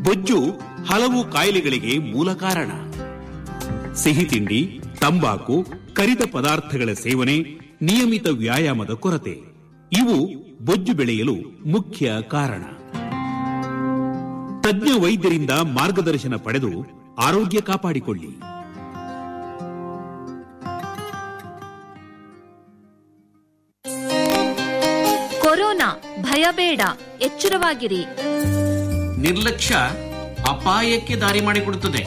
ಬೊಜ್ಜು ಹಲವು ಕಾಯಿಲೆಗಳಿಗೆ ಮೂಲ ಕಾರಣ ಸಿಹಿ ತಿಂಡಿ ತಂಬಾಕು ಕರಿದ ಪದಾರ್ಥಗಳ ಸೇವನೆ ನಿಯಮಿತ ವ್ಯಾಯಾಮದ ಕೊರತೆ ಇವು ಬೊಜ್ಜು ಬೆಳೆಯಲು ಮುಖ್ಯ ಕಾರಣ ತಜ್ಞ ವೈದ್ಯರಿಂದ ಮಾರ್ಗದರ್ಶನ ಪಡೆದು ಆರೋಗ್ಯ ಕಾಪಾಡಿಕೊಳ್ಳಿ ಕೊರೋನಾ ಭಯ ಬೇಡ ಎಚ್ಚರವಾಗಿರಿ ನಿರ್ಲಕ್ಷ್ಯ ಅಪಾಯಕ್ಕೆ ದಾರಿ ಮಾಡಿಕೊಡುತ್ತದೆ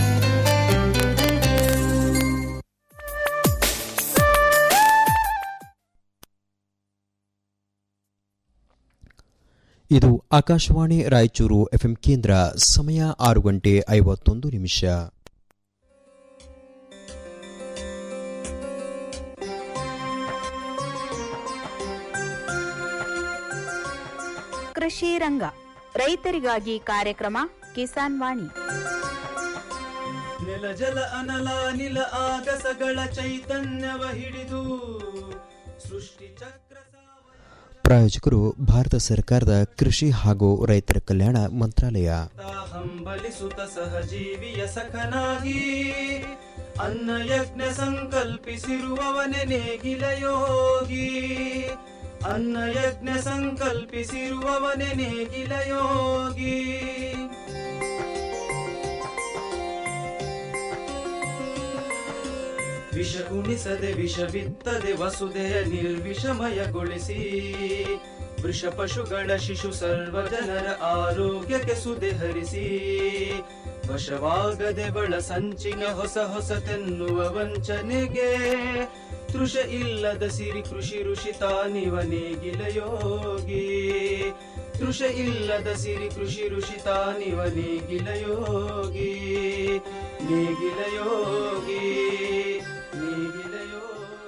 ಇದು ಆಕಾಶವಾಣಿ ರಾಯಚೂರು ಎಫ್ಎಂ ಕೇಂದ್ರ ಸಮಯ ಆರು ಗಂಟೆ ಐವತ್ತೊಂದು ನಿಮಿಷ ಕೃಷಿ ರಂಗ ರೈತರಿಗಾಗಿ ಕಾರ್ಯಕ್ರಮ ಕಿಸಾನ್ ವಾಣಿ ನೆಲ ಜಲ ಅನಲ ನಿಲ ಆಗಸಗಳ ಚೈತನ್ಯವ ಹಿಡಿದು ಸೃಷ್ಟಿ ಚಕ್ರ ಪ್ರಾಯೋಜಕರು ಭಾರತ ಸರ್ಕಾರದ ಕೃಷಿ ಹಾಗೂ ರೈತರ ಕಲ್ಯಾಣ ಮಂತ್ರಾಲಯ ಹಂಬಲಿಸುತ್ತ ಸಹಜೀವಿಯ ಸಖನಾಗಿ ಅನ್ನ ಯಜ್ಞ ಸಂಕಲ್ಪಿಸಿರುವವನೆ ನೇಗಿಲ ಯೋಗಿ ಅನ್ನ ಯಜ್ಞ ಸಂಕಲ್ಪಿಸಿರುವವನೆ ನೇಗಿಲ ಯೋಗಿ ವಿಷ ಉಣಿಸದೆ ವಿಷ ಬಿತ್ತದೆ ವಸುದೆಯ ನಿರ್ವಿಷಮಯಗೊಳಿಸಿ ವೃಷ ಪಶುಗಳ ಶಿಶು ಸರ್ವ ಜನರ ಆರೋಗ್ಯಕ್ಕೆ ಸುದೆ ಹರಿಸಿ ವಶವಾಗದೆ ಬಳ ಸಂಚಿನ ಹೊಸ ಹೊಸತೆನ್ನುವ ವಂಚನೆಗೆ ತೃಷ ಇಲ್ಲದ ಸಿರಿ ಕೃಷಿ ಋಷಿ ತಾನಿವ ನೇಗಿಲ ಯೋಗಿ ತೃಷ ಇಲ್ಲದ ಸಿರಿ ಕೃಷಿ ಋಷಿ ತಾನಿವ ನೇಗಿಲ ಯೋಗಿ ನೇಗಿಲ ಯೋಗಿ ನೇಗಿಲ ಯೋಗಿ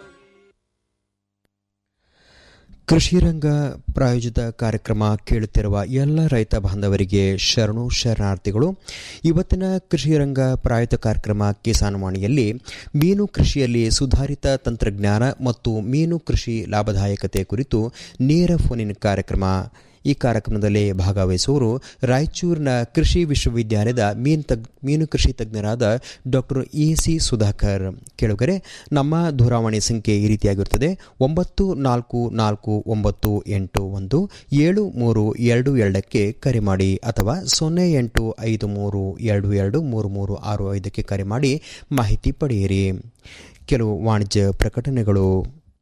ಕೃಷಿ ರಂಗ ಪ್ರಾಯೋಜಿತ ಕಾರ್ಯಕ್ರಮ ಕೇಳುತ್ತಿರುವ ಎಲ್ಲ ರೈತ ಬಾಂಧವರಿಗೆ ಶರಣು ಶರಣಾರ್ಥಿಗಳು ಇವತ್ತಿನ ಕೃಷಿ ರಂಗ ಪ್ರಾಯೋಜಿತ ಕಾರ್ಯಕ್ರಮ ಕಿಸಾನ್ ವಾಣಿಯಲ್ಲಿ ಮೀನು ಕೃಷಿಯಲ್ಲಿ ಸುಧಾರಿತ ತಂತ್ರಜ್ಞಾನ ಮತ್ತು ಮೀನು ಕೃಷಿ ಲಾಭದಾಯಕತೆ ಕುರಿತು ನೇರ ಫೋನಿನ ಕಾರ್ಯಕ್ರಮ ಈ ಕಾರ್ಯಕ್ರಮದಲ್ಲಿ ಭಾಗವಹಿಸುವವರು ರಾಯಚೂರಿನ ಕೃಷಿ ವಿಶ್ವವಿದ್ಯಾಲಯದ ಮೀನು ತಗ್ ಮೀನು ಕೃಷಿ ತಜ್ಞರಾದ ಡಾಕ್ಟರ್ ಎ ಸಿ ಸುಧಾಕರ್ ಕೇಳುಗರೆ ನಮ್ಮ ದೂರವಾಣಿ ಸಂಖ್ಯೆ ಈ ರೀತಿಯಾಗಿರುತ್ತದೆ ಒಂಬತ್ತು ನಾಲ್ಕು ನಾಲ್ಕು ಒಂಬತ್ತು ಎಂಟು ಒಂದು ಏಳು ಮೂರು ಎರಡು ಎರಡಕ್ಕೆ ಕರೆ ಮಾಡಿ ಅಥವಾ ಸೊನ್ನೆ ಎಂಟು ಐದು ಮೂರು ಎರಡು ಎರಡು ಮೂರು ಮೂರು ಆರು ಐದಕ್ಕೆ ಕರೆ ಮಾಡಿ ಮಾಹಿತಿ ಪಡೆಯಿರಿ ಕೆಲವು ವಾಣಿಜ್ಯ ಪ್ರಕಟಣೆಗಳು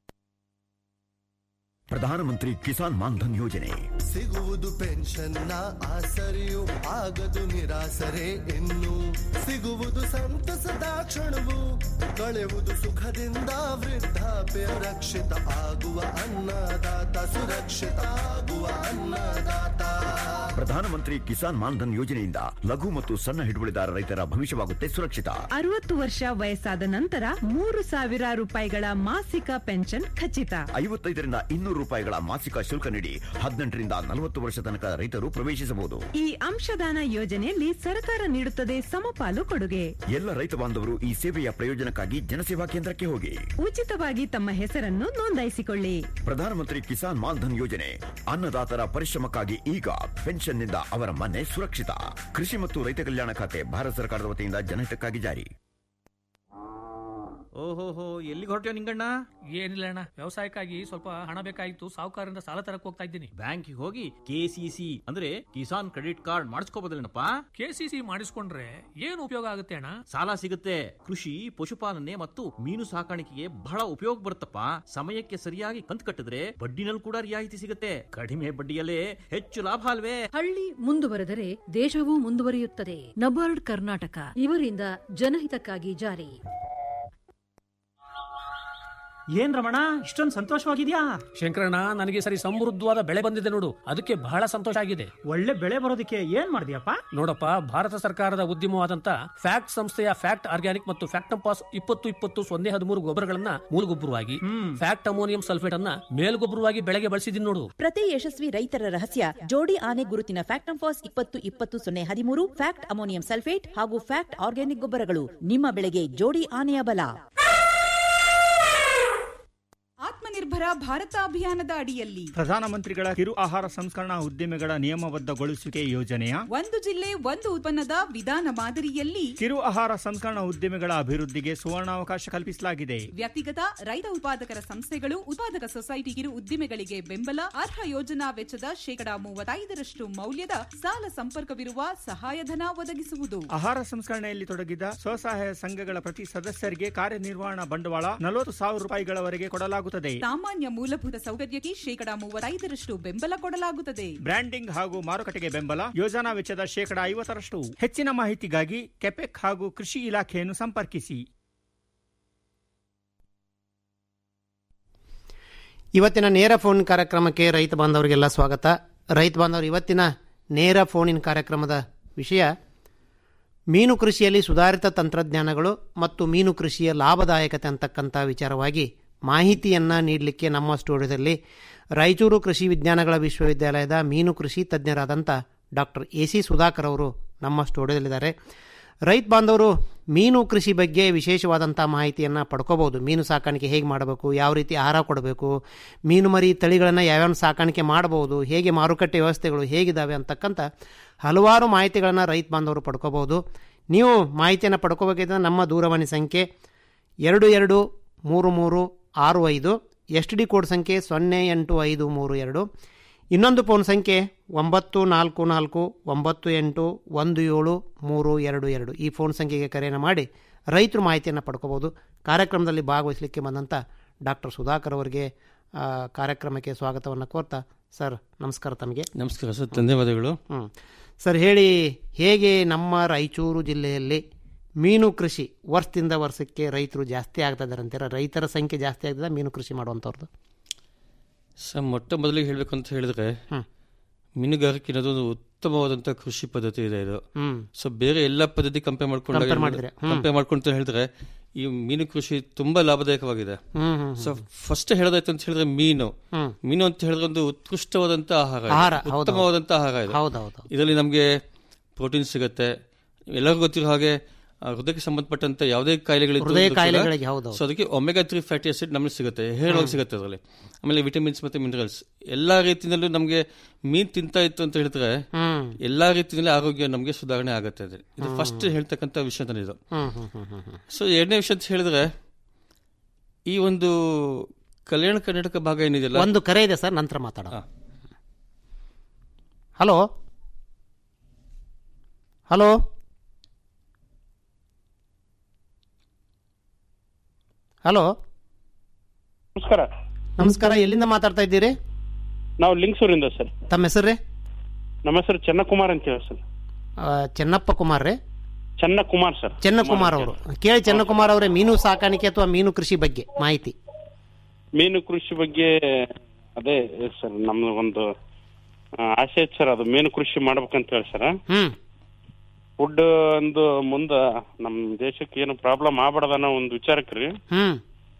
ಪ್ರಧಾನಮಂತ್ರಿ ಕಿಸಾನ್ ಮಾನ್ಧನ್ ಯೋಜನೆ ಸಿಗುವುದು ಪೆನ್ಷನ್ನ ಆಸರೆಯು ಆಗದು ನಿರಾಸರೆ ಇನ್ನು ಸಿಗುವುದು ಸಂತಸದ ಕ್ಷಣವು ಕಳೆಯುವುದು ಸುಖದಿಂದ ವೃದ್ಧಾಪ್ಯ ರಕ್ಷಿತ ಆಗುವ ಅನ್ನದಾತ ಸುರಕ್ಷಿತ ಆಗುವ ಅನ್ನದಾತ ಪ್ರಧಾನಮಂತ್ರಿ ಕಿಸಾನ್ ಮಾನ್ಧನ್ ಯೋಜನೆಯಿಂದ ಲಘು ಮತ್ತು ಸಣ್ಣ ಹಿಡುವಳಿದಾರ ರೈತರ ಭವಿಷ್ಯವಾಗುತ್ತೆ ಸುರಕ್ಷಿತ ಅರವತ್ತು ವರ್ಷ ವಯಸ್ಸಾದ ನಂತರ ಮೂರು ಸಾವಿರ ರೂಪಾಯಿಗಳ ಮಾಸಿಕ ಪೆನ್ಷನ್ ಖಚಿತ ಐವತ್ತೈದರಿಂದ ಇನ್ನೂರು ರೂಪಾಯಿಗಳ ಮಾಸಿಕ ಶುಲ್ಕ ನೀಡಿ ಹದಿನೆಂಟರಿಂದ ನಲವತ್ತು ವರ್ಷ ತನಕ ರೈತರು ಪ್ರವೇಶಿಸಬಹುದು ಈ ಅಂಶದಾನ ಯೋಜನೆಯಲ್ಲಿ ಸರ್ಕಾರ ನೀಡುತ್ತದೆ ಸಮಪಾಲು ಕೊಡುಗೆ ಎಲ್ಲ ರೈತ ಬಾಂಧವರು ಈ ಸೇವೆಯ ಪ್ರಯೋಜನಕ್ಕಾಗಿ ಜನಸೇವಾ ಕೇಂದ್ರಕ್ಕೆ ಹೋಗಿ ಉಚಿತವಾಗಿ ತಮ್ಮ ಹೆಸರನ್ನು ನೋಂದಾಯಿಸಿಕೊಳ್ಳಿ ಪ್ರಧಾನಮಂತ್ರಿ ಕಿಸಾನ್ ಮಾನ್ಧನ್ ಯೋಜನೆ ಅನ್ನದಾತರ ಪರಿಶ್ರಮಕ್ಕಾಗಿ ಈಗ ಪೆನ್ಷನ್ನಿಂದ ಅವರ ಮನೆ ಸುರಕ್ಷಿತ ಕೃಷಿ ಮತ್ತು ರೈತ ಕಲ್ಯಾಣ ಖಾತೆ ಭಾರತ ಸರ್ಕಾರದ ವತಿಯಿಂದ ಜನಹಿತಕ್ಕಾಗಿ ಜಾರಿ ಓಹೋಹೋ ಎಲ್ಲಿಗೆ ಹೊರಟ್ಯೋ ನಿಂಗಣ್ಣ ಏನಿಲ್ಲ ಅಣ್ಣ ವ್ಯವಸಾಯಕ್ಕಾಗಿ ಸ್ವಲ್ಪ ಹಣ ಬೇಕಾಗಿತ್ತು ಸಾಹುಕಾರರಿಂದ ಸಾಲ ತರಕ್ ಹೋಗ್ತಾ ಇದ್ದೀನಿ ಬ್ಯಾಂಕಿಗೆ ಹೋಗಿ ಕೆಸಿಸಿ ಅಂದ್ರೆ ಕಿಸಾನ್ ಕ್ರೆಡಿಟ್ ಕಾರ್ಡ್ ಮಾಡಿಸ್ಕೋಬೋದಲ್ಲೇನಪ್ಪ ಕೆಸಿಸಿ ಮಾಡಿಸ್ಕೊಂಡ್ರೆ ಏನು ಉಪಯೋಗ ಆಗುತ್ತೆ ಅಣ್ಣ ಸಾಲ ಸಿಗುತ್ತೆ ಕೃಷಿ ಪಶುಪಾಲನೆ ಮತ್ತು ಮೀನು ಸಾಕಾಣಿಕೆಗೆ ಬಹಳ ಉಪಯೋಗ ಬರುತ್ತಪ್ಪ ಸಮಯಕ್ಕೆ ಸರಿಯಾಗಿ ಕಂತು ಕಟ್ಟಿದ್ರೆ ಬಡ್ಡಿನಲ್ಲಿ ಕೂಡ ರಿಯಾಯಿತಿ ಸಿಗುತ್ತೆ ಕಡಿಮೆ ಬಡ್ಡಿಯಲ್ಲೇ ಹೆಚ್ಚು ಲಾಭ ಅಲ್ವೇ ಹಳ್ಳಿ ಮುಂದುವರೆದರೆ ದೇಶವೂ ಮುಂದುವರಿಯುತ್ತದೆ ನಬಾರ್ಡ್ ಕರ್ನಾಟಕ ಇವರಿಂದ ಜನಹಿತಕ್ಕಾಗಿ ಜಾರಿ ಏನ್ ರಮಣ ಇಷ್ಟೊಂದು ಸಂತೋಷವಾಗಿದ್ಯಾ ಶಂಕರಣ್ಣ ನನಗೆ ಸರಿ ಸಮೃದ್ಧವಾದ ಬೆಳೆ ಬಂದಿದೆ ನೋಡು ಅದಕ್ಕೆ ಬಹಳ ಸಂತೋಷ ಆಗಿದೆ ಒಳ್ಳೆ ಬೆಳೆ ಬರೋದಕ್ಕೆ ಏನ್ ಮಾಡಿದ್ಯಪ್ಪ ನೋಡಪ್ಪ ಭಾರತ ಸರ್ಕಾರದ ಉದ್ಯಮವಾದಂತ ಫ್ಯಾಕ್ಟ್ ಸಂಸ್ಥೆಯ ಫ್ಯಾಕ್ಟ್ ಆರ್ಗ್ಯಾನಿಕ್ ಮತ್ತು ಫ್ಯಾಕ್ಟಂಪಾಸ್ ಇಪ್ಪತ್ತು ಇಪ್ಪತ್ತು ಸೊನ್ನೆ ಹದಿಮೂರು ಗೊಬ್ಬರಗಳನ್ನ ಮೂಲಗೊಬ್ಬರವಾಗಿ ಫ್ಯಾಕ್ಟ್ ಅಮೋನಿಯಂ ಸಲ್ಫೇಟ್ ಅನ್ನ ಮೇಲ್ಗೊಬ್ಬರವಾಗಿ ಬೆಳೆಗೆ ಬಳಸಿದೀನಿ ನೋಡು ಪ್ರತಿ ಯಶಸ್ವಿ ರೈತರ ರಹಸ್ಯ ಜೋಡಿ ಆನೆ ಗುರುತಿನ ಫ್ಯಾಕ್ಟಂಫಾಸ್ ಇಪ್ಪತ್ತು ಇಪ್ಪತ್ತು ಸೊನ್ನೆ ಹದಿಮೂರು ಫ್ಯಾಕ್ಟ್ ಅಮೋನಿಯಂ ಸಲ್ಫೇಟ್ ಹಾಗೂ ಫ್ಯಾಕ್ಟ್ ಆರ್ಗ್ಯಾನಿಕ್ ಗೊಬ್ಬರಗಳು ನಿಮ್ಮ ಬೆಳೆಗೆ ಜೋಡಿ ಆನೆಯ ಬಲ ಆತ್ಮನಿರ್ಭರ ಆತ್ಮನಿರ್ಭರ ಭಾರತ ಅಭಿಯಾನದ ಅಡಿಯಲ್ಲಿ ಪ್ರಧಾನಮಂತ್ರಿಗಳ ಕಿರು ಆಹಾರ ಸಂಸ್ಕರಣಾ ಉದ್ದಿಮೆಗಳ ನಿಯಮಬದ್ಧಗೊಳಿಸುವಿಕೆ ಯೋಜನೆಯ ಒಂದು ಜಿಲ್ಲೆ ಒಂದು ಉತ್ಪನ್ನದ ವಿಧಾನ ಮಾದರಿಯಲ್ಲಿ ಕಿರು ಆಹಾರ ಸಂಸ್ಕರಣಾ ಉದ್ದಿಮೆಗಳ ಅಭಿವೃದ್ಧಿಗೆ ಸುವರ್ಣಾವಕಾಶ ಕಲ್ಪಿಸಲಾಗಿದೆ ವ್ಯಕ್ತಿಗತ ರೈತ ಉತ್ಪಾದಕರ ಸಂಸ್ಥೆಗಳು ಉತ್ಪಾದಕ ಸೊಸೈಟಿ ಕಿರು ಉದ್ದಿಮೆಗಳಿಗೆ ಬೆಂಬಲ ಅರ್ಹ ಯೋಜನಾ ವೆಚ್ಚದ ಶೇಕಡಾ ಮೂವತ್ತೈದರಷ್ಟು ಮೌಲ್ಯದ ಸಾಲ ಸಂಪರ್ಕವಿರುವ ಸಹಾಯಧನ ಒದಗಿಸುವುದು ಆಹಾರ ಸಂಸ್ಕರಣೆಯಲ್ಲಿ ತೊಡಗಿದ ಸ್ವಸಹಾಯ ಸಂಘಗಳ ಪ್ರತಿ ಸದಸ್ಯರಿಗೆ ಕಾರ್ಯನಿರ್ವಹಣಾ ಬಂಡವಾಳ ನಲವತ್ತು ಸಾವಿರ ರೂಪಾಯಿಗಳವರೆಗೆ ಕೊಡಲಾಗುತ್ತದೆ ಸಾಮಾನ್ಯ ಮೂಲಭೂತ ಸೌಕರ್ಯಕ್ಕೆ ಶೇಕಡಾ ಮೂವತ್ತೈದರಷ್ಟು ಬೆಂಬಲ ಕೊಡಲಾಗುತ್ತದೆ ಬ್ರ್ಯಾಂಡಿಂಗ್ ಹಾಗೂ ಮಾರುಕಟ್ಟೆಗೆ ಬೆಂಬಲ ಯೋಜನಾ ವೆಚ್ಚದ ಶೇಕಡಾ ಐವತ್ತರಷ್ಟು ಹೆಚ್ಚಿನ ಮಾಹಿತಿಗಾಗಿ ಕೆಪೆಕ್ ಹಾಗೂ ಕೃಷಿ ಇಲಾಖೆಯನ್ನು ಸಂಪರ್ಕಿಸಿ ಇವತ್ತಿನ ನೇರ ಫೋನ್ ಕಾರ್ಯಕ್ರಮಕ್ಕೆ ರೈತ ಬಾಂಧವರಿಗೆಲ್ಲ ಸ್ವಾಗತ ರೈತ ಬಾಂಧವರು ಇವತ್ತಿನ ನೇರ ಫೋನಿನ್ ಕಾರ್ಯಕ್ರಮದ ವಿಷಯ ಮೀನು ಕೃಷಿಯಲ್ಲಿ ಸುಧಾರಿತ ತಂತ್ರಜ್ಞಾನಗಳು ಮತ್ತು ಮೀನು ಕೃಷಿಯ ಲಾಭದಾಯಕತೆ ಅಂತಕ್ಕಂಥ ವಿಚಾರವಾಗಿ ಮಾಹಿತಿಯನ್ನು ನೀಡಲಿಕ್ಕೆ ನಮ್ಮ ಸ್ಟುಡಿಯೋದಲ್ಲಿ ರಾಯಚೂರು ಕೃಷಿ ವಿಜ್ಞಾನಗಳ ವಿಶ್ವವಿದ್ಯಾಲಯದ ಮೀನು ಕೃಷಿ ತಜ್ಞರಾದಂಥ ಡಾಕ್ಟರ್ ಎ ಸಿ ಸುಧಾಕರ್ ಅವರು ನಮ್ಮ ಸ್ಟುಡಿಯೋದಲ್ಲಿದ್ದಾರೆ ರೈತ ಬಾಂಧವರು ಮೀನು ಕೃಷಿ ಬಗ್ಗೆ ವಿಶೇಷವಾದಂಥ ಮಾಹಿತಿಯನ್ನು ಪಡ್ಕೋಬೋದು ಮೀನು ಸಾಕಾಣಿಕೆ ಹೇಗೆ ಮಾಡಬೇಕು ಯಾವ ರೀತಿ ಆಹಾರ ಕೊಡಬೇಕು ಮೀನು ಮರಿ ತಳಿಗಳನ್ನು ಯಾವ್ಯಾವ ಸಾಕಾಣಿಕೆ ಮಾಡಬಹುದು ಹೇಗೆ ಮಾರುಕಟ್ಟೆ ವ್ಯವಸ್ಥೆಗಳು ಹೇಗಿದ್ದಾವೆ ಅಂತಕ್ಕಂಥ ಹಲವಾರು ಮಾಹಿತಿಗಳನ್ನು ರೈತ ಬಾಂಧವರು ಪಡ್ಕೋಬೋದು ನೀವು ಮಾಹಿತಿಯನ್ನು ಪಡ್ಕೋಬೇಕಿದ್ರೆ ನಮ್ಮ ದೂರವಾಣಿ ಸಂಖ್ಯೆ ಎರಡು ಎರಡು ಮೂರು ಮೂರು ಆರು ಐದು ಎಸ್ ಡಿ ಕೋಡ್ ಸಂಖ್ಯೆ ಸೊನ್ನೆ ಎಂಟು ಐದು ಮೂರು ಎರಡು ಇನ್ನೊಂದು ಫೋನ್ ಸಂಖ್ಯೆ ಒಂಬತ್ತು ನಾಲ್ಕು ನಾಲ್ಕು ಒಂಬತ್ತು ಎಂಟು ಒಂದು ಏಳು ಮೂರು ಎರಡು ಎರಡು ಈ ಫೋನ್ ಸಂಖ್ಯೆಗೆ ಕರೆಯನ್ನು ಮಾಡಿ ರೈತರು ಮಾಹಿತಿಯನ್ನು ಪಡ್ಕೋಬೋದು ಕಾರ್ಯಕ್ರಮದಲ್ಲಿ ಭಾಗವಹಿಸಲಿಕ್ಕೆ ಬಂದಂಥ ಡಾಕ್ಟರ್ ಸುಧಾಕರ್ ಅವರಿಗೆ ಆ, ಕಾರ್ಯಕ್ರಮಕ್ಕೆ ಸ್ವಾಗತವನ್ನು ಕೋರ್ತಾ ಸರ್ ನಮಸ್ಕಾರ ತಮಗೆ ನಮಸ್ಕಾರ ಸರ್ ಧನ್ಯವಾದಗಳು ಹ್ಞೂ ಸರ್ ಹೇಳಿ ಹೇಗೆ ನಮ್ಮ ರಾಯಚೂರು ಜಿಲ್ಲೆಯಲ್ಲಿ ಮೀನು ಕೃಷಿ ವರ್ಷದಿಂದ ವರ್ಷಕ್ಕೆ ರೈತರು ಜಾಸ್ತಿ ಆಗ್ತಾ ಇದ್ದಾರೆ ಅಂತೀರ ರೈತರ ಸಂಖ್ಯೆ ಜಾಸ್ತಿ ಆಗ್ತದೆ ಮೀನು ಕೃಷಿ ಮಾಡುವಂಥವ್ರದ್ದು ಸರ್ ಮೊಟ್ಟ ಮೊದಲಿಗೆ ಹೇಳಬೇಕು ಅಂತ ಹೇಳಿದ್ರೆ ಮೀನುಗಾರಿಕೆ ಅನ್ನೋದು ಒಂದು ಉತ್ತಮವಾದಂಥ ಕೃಷಿ ಪದ್ಧತಿ ಇದೆ ಇದು ಹ್ಮ್. ಸೊ ಬೇರೆ ಎಲ್ಲ ಪದ್ಧತಿ ಕಂಪೇರ್ ಮಾಡ್ಕೊಂಡಾಗ Compare ಮಾಡಿದ್ರೆ, ಹ್ಮ್. ಕಂಪೇರ್ ಮಾಡ್ಕೊಂತ ಹೇಳಿದ್ರೆ ಈ ಮೀನು ಕೃಷಿ ತುಂಬಾ ಲಾಭದಾಯಕವಾಗಿದೆ ಹ್ಮ್, ಹ್ಮ್, ಸೊ ಫಸ್ಟ್ ಹೇಳೋದಾಯ್ತು ಅಂತ ಹೇಳಿದ್ರೆ ಮೀನು ಹ್ಮ್. ಮೀನು ಅಂತ ಹೇಳಿದ್ರೆ ಒಂದು ಉತ್ಕೃಷ್ಟವಾದಂತ ಆಹಾರ ಇದು. ಆಹಾರ, ಹೌದು, ಉತ್ತಮವಾದಂತ ಆಹಾರ ಇದು ಹೌದು, ಹೌದು. ಇದರಲ್ಲಿ ನಮಗೆ ಪ್ರೋಟೀನ್ ಸಿಗುತ್ತೆ ಎಲ್ಲರಿಗೂ ಗೊತ್ತಿರೋ ಹಾಗೆ ಆ, ಹೃದಯಕ್ಕೆ ಸಂಬಂಧಪಟ್ಟಂತ ಯಾವುದೇ ಕಾಯಿಲೆಗಳು ಹೃದಯ ಕಾಯಿಲೆಗಳಿಗೆ, ಹೌದು, ಹೌದು. ಸೊ ಅದಕ್ಕೆ ಒಮೆಗಾ ತ್ರೀ ಫ್ಯಾಟಿ ಆಸಿಡ್ ನಮಗೆ ಸಿಗುತ್ತೆ ಹೇರಳವಾಗಿ ಸಿಗುತ್ತೆ ಅದರಲ್ಲಿ ಆಮೇಲೆ ವಿಟಮಿನ್ಸ್ ಮತ್ತೆ ಮಿನರಲ್ಸ್ ಎಲ್ಲಾ ರೀತಿಯಲ್ಲೂ ನಮಗೆ ಮೀನ್ ತಿಂತಾ ಇತ್ತು ಅಂತ ಹೇಳಿದ್ರೆ ಹ್ಮ್. ಎಲ್ಲಾ ರೀತಿಯಲ್ಲಿ ಆರೋಗ್ಯ ನಮಗೆ ಸುಧಾರಣೆ ಆಗುತ್ತೆ ಅದು. ಇದು ಫಸ್ಟ್ ಹೇಳ್ತಕ್ಕಂಥ ವಿಷಯ ತಾನೆ ಇದು ಹ್ಮ್, ಹ್ಮ್, ಹ್ಮ್, ಹ್ಮ್, ಹ್ಮ್. ಸೊ ಎರಡನೇ ವಿಷಯ ಅಂತ ಹೇಳಿದ್ರೆ ಈ ಒಂದು ಕಲ್ಯಾಣ ಕರ್ನಾಟಕ ಭಾಗ ಏನಿದೆಯಲ್ಲ ಒಂದು ಕರೆ ಇದೆ ಸರ್ ನಂತರ ಮಾತಾಡೋಣ ಹಲೋ ಹಲೋ ಹಲೋ ನಮಸ್ಕಾರ ನಮಸ್ಕಾರ ಎಲ್ಲಿಂದ ಮಾತಾಡ್ತಾ ಇದ್ದೀರಿ ನಾವು ಲಿಂಗಸೂರಿಂದ ಸರ್ ತಮ್ಮ ಹೆಸರು ನಮ್ಮ ಹೆಸರು ಚೆನ್ನಕುಮಾರ್ ಅಂತ ಹೇಳಿ ಸರ್ ಚೆನ್ನಪ್ಪ ಕುಮಾರ್ ರೀ ಚೆನ್ನಕುಮಾರ್ ಸರ್ ಚೆನ್ನಕುಮಾರ್ ಅವರು ಕೇಳಿ ಚೆನ್ನಕುಮಾರ್ ಅವರೇ ಮೀನು ಸಾಕಾಣಿಕೆ ಅಥವಾ ಮೀನು ಕೃಷಿ ಬಗ್ಗೆ ಮಾಹಿತಿ ಮೀನು ಕೃಷಿ ಬಗ್ಗೆ ಅದೇ ಸರ್ ನಮ್ದು ಒಂದು ಆ, ಆಸೆ ಐತೆ ಸರ್ ಅದು ಮೀನು ಕೃಷಿ ಮಾಡ್ಬೇಕಂತ ಹೇಳಿ ಸರ್ ಹ್ಮ್ ಫುಡ್ ಒಂದು ಮುಂದ ನಮ್ ದೇಶಕ್ಕೆ ಏನು ಪ್ರಾಬ್ಲಮ್ ಆಗ್ಬಾರ್ದು ಅನ್ನೋ ಒಂದು ವಿಚಾರಕ್ಕೆ ರೀ ಹ್ಮ್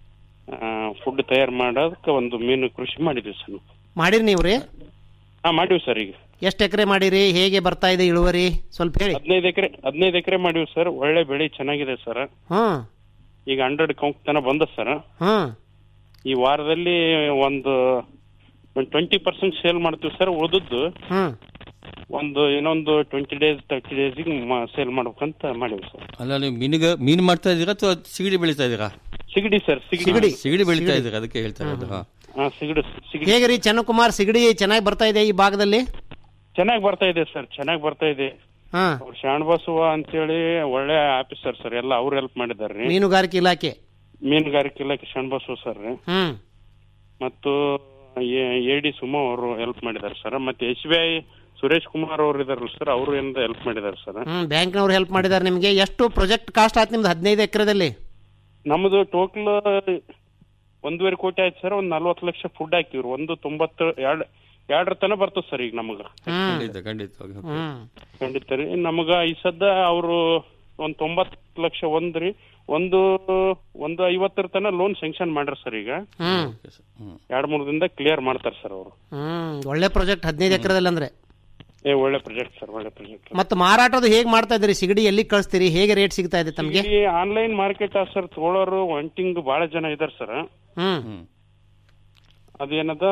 ಫುಡ್ ತಯಾರು ಮಾಡೋದಕ್ಕೆ ಒಂದು ಮೀನು ಕೃಷಿ ಮಾಡಿದ್ವಿ ಸರ್ ನಾವು. ಮಾಡಿರಿ ನೀವು ರೀ ಹಾ ಮಾಡಿವಿ ಸರ್ ಈಗ ಎಷ್ಟು ಎಕರೆ ಮಾಡಿರಿ ಹೇಗೆ ಬರ್ತಾ ಇದೆ ಇಳುವರಿ ಸ್ವಲ್ಪ ಹೇಳಿ ಹದಿನೈದು ಎಕರೆ ಹದಿನೈದು ಎಕರೆ ಮಾಡಿವಿ ಸರ್ ಒಳ್ಳೆ ಬೆಳೆ ಚೆನ್ನಾಗಿದೆ ಸರ್ ಹ್ಮ್ ಈಗ ಹಂಡ್ರೆಡ್ ಕೌಂಟ್ ತನ ಬಂದ ಸರ್ ಹ್ಮ್ ಈ ವಾರದಲ್ಲಿ ಒಂದು ಟ್ವೆಂಟಿ ಪರ್ಸೆಂಟ್ ಸೇಲ್ ಮಾಡ್ತೀವಿ ಸರ್ ಉಳಿದದ್ದು ಹ್ಮ್ ಒಂದು ಇನ್ನೊಂದು ಟ್ವೆಂಟಿ ಡೇಸ್ ತರ್ಟಿ ಡೇಸಿಗೆ ಸೇಲ್ ಮಾಡ್ಬೇಕಂತ ಮಾಡಿವಿ ಸರ್ ಅಲ್ಲ ನೀವು ಮೀನುಗ ಮೀನು ಮಾಡ್ತಾ ಇದ್ದೀರಾ ಅಥವಾ ಸಿಗಡಿ ಬೆಳೀತಾ ಇದ್ದೀರಾ ಸಿಗಡಿ ಸರ್ ಸಿಗಡಿ ಸಿಗಡಿ. ಸಿಗಡಿ ಬೆಳೀತಾ ಸಿಗಡಿ. ಇದ್ದೀರಾ ಅದಕ್ಕೆ ಹೇಳ್ತಾ ಇರೋದು ಹಾ. ಹಾ ಸಿಗಡಿ ಸಿಗಡಿ ಹೇಗೆ ರೀ ಚೆನ್ನಕುಮಾರ್ ಸಿಗಡಿ ಚೆನ್ನಾಗಿ ಬರ್ತಾ ಇದೆ ಈ ಭಾಗದಲ್ಲಿ ಚೆನ್ನಾಗಿ ಬರ್ತಾ ಇದೆ ಸರ್ ಚೆನ್ನಾಗಿ ಬರ್ತಾ ಇದೆ ಹಾ ಅವ್ರು ಶಾಣಬಸವ ಅಂತೇಳಿ ಒಳ್ಳೆ ಆಫೀಸರ್ ಸರ್ ಎಲ್ಲ ಅವ್ರು ಹೆಲ್ಪ್ ಮಾಡಿದಾರ್ರಿ ಮೀನುಗಾರಿಕೆ ಇಲಾಖೆ ಮೀನುಗಾರಿಕೆ ಇಲಾಖೆ ಶಾಣಬಸವ ಸರ್ ರೀ ಹ್ಮ್ ಮತ್ತು ಎ ಡಿ ಸುಮ ಅವರು ಹೆಲ್ಪ್ ಮಾಡಿದಾರೆ ಸರ್ ಮತ್ತೆ S B I Suresh Kumar ಅವರು ಇದಾರಲ್ಲ ಸರ್ ಅವರು ಏನಾರ ಹೆಲ್ಪ್ ಮಾಡಿದಾರೆ ಸರ್ ಹ್ಮ್ ಬ್ಯಾಂಕ್ನವ್ರು ಹೆಲ್ಪ್ ಮಾಡಿದ್ದಾರೆ ನಿಮಗೆ ಎಷ್ಟು ಪ್ರಾಜೆಕ್ಟ್ ಕಾಸ್ಟ್ ಆಯ್ತು ನಿಮ್ದು ಹದಿನೈದು ಎಕರೆದಲ್ಲಿ ನಮ್ದು ಟೋಟಲ್ ಒಂದೂವರೆ ಕೋಟಿ ಆಯ್ತು ಸರ್ ಒಂದ್ ನಲ್ವತ್ತು ಲಕ್ಷ ಫುಡ್ ಹಾಕಿವ್ರಿ ಒಂದು ತೊಂಬತ್ತು ಎರಡ್ ಎರಡರ ತನ ಬರ್ತದೆ ಸರ್ ಈಗ ನಮಗ ಖಂಡಿತ ಖಂಡಿತವಾಗಿ okay. ಖಂಡಿತ ರೀ ನಮಗ ಈ ಸದ್ದ ಅವರು ಒಂದ್ ತೊಂಬತ್ತು ಲಕ್ಷ ಒಂದ್ರಿ ಒಂದು ಒಂದು ಐವತ್ತರ ತನ ಲೋನ್ ಸ್ಯಾಂಕ್ಷನ್ ಮಾಡ್ರ ಸರ್ ಈಗ ಹ್ಮ್ ಎರಡ್ ಮೂರ್ ದಿನದಾಗ ಕ್ಲಿಯರ್ ಮಾಡ್ತಾರೆ ಸರ್ ಅವರು ಹ್ಮ್ ಒಳ್ಳೆ ಪ್ರಾಜೆಕ್ಟ್ ಹದಿನೈದು ಎಕರೆದಲ್ಲಿ ಅಂದ್ರೆ ಏ ಒಳ್ಳೆ ಪ್ರಾಜೆಕ್ಟ್ ಸರ್ ಒಳ್ಳೆ ಪ್ರಾಜೆಕ್ಟ್ ಮತ್ತೆ ಮಾರಾಟದ ಹೇಗೆ ಮಾಡ್ತಾ ಇದ್ದೀರಿ ಸಿಗಡಿ ಎಲ್ಲಿ ಕಳಿಸ್ತೀರಿ ಹೇಗೆ ರೇಟ್ ಸಿಗ್ತಾ ಇದೆ ತಮಗೆ ಇಲ್ಲಿ ಆನ್ಲೈನ್ ಮಾರ್ಕೆಟ್ ಸರ್ ತಗೊಳ್ಳೋರು ಒಂಟಿಂಗ್ ಬಹಳ ಜನ ಇದಾರೆ ಸರ್ ಹ್ಮ್ ಅದೇನದ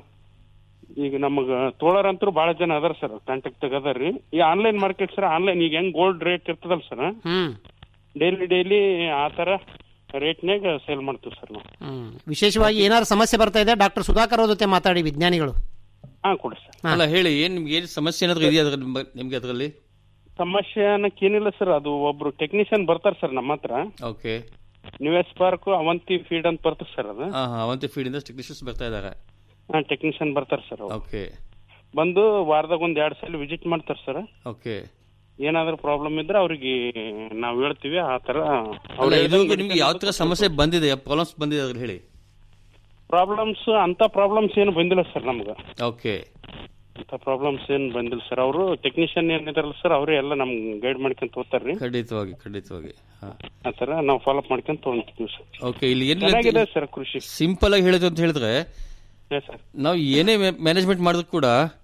ಈಗ ನಮಗ ತೋಳರಂತರೂ ಬಹಳ ಜನ ಅದಾರ ಸರ್ ಕಾಂಟ್ಯಾಕ್ಟ್ ಅದಾರ್ರಿ ಈ ಆನ್ಲೈನ್ ಮಾರ್ಕೆಟ್ ಸರ್ ಆನ್ಲೈನ್ ಈಗ ಹೆಂಗ್ ಗೋಲ್ಡ್ ರೇಟ್ ಇರ್ತದಲ್ಲ ಸರ್ ಹ್ಮ್ ಡೈಲಿ ಡೈಲಿ ಆ ತರ ರೇಟ್ನಾಗ ಸೇಲ್ ಮಾಡ್ತೀವಿ ಸರ್ ನಾವು ಹ್ಮ್ ವಿಶೇಷವಾಗಿ ಏನಾದ್ರು ಸಮಸ್ಯೆ ಬರ್ತಾ ಇದೆ ಡಾಕ್ಟರ್ ಸುಧಾಕರ್ ಅವ್ರ ಜೊತೆ ಮಾತಾಡಿ ವಿಜ್ಞಾನಿಗಳು ಹಾ ಕೊಡಿ ಸರ್ ಅಲ್ಲ ಹೇಳಿ ಏನ್ ನಿಮ್ಗೆ ಏನ್ ಸಮಸ್ಯೆ ಏನಾದ್ರು ಇದೆಯಾ ಅದ್ರ ನಿಮ್ಗೆ ಅದರಲ್ಲಿ ಸಮಸ್ಯೆ ಅನ್ನಕ್ ಏನಿಲ್ಲ ಸರ್ ಅದು ಒಬ್ರು ಟೆಕ್ನಿಷಿಯನ್ ಬರ್ತಾರ ಸರ್ ನಮ್ಮ ಹತ್ರ ಓಕೆ ನ್ಯೂಎಸ್ ಪಾರ್ಕ್ ಅವಂತಿ ಫೀಡ್ ಅಂತ ಬರ್ತದೆ ಸರ್ ಅದು ಹಾ ಹಾ ಅವಂತಿ ಫೀಲ್ಡ್ ಇಂದ ಟೆಕ್ನಿಷಿಯನ್ಸ್ ಬರ್ತಾ ಇದಾರೆ ಹಾ ಟೆಕ್ನಿಷಿಯನ್ ಬರ್ತಾರ ಸರ್ ಅವ್ರು ಓಕೆ ಬಂದು ವಾರದಾಗ ಒಂದ್ ಎರಡ್ ಸಲ ವಿಸಿಟ್ ಮಾಡ್ತಾರ ಸರ್ ಓಕೆ ಏನಾದ್ರೂ ಪ್ರಾಬ್ಲಮ್ ಇದ್ರೆ ಅವ್ರಿಗೆ ನಾವ್ ಹೇಳ್ತೀವಿ ಆ ತರ ಅಲ್ಲ ಇದು ನಿಮ್ಗೆ ಯಾವ ತರ ಸಮಸ್ಯೆ ಬಂದಿದೆ ಪ್ರಾಬ್ಲಮ್ಸ್ ಬಂದಿದೆ ಅದ್ರ ಹೇಳಿ ಪ್ರಾಬ್ಲಮ್ಸ್ ಅಂತ ಪ್ರಾಬ್ಲಮ್ಸ್ ಏನು ಬಂದಿಲ್ಲ ಸರ್ ನಮ್ಗ ಓಕೆ ಅಂತ ಪ್ರಾಬ್ಲಮ್ಸ್ ಏನ್ ಬಂದಿಲ್ಲ ಸರ್ ಅವರು ಟೆಕ್ನಿಷಿಯನ್ ಏನಿದಾರಲ್ಲ ಸರ್ ಅವರೇ ಎಲ್ಲ ನಮ್ ಗೈಡ್ ಮಾಡ್ಕೊಂತ ಹೋಗ್ತಾರ್ರಿ ಖಂಡಿತವಾಗಿ ಖಂಡಿತವಾಗಿ ಹಾ ಆ ತರ ನಾವು ಫಾಲೋಅಪ್ ಮಾಡ್ಕೊಂತ ಹೋಗ್ತೀವಿ ಸರ್ ಓಕೆ ಇಲ್ಲಿ ಚೆನ್ನಾಗಿದೆ ಏನಿಲ್ಲ ಸರ್ ಕೃಷಿ ಸಿಂಪಲ್ ಆಗಿ ಹೇಳಿದ್ರು ಅಂತ ಹೇಳಿದ್ರೆ Yes, sir. ನಾವು ಏನೇ ಮ್ಯಾನೇಜ್ಮೆಂಟ್ ಮಾಡಿದ್ರು ಕೂಡ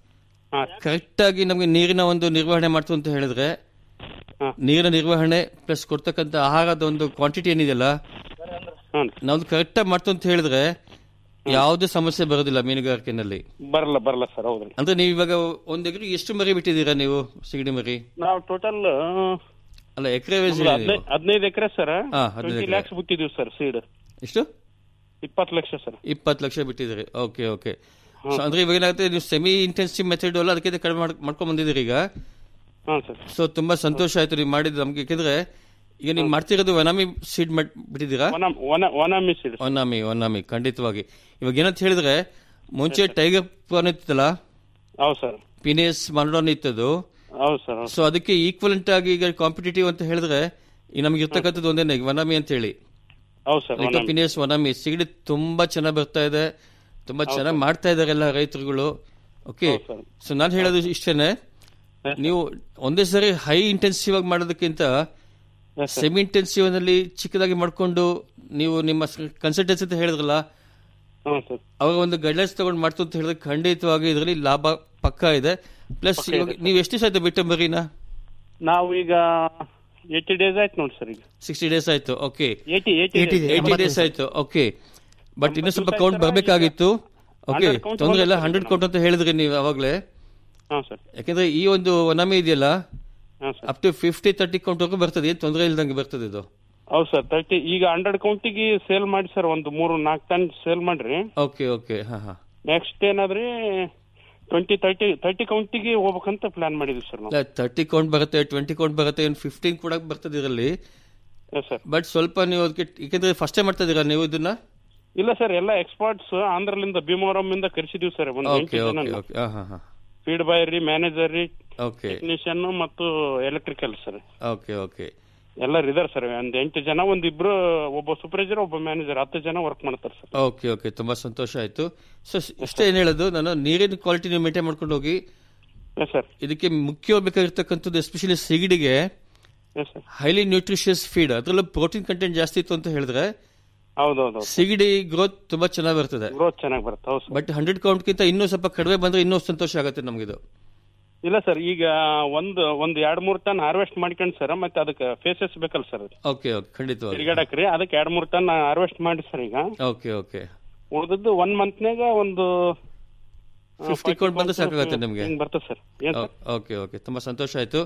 ಕರೆಕ್ಟ್ ಆಗಿ ನಮಗೆ ನೀರಿನ ಒಂದು ನಿರ್ವಹಣೆ ಮಾಡ್ತು ಅಂತ ಹೇಳಿದ್ರೆ ನೀರಿನ ನಿರ್ವಹಣೆ ಪ್ಲಸ್ ಕೊಡ್ತಕ್ಕಂಥ ಆಹಾರದ ಒಂದು ಕ್ವಾಂಟಿಟಿ ಏನಿದೆಯಲ್ಲ ನಾವು ಕರೆಕ್ಟ್ ಆಗಿ ಮಾಡ್ತು ಅಂತ ಹೇಳಿದ್ರೆ ಯಾವುದೇ ಸಮಸ್ಯೆ ಬರೋದಿಲ್ಲ ಮೀನುಗಾರಿಕೆನಲ್ಲಿ ಬರಲ್ಲ ಬರಲ್ಲ ಸರ್ ಹೌದ್ರಿ ಅಂದ್ರೆ ನೀವು ಇವಾಗ ಒಂದ್ ಎಕರೆ ಎಷ್ಟು ಮರಿ ಬಿಟ್ಟಿದ್ದೀರಾ ನೀವು ಸಿಗಡಿ ಮರಿ ನಾವು ಟೋಟಲ್ ಅಲ್ಲ ಎಕರೆ ಹದಿನೈದು ಎಕರೆ ಸರ್ ಹಾ, ಹದಿನೈದು ಟ್ವೆಂಟಿ ಎಕರೆ. ಲ್ಯಾಕ್ಸ್ ಬಿಟ್ಟಿದೀವಿ ಸರ್ ಸೀಡ್ ಎಷ್ಟು ಇಪ್ಪತ್ತು ಲಕ್ಷ ಸರ್ ಇಪ್ಪತ್ತು ಲಕ್ಷ ಬಿಟ್ಟಿದ್ದೀರಿ ಓಕೆ ಓಕೆ ಸೊ ಅಂದ್ರೆ ಇವಾಗ ಏನಾಗುತ್ತೆ ನೀವು ಸೆಮಿ ಇಂಟೆನ್ಸಿವ್ ಮೆಥಡ್ ಅಲ್ಲ ಅದಕ್ಕಿಂತ ಕಡಿಮೆ ಮಾಡ್- ಮಾಡ್ಕೊಂಡ್ ಬಂದಿದ್ದೀರಿ ಈಗ ಹಾಂ ಸರ್ ಸೊ ತುಂಬಾ ಸಂತೋಷ ಆಯ್ತು ನೀವು ಮಾಡಿದ್ದು ನಮ್ಗೆ ಯಾಕಂದ್ರೆ ಈಗ ನೀವು ಮಾಡ್ತಿರೋದು ವನಾಮಿ ಸೀಡ್ ಬಿಟ್ಟಿದ್ದೀರಾ ಒನಾಮಿ ಸೀಡ್ ಒನಾಮಿ ಒನಾಮಿ ಖಂಡಿತವಾಗಿ ಇವಾಗ ಏನಂತ ಹೇಳಿದ್ರೆ ಮುಂಚೆ ಟೈಗರ್ ಪ್ರಾನ್ ಇತ್ತಲ್ಲ ಹೌದು ಸರ್ ಪಿನೇಸ್ ಮನಡೋನ್ ಇತ್ತದು ಹೌದು ಸರ್ ಸೊ ಅದಕ್ಕೆ ಈಕ್ವಲೆಂಟ್ ಆಗಿ ಈಗ ಕಾಂಪಿಟೇಟಿವ್ ಅಂತ ಹೇಳಿದ್ರೆ ಈಗ ನಮ್ಗೆ ಇರ್ತಕ್ಕಂಥದ್ದು ಒಂದೇನೆ ವನಾಮಿ ಅಂತ ಹೇಳಿ ಹೌದು ಸರ್ ಅದಕ್ಕೆ ಪಿನೇಸ್ ವನಾಮಿ ಸಿಗಡಿ ತುಂಬಾ ಚೆನ್ನಾಗಿ ಬರ್ತಾ ಇದೆ ತುಂಬಾ ಚೆನ್ನಾಗಿ ಮಾಡ್ತಾ ಇದಾರೆ ಎಲ್ಲ ರೈತರುಗಳು ಓಕೆ ಸೊ ನಾನು ಹೇಳೋದು ಇಷ್ಟೇನೆ ನೀವು ಒಂದೇ ಸರಿ ಹೈ ಇಂಟೆನ್ಸಿವ್ ಆಗಿ ಮಾಡೋದಕ್ಕಿಂತ ಸೆಮಿ ಇಂಟೆನ್ಸಿವ್ ನಲ್ಲಿ ಚಿಕ್ಕದಾಗಿ ಮಾಡ್ಕೊಂಡು ನೀವು ನಿಮ್ಮ ಕನ್ಸಲ್ಟೆನ್ಸಿ ಅಂತ ಹೇಳಿದ್ರಲ್ಲ ಹ್ಞೂ ಸರ್ ಅವಾಗ ಒಂದು ಗೈಡ್ಲೈನ್ಸ್ ತಗೊಂಡು ಮಾಡ್ತು ಅಂತ ಹೇಳಿದ್ರೆ ಖಂಡಿತವಾಗಿ ಇದರಲ್ಲಿ ಲಾಭ ಪಕ್ಕ ಇದೆ ಪ್ಲಸ್ ಪಕ್ಕ ಇದೆ. ಇವಾಗ ನೀವು ಎಷ್ಟು ದಿವಸ ಆಯ್ತು ಬಿಟ್ಟು ಮರಿನ ನಾವು ಈಗ ಏಯ್ಟಿ ಡೇಸ್ ಆಯ್ತು ನೋಡಿ ಸರ್ ಈಗ ಸಿಕ್ಸ್ಟಿ ಡೇಸ್ ಆಯ್ತು okay eighty eighty eighty days ಆಯ್ತು ಓಕೆ ಬಟ್ ಇನ್ನೂ ಸ್ವಲ್ಪ ಕೌಂಟ್ ಬರಬೇಕಾಗಿತ್ತು ಓಕೆ 100 count ತೊಂದರೆ ಇಲ್ಲ ಬಂದಿದೆ ಹಂಡ್ರೆಡ್ ಕೌಂಟ್ ಅಂತ ಹೇಳಿದ್ರಿ ನೀವು ಅವಾಗಲೇ ಹಾಂ ಸರ್ ಯಾಕಂದ್ರೆ ಈ ಒಂದು ಒನಾಮಿ ಇದೆಯಲ್ಲ ಹಾಂ sir up to fifty thirty count ವರೆಗೂ ಬರ್ತದೆ ಏನು ತೊಂದರೆ ಇಲ್ದಂಗೆ ಬರ್ತದೆ ಇದು ಹೌದು ಸರ್ ತರ್ಟಿ ಈಗ ಹಂಡ್ರೆಡ್ ಕೌಂಟಿಗೆ ಸೇಲ್ ಮಾಡಿ ಸರ್ ಒಂದು ಮೂರು ನಾಲ್ಕು ಟನ್ ಸೇಲ್ ಮಾಡ್ರಿ ಓಕೆ ಓಕೆ ಹಾ ಹಾ ನೆಕ್ಸ್ಟ್ ಏನಾದ್ರಿ ಟ್ವೆಂಟಿ ತರ್ಟಿ ತರ್ಟಿ ಕೌಂಟಿಗೆ ಹೋಗ್ಬೇಕಂತ ಪ್ಲಾನ್ ಮಾಡಿದ್ವಿ ಸರ್ ನಾವು ತರ್ಟಿ ಕೌಂಟ್ ಬರುತ್ತೆ ಟ್ವೆಂಟಿ ಕೌಂಟ್ ಬರುತ್ತೆ ಏನು ಫಿಫ್ಟೀನ್ ಕೂಡ ಬರ್ತದೆ ಇದರಲ್ಲಿ ಸರ್ ಬಟ್ ಸ್ವಲ್ಪ ನೀವು ಅದಕ್ಕೆ ಯಾಕಂದ್ರೆ ಫಸ್ಟೇ ಮಾಡ್ತಾ ಇದೀರಾ ನೀವು ಇದನ್ನ ಇಲ್ಲ ಸರ್ ಎಲ್ಲ ಎಕ್ಸ್ಪರ್ಟ್ಸ್ ಆಂಧ್ರಲಿಂದ ಭೀಮವರಂ ಇಂದ ಕರೆಸಿದೀವಿ ಸರ್ ಒಂದು ಓಕೆ ಎಂಟು ಓಕೆ ಜನ ಓಕೆ ಹಾ ಹಾ ಹಾ ಫೀಡ್ ಬಾಯ್ ರೀ ಮ್ಯಾನೇಜರ್ ರೀ ಓಕೆ ಟೆಕ್ನಿಷಿಯನ್ ಮತ್ತು ಎಲೆಕ್ಟ್ರಿಕಲ್ ಸರ್ ಓಕೆ ಓಕೆ ಎಲ್ಲರೂ ಇದಾರೆ ಸರ್ ಒಂದ್ ಎಂಟು ಜನ ಒಂದ್ ಇಬ್ರು ಒಬ್ಬ ಸೂಪರ್ವೈಸರ್ ಒಬ್ಬ ಮ್ಯಾನೇಜರ್ ಹತ್ತು ಜನ ವರ್ಕ್ ಮಾಡ್ತಾರೆ ಸರ್ ಓಕೆ ಓಕೆ ತುಂಬಾ ಸಂತೋಷ ಆಯ್ತು ಸೊ ಇಷ್ಟೇ ಏನ್ ಹೇಳೋದು ನಾನು ನೀರಿನ ಕ್ವಾಲಿಟಿ ನೀವು ಮೇಂಟೈನ್ ಮಾಡ್ಕೊಂಡು ಹೋಗಿ ಸರ್ ಇದಕ್ಕೆ ಮುಖ್ಯವಾಗಿ ಬೇಕಾಗಿರ್ತಕ್ಕಂಥದ್ದು ಎಸ್ಪೆಷಲಿ ಸಿಗಡಿಗೆ ಹೈಲಿ ನ್ಯೂಟ್ರಿಷಿಯಸ್ ಫೀಡ್ ಅದರಲ್ಲೂ ಪ್ರೋಟೀನ್ ಕಂಟೆಂಟ್ ಜಾಸ್ತಿ ಇತ್ತು ಅಂತ ಹೇಳಿದ್ರೆ ಹೌದೌದು ಸಿಗಡಿ ಗ್ರೋತ್ ತುಂಬಾ ಚೆನ್ನಾಗಿ ಬರ್ತದೆ ಗ್ರೋತ್ ಚೆನ್ನಾಗಿ ಬರುತ್ತೆ ಹೌದು ಬಟ್ ಹಂಡ್ರೆಡ್ ಕೌಂಟ್ಗಿಂತ ಇನ್ನೂ ಸ್ವಲ್ಪ ಕಡಿಮೆ ಬಂದ್ರೆ ಇನ್ನೂ ಸಂತೋಷ ಆಗುತ್ತೆ ನಮಗಿದು ಇಲ್ಲ ಸರ್ ಈಗ ಒಂದು ಒಂದ್ ಎರಡ್ ಮೂರ್ ಟನ್ ಹಾರ್ವೆಸ್ಟ್ ಮಾಡ್ಕೊಂಡ್ ಸರ್ ಮತ್ತೆ ಅದಕ್ಕೆ ಫೇಸಸ್ ಬೇಕಲ್ಲ ಸರ್ ಓಕೆ ಓಕೆ ಖಂಡಿತವಾಗಿ ತಿರ್ಗಾಡಕ್ರಿ ಅದಕ್ಕೆ ಎರಡ್ ಮೂರ್ ಟನ್ ಹಾರ್ವೆಸ್ಟ್ ಮಾಡಿ ಸರ್ ಈಗ ಓಕೆ ಓಕೆ ಉಳಿದದ್ದು ಒನ್ ಮಂತ್ನಾಗ ಒಂದು ಫಿಫ್ಟಿ ಕೌಂಟ್ ಬಂದ್ರೆ ಸಾಕಾಗುತ್ತೆ ನಿಮಗೆ ಹಿಂಗ್ ಬರ್ತದೆ ಸರ್ ಏನ್ ಸರ್ ಓಕೆ ಓಕೆ ತುಂಬಾ ಸಂತೋಷ ಆಯ್ತು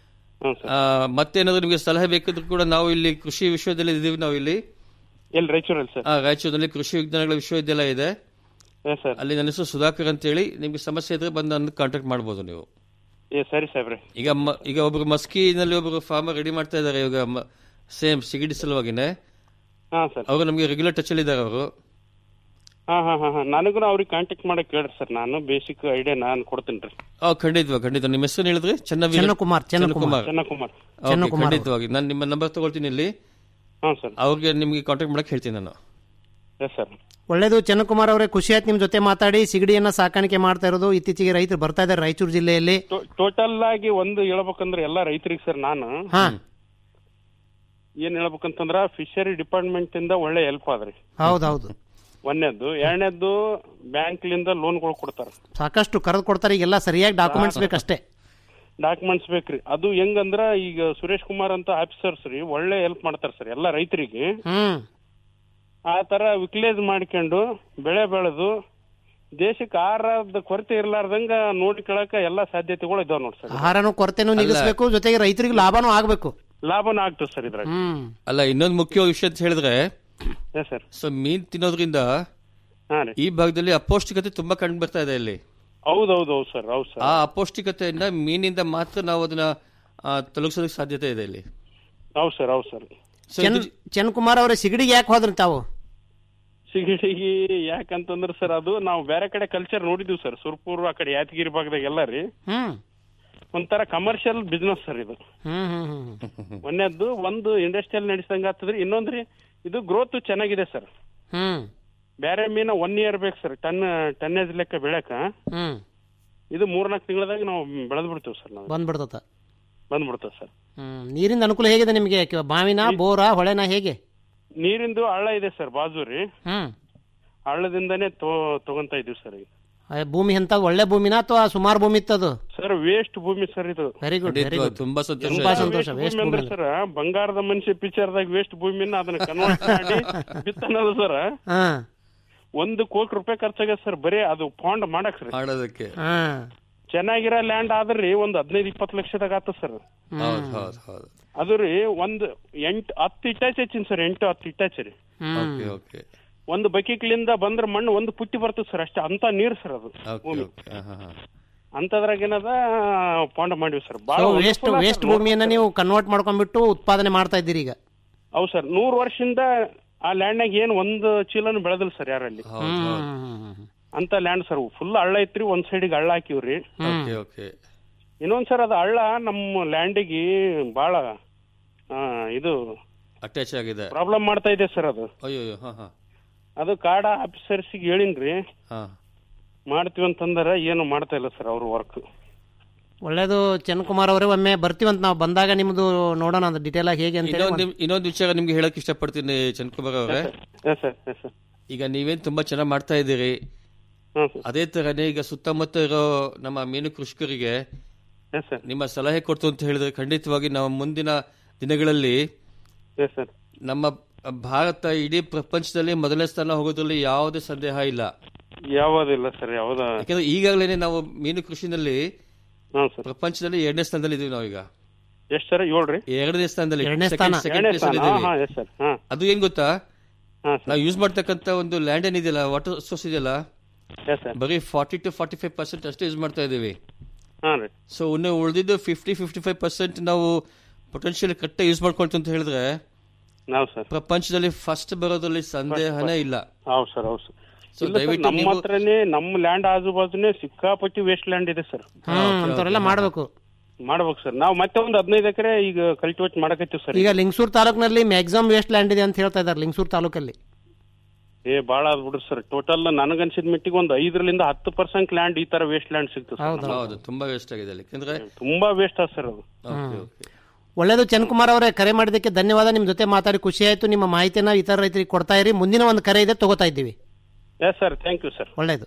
ಆ, ಮತ್ತೇನಾದ್ರು ನಿಮಗೆ ಸಲಹೆ ಬೇಕಿದ್ರು ಕೂಡ ನಾವು ಇಲ್ಲಿ ಕೃಷಿ ವಿಶ್ವವಿದ್ಯಾಲಯ ಇದೀವಿ ನಾವು ಇಲ್ಲಿ ಎಲ್ಲಿ ರಾಯಚೂರಲ್ಲಿ ಸರ್ ಆ, ರಾಯಚೂರಿನಲ್ಲಿ ಕೃಷಿ ವಿಜ್ಞಾನಗಳ ವಿಶ್ವವಿದ್ಯಾಲಯ ಇದೆ ಸರ್ ಅಲ್ಲಿ ನನ್ನ ಹೆಸರು ಸುಧಾಕರ್ ಅಂತ ಹೇಳಿ ನಿಮ್ಗೆ ಸಮಸ್ಯೆ ಇದ್ರೆ ಬಂದು ನನ್ನ ಕಾಂಟ್ಯಾಕ್ಟ್ ಮಾಡ್ಬೋದು ನೀವು ಏ ಸರಿ ಸಾಹೇಬ್ರೆ ಈಗ ಮ- ಈಗ ಒಬ್ರು ಮಸ್ಕಿನಲ್ಲಿ ಒಬ್ರು ಫಾರ್ಮರ್ ರೆಡಿ ಮಾಡ್ತಾ ಇದ್ದಾರೆ ಇವಾಗ ಸೇಮ್ ಸಿಗಿಡಿ ಸಲುವಾಗಿನೇ ಹಾ ಸರ್ ಅವರು ನಮಗೆ ರೆಗ್ಯುಲರ್ ಟಚ್ ಅಲ್ಲಿ ಇದ್ದಾರೆ ಅವರು ಹಾ ಹಾ ಹಾ ಹಾ ನನಗೂ ಅವ್ರಿಗೆ ಕಾಂಟ್ಯಾಕ್ಟ್ ಮಾಡಕ್ ಹೇಳ್ರಿ ಸರ್ ನಾನು ಬೇಸಿಕ್ ಐಡಿಯಾ ನಾನು ಕೊಡ್ತೀನಿ ರೀ ಆ ಖಂಡಿತವಾಗಿ ಖಂಡಿತ ನಿಮ್ಮ ಹೆಸರು ಹೇಳಿದ್ರಿ ಚೆನ್ನವೀರ ಚೆನ್ನಕುಮಾರ್, ಚೆನ್ನಕುಮಾರ್. ಚೆನ್ನಕುಮಾರ್. Okay, ಚೆನ್ನಕುಮಾರ್ ಅವರು. ಖಂಡಿತವಾಗಿ ನಾನು ನಿಮ್ಮ ನಂಬರ್ ತಗೊಳ್ತೀನಿ ಇಲ್ಲಿ ಹಾಂ ಸರ್ ಅವ್ರಿಗೆ ನಿಮಗೆ ಕಾಂಟ್ಯಾಕ್ಟ್ ಮಾಡಕ್ ಹೇಳ್ತೀನಿ ನಾನು ಎಸ್ ಸರ್ ಒಳ್ಳೇದು ಚನ್ನಕುಮಾರ್ ಅವರೇ ಖುಷಿ ಆಯ್ತು ನಿಮ್ ಜೊತೆ ಮಾತಾಡಿ ಸಿಗಡಿಯನ್ನ ಸಾಕಾಣಿಕೆ ಮಾಡ್ತಾ ಇರೋದು ಇತ್ತೀಚೆಗೆ ರೈತರು ಬರ್ತಾ ಇದ್ದಾರೆ ರಾಯಚೂರು ಜಿಲ್ಲೆಯಲ್ಲಿ ಟೋಟಲ್ ಆಗಿ ಒಂದು ಹೇಳ್ಬೇಕಂದ್ರೆ ಎಲ್ಲ ರೈತರಿಗೆ ಸರ್ ನಾನು ಹಾ ಏನ್ ಹೇಳ್ಬೇಕಂತಂದ್ರ ಫಿಶರಿ ಡಿಪಾರ್ಟ್ಮೆಂಟ್ ಇಂದ ಒಳ್ಳೆ ಹೆಲ್ಪ್ ಆದ್ರಿ ಹೌದೌದು ಒಂದನೇದ್ದು ಎರಡನೇದ್ದು ಬ್ಯಾಂಕ್ಲಿಂದ ಲೋನ್ಗಳು ಕೊಡ್ತಾರ ಸಾಕಷ್ಟು ಕರೆದು ಕೊಡ್ತಾರೆ ಈಗೆಲ್ಲ ಸರಿಯಾಗಿ ಡಾಕ್ಯುಮೆಂಟ್ಸ್ ಬೇಕಷ್ಟೇ ಡಾಕ್ಯುಮೆಂಟ್ಸ್ ಬೇಕ್ರಿ ಅದು ಹೆಂಗಂದ್ರ ಈಗ ಸುರೇಶ್ ಕುಮಾರ್ ಅಂತ ಆಫೀಸರ್ಸ್ ರೀ ಒಳ್ಳೆ ಹೆಲ್ಪ್ ಮಾಡ್ತಾರ ಸರ್ ಎಲ್ಲ ರೈತರಿಗೆ ಹ್ಮ್ ಆ ತರ ವಿಕ್ಲೇಜ್ ಮಾಡ್ಕೊಂಡು ಬೆಳೆ ಬೆಳೆದು ದೇಶಕ್ಕೆ ಆಹಾರದ ಕೊರತೆ ಇರ್ಲಾರ್ದಂಗ ನೋಡ್ಕೊಳಕ ಎಲ್ಲಾ ಸಾಧ್ಯತೆಗಳು ಇದಾವ ನೋಡಿ ಸರ್ ಆಹಾರನೂ ಕೊರತೆನೂ ನಿಲ್ಲಿಸಬೇಕು ಜೊತೆಗೆ ರೈತರಿಗೆ ಲಾಭನೂ ಆಗಬೇಕು ಲಾಭನ ಆಗ್ತದೆ ಸರ್ ಇದ್ರಾಗ ಹ್ಮ್ ಅಲ್ಲ ಇನ್ನೊಂದು ಮುಖ್ಯವಾದ ವಿಷಯ ಅಂತ ಹೇಳಿದ್ರೆ ಸರ್ ಸೊ ಮೀನ್ ತಿನ್ನೋದ್ರಿಂದ ಹಾ ರೀ ಈ ಭಾಗದಲ್ಲಿ ಅಪೌಷ್ಟಿಕತೆ ತುಂಬಾ ಕಂಡು ಬರ್ತಾ ಇದೆ ಇಲ್ಲಿ ಹೌದೌದು ಹೌದು ಸರ್ ಹೌದು ಸರ್ ಆ ಅಪೌಷ್ಟಿಕತೆಯಿಂದ ಮೀನಿಂದ ಮಾತ್ರ ನಾವು ಅದನ್ನ ಆ, ತೊಲಗಿಸೋದಕ್ಕೆ ಸಾಧ್ಯತೆ ಇದೆ ಇಲ್ಲಿ ಹೌದು ಸರ್ ಹೌದು ಸರ್ ಸೊ ಚೆನ್ ಇದು- ಚೆನ್ ಕುಮಾರ್ ಅವರೇ ಸಿಗಡಿಗೆ ಯಾಕೆ ಹೋದ್ರಿ ತಾವು ಸಿಗಡಿಗಿ ಯಾಕಂತಂದ್ರ ಸರ್ ಅದು ನಾವು ಬೇರೆ ಕಡೆ ಕಲ್ಚರ್ ನೋಡಿದ್ವಿ ಸರ್ ಸುರ್ಪುರ್ ಆ ಕಡೆ ಯಾದಗಿರಿ ಭಾಗದಾಗ ಎಲ್ಲ ರೀ ಹ್ಮ್ ಒಂಥರ ಕಮರ್ಷಿಯಲ್ ಬಿಸ್ನೆಸ್ ಸರ್ ಇದು ಹ್ಮ್ ಹ್ಮ್ ಹ್ಮ್ ಒಂದೇದ್ದು ಒಂದು ಇಂಡಸ್ಟ್ರಿಯಲ್ ನಡೆಸಿದಂಗ ಆಗ್ತದ್ರಿ ಇನ್ನೊಂದ್ರಿ ಇದು ಗ್ರೋತ್ ಚೆನ್ನಾಗಿದೆ ಸರ್ ಹ್ಮ್ ಬೇರೆ ಮೀನ ಒನ್ ಇಯರ್ ಬೇಕು ಸರ್ ಟನ್ ಟನ್ನೇಜ್ ಲೆಕ್ಕ ಬೆಳಕ ಹ್ಮ್ ಇದು ಮೂರ್ನಾಲ್ಕು ತಿಂಗಳದಾಗ ನಾವು ಬೆಳೆದ್ ಬಿಡ್ತೀವಿ ಸರ್ ನಾವು ಬಂದ್ಬಿಡ್ತತ ಬಂದ್ಬಿಡ್ತೇವೆ ಸರ್ ಹ್ಮ್ ನೀರಿನ ಅನುಕೂಲ ಹೇಗಿದೆ ನಿಮಗೆ ಕ- ಬಾವಿನ ಬೋರಾ ಹೊಳೆನ ಹೇಗೆ ನೀರಿಂದು ಹಳ್ಳ ಇದೆ ಸರ್ ಬಾಜು ರೀ ಹ್ಮ್ ಹಳ್ಳದಿಂದನೇ ತೊ ತಗೊಂತ ಇದೀವಿ ಸರ್ ಈಗ ಆ ಭೂಮಿ ಎಂತ ಒಳ್ಳೆ ಭೂಮಿನ ಅಥವಾ ಸುಮಾರು ಭೂಮಿ ಇತ್ತದು ಸರ್ ವೇಸ್ಟ್ ಭೂಮಿ ಸರ್ ಇದು ವೆರಿ ಗುಡ್ ವೆರಿ ಖಂಡಿತವಾಗಿ ಗುಡ್ ತುಂಬಾ ಸಂತೋಷ ತುಂಬಾ ಆಯ್ತು. ಸಂತೋಷ ಭೂಮಿ ವೇಸ್ಟ್ ಅಂದ್ರೆ ಭೂಮಿ ಸರ್ ಬಂಗಾರದ ಮನುಷ್ಯ ಪಿಕ್ಚರ್ದಾಗ ವೇಸ್ಟ್ ಭೂಮಿನ ಅದನ್ನ ಕನ್ವರ್ಟ್ ಮಾಡಿ ಬಿತ್ತನದು ಸರ್ ಹಾ ಒಂದು ಕೋಟಿ ರೂಪಾಯಿ ಖರ್ಚಾಗ್ಯದ ಸರ್ ಬರೀ ಅದು ಪಾಂಡ್ ಮಾಡಕ್ ರೀ ಮಾಡೋದಕ್ಕೆ ಹಾ ಚೆನ್ನಾಗಿರೋ ಲ್ಯಾಂಡ್ ಆದ್ರಿ ಒಂದ್ ಹದಿನೈದು ಇಪ್ಪತ್ತು ಲಕ್ಷದಾಗ ಆತ ಸರ್ ಹೌದು ಹೌದು ಹೌದು ಅದು ರೀ ಒಂದ್ ಎಂಟ್ ಹತ್ತು ಇಟ್ಟಾಚ್ ಹೆಚ್ಚಿನ ಸರ್ ಎಂಟು ಹತ್ತು ಇಟ್ಟಾಚ್ ರೀ ಓಕೆ ಓಕೆ ಒಂದು ಬಕೀಕ್ಲಿಂದ ಬಂದ್ರ ಮಣ್ಣು ಒಂದು ಪುಟ್ಟಿ ಬರ್ತದೆ ಸರ್ ಅಷ್ಟೇ ಅಂತ ನೀರ್ ಸರ್ ಅದು ಓಕೆ ಓಕೆ ಹಾ ಹಾ ಹಾ ಅಂತದ್ರಾಗ ಏನದ ಪಾಂಡ ಮಾಡಿವಿ ಸರ್ ಬಾಳ ವೇಸ್ಟ್ ವೇಸ್ಟ್ ಭೂಮಿಯನ್ನ ನೀವು ಕನ್ವರ್ಟ್ ಮಾಡ್ಕೊಂಡ್ಬಿಟ್ಟು ಉತ್ಪಾದನೆ ಮಾಡ್ತಾ ಇದ್ದೀರಿ ಈಗ ಹೌದು ಸರ್ ನೂರ್ ವರ್ಷದಿಂದ ಆ ಲ್ಯಾಂಡ್ನಾಗ ಏನ್ ಒಂದು ಚೀಲನು ಬೆಳೆದಿಲ್ಲ ಸರ್ ಯಾರಲ್ಲಿ ಹೌದು ಹೌದು ಅಂತ ಲ್ಯಾಂಡ್ ಸರ್ ಫುಲ್ ಹಳ್ಳ ಐತ್ರಿ ಒಂದ್ ಸೈಡಿಗೆ ಹಳ್ಳ ಹಾಕಿವ್ರಿ ಓಕೆ ಓಕೆ ಇನ್ನೊಂದ್ ಸರ್ ಅದು ಹಳ್ಳ ನಮ್ಮ ಲ್ಯಾಂಡಿಗೆ ಬಾಳ ಆ, ಇದು ಅಟ್ಯಾಚ್ ಆಗಿದೆ ಪ್ರಾಬ್ಲಮ್ ಮಾಡ್ತಾ ಇದೆ ಸರ್ ಅದು ಅಯ್ಯೋ ಅಯ್ಯೋ ಹಾ ಹಾ ಅದು ಕಾಡ ಆಫೀಸರ್ಸಿಗೆ ಹೇಳಿನ್ರಿ ಹಾ ಮಾಡ್ತೀವಿ ಅಂತಂದ್ರ ಏನು ಮಾಡ್ತಾ ಇಲ್ಲ ಸರ್ ಅವ್ರ ವರ್ಕ್ ಒಳ್ಳೇದು ಚಂದ್ರಕುಮಾರ್ ಅವರೇ ಒಮ್ಮೆ ಬರ್ತೀವಂತ ನಾವು ಬಂದಾಗ ನಿಮ್ದು ನೋಡೋಣ ಅದು ಡೀಟೇಲ್ ಆಗಿ ಹೇಗೆ ಅಂತ ಹೇಳಿ ಇನ್ನೊಂದು ಇನ್ನೊಂದು ವಿಚಾರ ನಿಮ್ಗೆ ಹೇಳಕ್ ಇಷ್ಟಪಡ್ತೀನಿ ಚಂದ್ರಕುಮಾರ್ ಅವರೇ ಎಸ್ ಸರ್ ಎಸ್ ಸರ್ ಈಗ ನೀವೇನ್ ತುಂಬಾ ಚೆನ್ನಾಗಿ ಮಾಡ್ತಾ ಇದ್ದೀರಿ ಅದೇ ತರನೇ ಈಗ ಸುತ್ತಮುತ್ತ ಇರೋ ನಮ್ಮ ಮೀನು ಕೃಷಿಕರಿಗೆ ಎಸ್ ಸರ್ ನಿಮ್ಮ ಸಲಹೆ ಕೊಡ್ತು ಅಂತ ಹೇಳಿದ್ರೆ ಖಂಡಿತವಾಗಿ ನಾವು ಮುಂದಿನ ದಿನಗಳಲ್ಲಿ ಎಸ್ ಸರ್ ನಮ್ಮ ಭಾರತ ಇಡೀ ಪ್ರಪಂಚದಲ್ಲಿ ಮೊದಲನೇ ಸ್ಥಾನ ಹೋಗೋದ್ರಲ್ಲಿ ಯಾವುದೇ ಸಂದೇಹ ಇಲ್ಲ ಯಾವ್ದಿಲ್ಲ ಸರ್ ಯಾವ್ದ ಯಾಕಂದ್ರೆ ಈಗಾಗಲೇ ನಾವು ಮೀನು ಕೃಷಿನಲ್ಲಿ ಹಾ ಸರ್ ಪ್ರಪಂಚದಲ್ಲಿ ಎರಡನೇ ಸ್ಥಾನದಲ್ಲಿ ಇದೀವಿ ನಾವೀಗ ಎಷ್ಟ್ ಸರ್ ಏಳ್ರಿ ಎರಡನೇ ಸ್ಥಾನದಲ್ಲಿ ಎರಡನೇ second- ಸ್ಥಾನ. second ಎರಡನೇ place ಅಲ್ಲಿ ಸ್ಥಾನ ಇದೀವಿ. ಹಾ ಎಸ್ ಸರ್ ಹಾ ಅದು ಏನ್ ಗೊತ್ತಾ ಹಾ ನಾವು ಯೂಸ್ ಮಾಡ್ತಕ್ಕಂತ ಒಂದು ಲ್ಯಾಂಡ್ ಏನಿದೆಯಲ್ಲ ವಾಟರ್ ಸೋರ್ಸ್ ಇದೆಯಲ್ಲ ಎಸ್ ಸರ್ ಬರೀ forty two forty five percent ಅಷ್ಟೇ ಯೂಸ್ ಮಾಡ್ತಾ ಇದೀವಿ ಹಾ ರೀ ಸೊ ಇನ್ನು ಉಳಿದಿದ್ದು ಫಿಫ್ಟಿ ಫಿಫ್ಟಿ ಫೈವ್ ಪರ್ಸೆಂಟ್ ನಾವು ಪೊಟೆನ್ಶಿಯಲ್ ಕರೆಕ್ಟ್ ಯೂಸ್ ಮಾಡ್ಕೊಳ್ತು ಅಂತ ಹೇಳಿದ್ರೆ ನಾವು ಸರ್ ಪ್ರಪಂಚದಲ್ಲಿ ಫಸ್ಟ್ ಬರೋದ್ರಲ್ಲಿ ಸಂದೇಹನೇ ಇಲ್ಲ ಹೌದು ಸರ್ ಹೌದು ಸರ್ ಸೊ ಇಲ್ಲ ಸರ್, ದಯವಿಟ್ಟು ನಮ್ಮ ನೀವು ಹತ್ರನೇ ನಮ್ಮ ಲ್ಯಾಂಡ್ ಆಜು ಬಾಜುನೇ ಸಿಕ್ಕಾಪಟ್ಟಿ ವೇಸ್ಟ್ ಲ್ಯಾಂಡ್ ಇದೆ ಸರ್ ಹ್ಮ್ ಅಂತವರೆಲ್ಲ ಮಾಡ್ಬೇಕು ಮಾಡ್ಬೇಕು ಸರ್ ನಾವು ಮತ್ತೆ ಒಂದು ಹದಿನೈದು ಎಕರೆ ಈಗ ಕಲ್ಟಿವೇಟ್ ಮಾಡಕತ್ತೀವಿ ಸರ್ ಈಗ ಲಿಂಗಸೂರ್ ತಾಲೂಕಿನಲ್ಲಿ ಮ್ಯಾಕ್ಸಿಮಮ್ ವೇಸ್ಟ್ ಲ್ಯಾಂಡ್ ಇದೆ ಅಂತ ಹೇಳ್ತಾ ಇದ್ದಾರೆ ಲಿಂಗಸೂರ್ ತಾಲೂಕಲ್ಲಿ ಏ ಬಾಳ ಆದ್ ಬಿಡ್ರಿ ಸರ್ ಟೋಟಲ್ ನನಗನ್ಸಿದ ಮಿಟ್ಟಿಗೆ ಒಂದು ಐದರಿಂದ ಹತ್ತು ಪರ್ಸೆಂಟ್ ಲ್ಯಾಂಡ್ ಈ ತರ ವೇಸ್ಟ್ ಲ್ಯಾಂಡ್ ಸಿಗ್ತದೆ ಸರ್ ನಮ್ಗೆ. ಹೌದು ತುಂಬಾ ವೇಸ್ಟ್ ಆಗಿದೆ ಅಲ್ಲಿ ಯಾಕಂದ್ರೆ ತುಂಬಾ ವೇಸ್ಟ್ ಅದ ಸರ್ ಅದು ಓಕೆ ಓಕೆ ಒಳ್ಳೇದು ಚಂದ್ರಕುಮಾರ್ ಅವರೇ ಕರೆ ಮಾಡಿದ್ದಕ್ಕೆ ಧನ್ಯವಾದ ನಿಮ್ಮ ಜೊತೆ ಮಾತಾಡಿ ಖುಷಿ ಆಯ್ತು ನಿಮ್ಮ ಮಾಹಿತಿನ ಇತರ ರೈತರಿಗೆ ಕೊಡ್ತಾ ಇರಿ ಮುಂದಿನ ಒಂದು ಕರೆ ಇದೆ ತಗೋತಾ ಇದ್ದೀವಿ yes sir thank you sir ಒಳ್ಳೇದು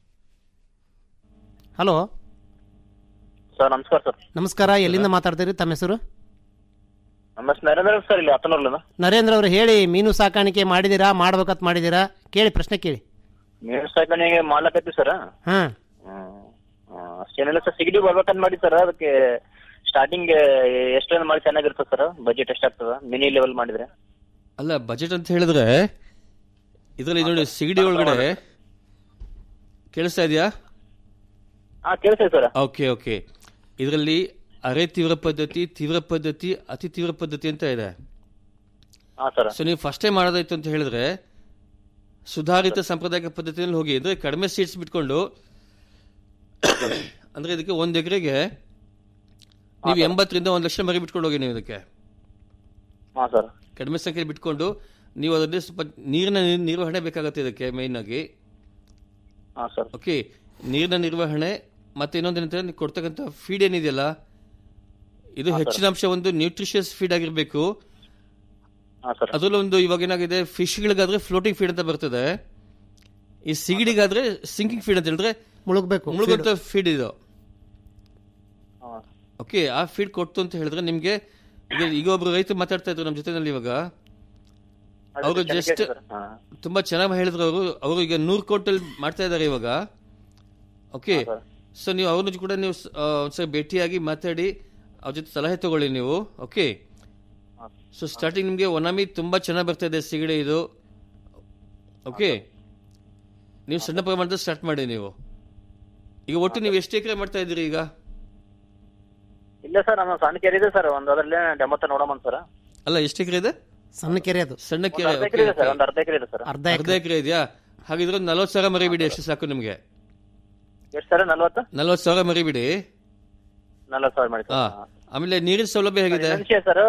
ಹಲೋ ಸರ್ ನಮಸ್ಕಾರ ಸರ್ ನಮಸ್ಕಾರ ಎಲ್ಲಿಂದ ಮಾತಾಡ್ತೀರಿ ತಮ್ಮ ಹೆಸರು ನಮ್ಮ ಹೆಸರು ನರೇಂದ್ರ ಸರ್ ಇಲ್ಲಿ ಹತ್ತನೂರ್ಲಿಂದ ನರೇಂದ್ರ ಅವರು ಹೇಳಿ ಮೀನು ಸಾಕಾಣಿಕೆ ಮಾಡಿದ್ದೀರಾ ಮಾಡ್ಬೇಕಂತ ಮಾಡಿದ್ದೀರಾ ಕೇಳಿ ಪ್ರಶ್ನೆ ಕೇಳಿ ನೀರು ಸಾಕಣೆಗೆ ಮಾಡ್ಲಕತ್ತೀವಿ ಸರ್ ಹಾ ಅಷ್ಟೇನಿಲ್ಲ ಸರ್ ಸಿಗಡಿ ಬರ್ಬೇಕಂತ ಮಾಡಿ ಸರ್ ಅದಕ್ಕೆ ಸ್ಟಾರ್ಟಿಂಗ್ ಎಷ್ಟೇನು ಮಾಡಿ ಚೆನ್ನಾಗಿರ್ತದೆ ಸರ್ ಬಜೆಟ್ ಎಷ್ಟಾಗ್ತದ ಮಿನಿ ಲೆವೆಲ್ ಮಾಡಿದ್ರೆ ಅಲ್ಲ ಬಜೆಟ್ ಅಂತ ಹೇಳಿದ್ರೆ ಇದರಲ್ಲಿ ನೋಡಿ ಸಿಗಡಿ ಒಳಗಡೆ ಕೇಳಿಸ್ತಾ ಇದೆಯಾ ಹಾ ಕೇಳಿಸ್ತದೆ ಸರ್ ಓಕೆ ಓಕೆ ಇದರಲ್ಲಿ ಅರೆ ತೀವ್ರ ಪದ್ಧತಿ ತೀವ್ರ ಪದ್ಧತಿ ಅತಿ ತೀವ್ರ ಪದ್ಧತಿ ಅಂತ ಇದೆ ಹಾ ಸರ್ ಸೊ ನೀವು ಫಸ್ಟೇ ಮಾಡೋದಾಯ್ತು ಅಂತ ಹೇಳಿದ್ರೆ ಸುಧಾರಿತ ಸಾಂಪ್ರದಾಯಿಕ ಪದ್ಧತಿಯಲ್ಲಿ ಹೋಗಿ ಅಂದ್ರೆ ಕಡಿಮೆ ಸೀಟ್ಸ್ ಬಿಟ್ಕೊಂಡು ಅಂದ್ರೆ ಇದಕ್ಕೆ ಒಂದ್ ಎಕರೆಗೆ ನೀವು ಎಂಬತ್ತರಿಂದ ಒಂದ್ ಲಕ್ಷ ಮರಿ ಬಿಟ್ಕೊಂಡು ಹೋಗಿ ನೀವು ಇದಕ್ಕೆ ಹಾ ಸರ್ ಕಡಿಮೆ ಸಂಖ್ಯೆ ಬಿಟ್ಕೊಂಡು ನೀವು ಅದರಲ್ಲಿ ಸ್ವಲ್ಪ ನೀರಿನ ನಿರ್- ನಿರ್ವಹಣೆ ಬೇಕಾಗುತ್ತೆ ಇದಕ್ಕೆ ಮೇಯ್ನ್ ಆಗಿ ಹಾ ಸರ್ ಓಕೆ ನೀರಿನ ನಿರ್ವಹಣೆ ಮತ್ತೆ ಇನ್ನೊಂದು ಏನಂದ್ರೆ ನೀವು ಕೊಡ್ತಕ್ಕಂಥ ಫೀಡ್ ಏನಿದೆಯಲ್ಲ ಇದು ಹಾ, ಹೆಚ್ಚಿನ ಅಂಶ ಒಂದು ನ್ಯೂಟ್ರಿಷಿಯಸ್ ಫೀಡ್ ಆಗಿರಬೇಕು ಹಾ ಸರ್ ಅದರಲ್ಲೂ ಒಂದು ಇವಾಗ ಏನಾಗಿದೆ ಫಿಶ್ಗಳಿಗಾದ್ರೆ ಫ್ಲೋಟಿಂಗ್ ಫೀಡ್ ಅಂತ ಬರ್ತದೆ ಈ ಸಿಗಡಿಗಾದ್ರೆ ಸಿಂಕಿಂಗ್ ಫೀಡ್ ಅಂತ ಹೇಳಿದ್ರೆ ಮುಳುಗ್ಬೇಕು ಮುಳುಗುವಂತ ಫೀಡ್ ಇದು ಹಾ ಓಕೆ ಆ ಫೀಡ್ ಕೊಟ್ಟು ಅಂತ ಹೇಳಿದ್ರೆ ನಿಮ್ಗೆ ಈಗ ಈಗ ಒಬ್ರು ರೈತ ಮಾತಾಡ್ತಾ ಇದ್ರು ನಮ್ಮ ಜೊತೆನಲ್ಲಿ ಇವಾಗ ಅವರು ಚೆನ್ನಾಗಿ ಜಸ್ಟ್ ಸರ್. ಹಾ. ತುಂಬಾ ಚೆನ್ನಾಗಿ ಹೇಳಿದ್ರು ಅವರು ಅವರು ಈಗ ನೂರು ಕೋಟಲ್ಲಿ ಮಾಡ್ತಾ ಇದ್ದಾರೆ ಇವಾಗ ಓಕೆ ಸೊ ನೀವು ಅವ್ರನ್ನ ಕೂಡ ನೀವು ಸ- ಆ, ಒಂದ್ಸರಿ ಭೇಟಿಯಾಗಿ ಮಾತಾಡಿ ಅವ್ರ ಜೊತೆ ಸಲಹೆ ತಗೊಳ್ಳಿ ನೀವು ಓಕೆ ಸೊ ಸ್ಟಾರ್ಟಿಂಗ್ ನಿಮಗೆ ಒನಾಮಿ ತುಂಬಾ ಚೆನ್ನಾಗಿ ಬರ್ತಾ ಇದೆ ಸಿಗಡೆ ಇದು ಓಕೆ ನೀವು ಸಣ್ಣ ಪ್ರಮಾಣದ ಸ್ಟಾರ್ಟ್ ಮಾಡಿ ನೀವು ಈಗ ಒಟ್ಟು ನೀವು ಎಷ್ಟು ಎಕರೆ ಮಾಡ್ತಾ ಇದ್ದೀರಿ ಈಗ ಇಲ್ಲ ಸರ್ ನಮ್ಮ ಸಣ್ಣ ಕೆರೆ ಇದೆ ಸರ್ ಒಂದು ಅದ್ರಲ್ಲೇ ಡೆಮೋ ನೋಡಮನ್ ಸರ್ ಅಲ್ಲ ಎಷ್ಟು ಎಕರೆ ಇದೆ ಸಣ್ಣ ಕೆರೆ ಅದು ಸಣ್ಣ ಒಂದು ಕೆರೆ ಅರ್ಧ okay, ಎಕರೆ ಇದೆ ಸರ್ okay. ಒಂದು ಅರ್ಧ ಎಕರೆ ಇದೆ ಸರ್ ಅರ್ಧ ಅರ್ಧ ಎಕರೆ ಇದೆಯಾ ಹಾಗಿದ್ರೆ ನಲ್ವತ್ತು ಸಾವಿರ ಮರಿ ಬಿಡಿ ಎಷ್ಟು ಸಾಕು ನಿಮಗೆ ಎಷ್ಟು ಸರ್ ನಲ್ವತ್ತು ನಲ್ವತ್ತು ಸಾವಿರ ಮರಿ ಬಿಡಿ ನಲ್ವತ್ತು ಸಾವಿರ ಮಾಡಿ ಹಾ ಆಮೇಲೆ ನೀರಿನ ಸೌಲಭ್ಯ ಹೇಗಿದೆ ವಿಷಯ ಸರ್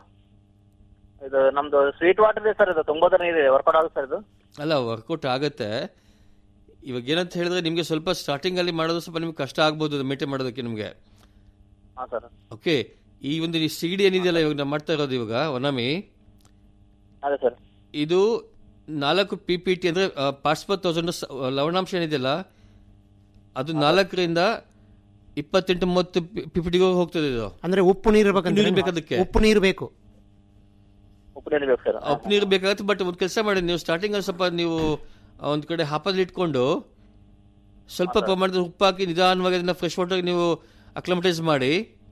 ಇದು ನಮ್ದು ಸ್ವೀಟ್ ವಾಟರ್ ಇದೆ ಸರ್ ಇದು ತುಂಬಾ ನೀರು ವರ್ಕೌಟ್ ಆಗುತ್ತೆ ಸರ್ ಇದು ಅಲ್ಲ ವರ್ಕೌಟ್ ಆಗತ್ತೆ ಇವಾಗ ಏನಂತ ಹೇಳಿದ್ರೆ ನಿಮಗೆ ಸ್ವಲ್ಪ ಸ್ಟಾರ್ಟಿಂಗ್ ಅಲ್ಲಿ ಮಾಡೋದು ಸ್ವಲ್ಪ ನಿಮ್ಗೆ ಕಷ್ಟ ಆಗ್ಬೋದು ಮೇಂಟೈನ್ ಮಾಡೋದಕ್ಕೆ ನಿಮಗೆ ಹಾ ಸರ್ ಓಕೆ ಈ ಒಂದು ಈ ಸಿಗಡಿ ಏನಿದೆಯಲ್ಲ ಇವಾಗ ನಾವು ಮಾಡ್ತಾ ಇರೋದು ಇವಾಗ ಒನಾಮಿ ಅದೇ ಸರ್ ಇದು ನಾಲ್ಕು ಪಿ ಪಿ ಟಿ ಅಂದ್ರೆ ಪಾರ್ಟ್ಸ್ ಪರ್ ತೌಸಂಡ್ ಲವಣಾಂಶ ಏನಿದೆಯಲ್ಲ ಅದು ನಾಲ್ಕರಿಂದ ಇಪ್ಪತ್ತೆಂಟು ಮೂವತ್ತು ಪಿ ಪಿ ಟಿಗೂ ಹೋಗ್ತದೆ ಇದು ಅಂದ್ರೆ ಉಪ್ಪು ನೀರು ಇರ್ಬೇಕಂತ ನೀರು ಬೇಕು ಅದಕ್ಕೆ ಉಪ್ಪು ನೀರು ಬೇಕು ಉಪ್ಪು ನೀರು ಬೇಕು ಸರ್ ಉಪ್ಪು ನೀರು ಬೇಕಾಗತ್ತೆ ಬಟ್ ಒಂದು ಕೆಲಸ ಮಾಡಿ ನೀವು ಸ್ಟಾರ್ಟಿಂಗ್ ಅಲ್ಲಿ ಸ್ವಲ್ಪ ನೀವು ಒಂದು ಕಡೆ ಹಾಪಲ್ಲಿ ಇಟ್ಕೊಂಡು ಸ್ವಲ್ಪ ಪ್ರಮಾಣದ ಉಪ್ಪು ಹಾಕಿ ನಿಧಾನವಾಗಿ ಅದನ್ನ ಫ್ರೆಶ್ ವಾಟರ್ ನೀವು ಅಕ್ಲಮಟೈಸ್ ಮಾಡಿ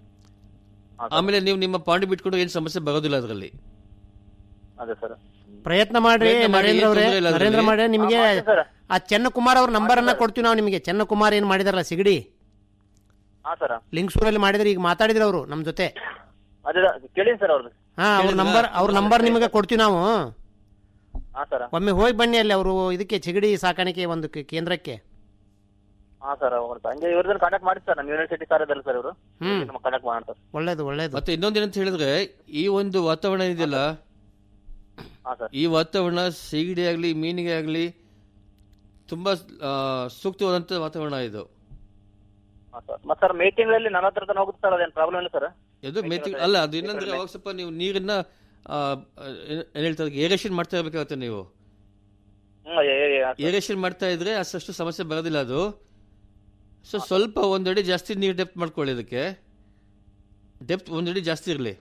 ಆಮೇಲೆ ನೀವು ನಿಮ್ಮ ಪಾಂಡಿ ಬಿಟ್ಕೊಂಡು ಏನು ಸಮಸ್ಯೆ ಬರೋದಿಲ್ಲ ಅದರಲ್ಲಿ ಅದೇ ಸರ್ ಪ್ರಯತ್ನ ಮಾಡ್ರಿ ಪ್ರಯತ್ನ ಮಾಡಿ, ನರೇಂದ್ರ ಏನ್ ಅವರೇ ತೊಂದ್ರೆ ಇಲ್ಲ ಅದ್ರಲ್ಲಿ. ನರೇಂದ್ರ ಮಾಡ್ರಿ ನಿಮಗೆ ಹಾ, ಮಾಡಿ ಸರ್. ಆ ಚೆನ್ನಕುಮಾರ್ ಅವ್ರ ನಂಬರ್ ಅನ್ನ ಕೊಡ್ತೀವಿ ನಾವು ನಿಮಗೆ ಚೆನ್ನಕುಮಾರ್ ಏನ್ ಮಾಡಿದಾರಲ್ಲ ಸಿಗಡಿ ಹಾ ಸರ್ ಲಿಂಗಸೂರಲ್ಲಿ ಮಾಡಿದ್ರೆ ಈಗ ಮಾತಾಡಿದ್ರು ಅವರು ನಮ್ ಜೊತೆ ಅದೇ ಕೇಳಿ ಸರ್ ಅವ್ರದ್ದು ಹಾ ಅವ್ರ ನಂಬರ್ ಅವ್ರ ನಂಬರ್ ನಿಮಗೆ ಕೊಡ್ತೀವಿ ನಾವು ಹಾ ಸರ್ ಒಮ್ಮೆ ಹೋಗಿ ಬನ್ನಿ ಅಲ್ಲಿ ಅವರು ಇದಕ್ಕೆ ಚಿಗಡಿ ಸಾಕಾಣಿಕೆ ಒಂದು ಕೆ- ಕೇಂದ್ರಕ್ಕೆ ಹಾ ಸರ್ ಹಂಗೆ ಇವ್ರದ್ದು ಕಾಂಟ್ಯಾಕ್ಟ್ ಮಾಡಿ ಸರ್ ನಮ್ಮ ಯೂನಿವರ್ಸಿಟಿ ಕಾರ್ಯದಲ್ಲ ಸರ್ ಇವರು ಹ್ಮ್. ನಮ್ಮ ಕಾಂಟ್ಯಾಕ್ಟ್ ಮಾಡೋಣ ಸರ್ ಒಳ್ಳೇದು ಒಳ್ಳೇದು ಮತ್ತೆ ಇನ್ನೊಂದೇನಂತ ಹೇಳಿದ್ರೆ ಈ ಒಂದು ವಾತಾವರಣ ಇದೆಯಲ್ಲ ಹಾ ಸರ್ ಈ ವಾತಾವರಣ ಸಿಗಡಿ ಆಗಲಿ ಮೀನಿಗೆ ಆಗಲಿ ತುಂಬಾ ಆ, ಸೂಕ್ತವಾದಂತ ವಾತಾವರಣ ಇದು ಹಾ ಸರ್ ಮತ್ತೆ ಸರ್ ಮೇ ತಿಂಗಳಲ್ಲಿ ನಲವತ್ತರ ತನಕ ಹೋಗುತ್ತೆ ಸರ್ ಅದೇನು ಪ್ರಾಬ್ಲಮ್ ಇಲ್ಲ ಸರ್ ಇದು ಮೇತಿ ಅಲ್ಲ ಅದು ಏನಂದ್ರೆ ಅವಾಗ ಸ್ವಲ್ಪ ನೀವು ನೀರನ್ನ ಆ, ಏನ್- ಏನ್ ಹೇಳ್ತಾರೆ ಏರೇಷನ್ ಮಾಡ್ತಾ ಇರ್ಬೇಕಾಗತ್ತೆ ನೀವು ಹ್ಮ್ ಏ- ಏ- ಏ- ಏರೇಷನ್ ಮಾಡ್ತಾ ಇದ್ರೆ ಅಷ್ಟು ಸಮಸ್ಯೆ ಬರೋದಿಲ್ಲ ಅದು ಸೊ ಸ್ವಲ್ಪ ಒಂದಡಿ ಜಾಸ್ತಿ ನೀರು ಡೆಪ್ತ್ ಮಾಡ್ಕೊಳ್ಳಿ ಅದಕ್ಕೆ ಡೆಪ್ತ್ ಒಂದಡಿ ಜಾಸ್ತಿ ಇರಲಿ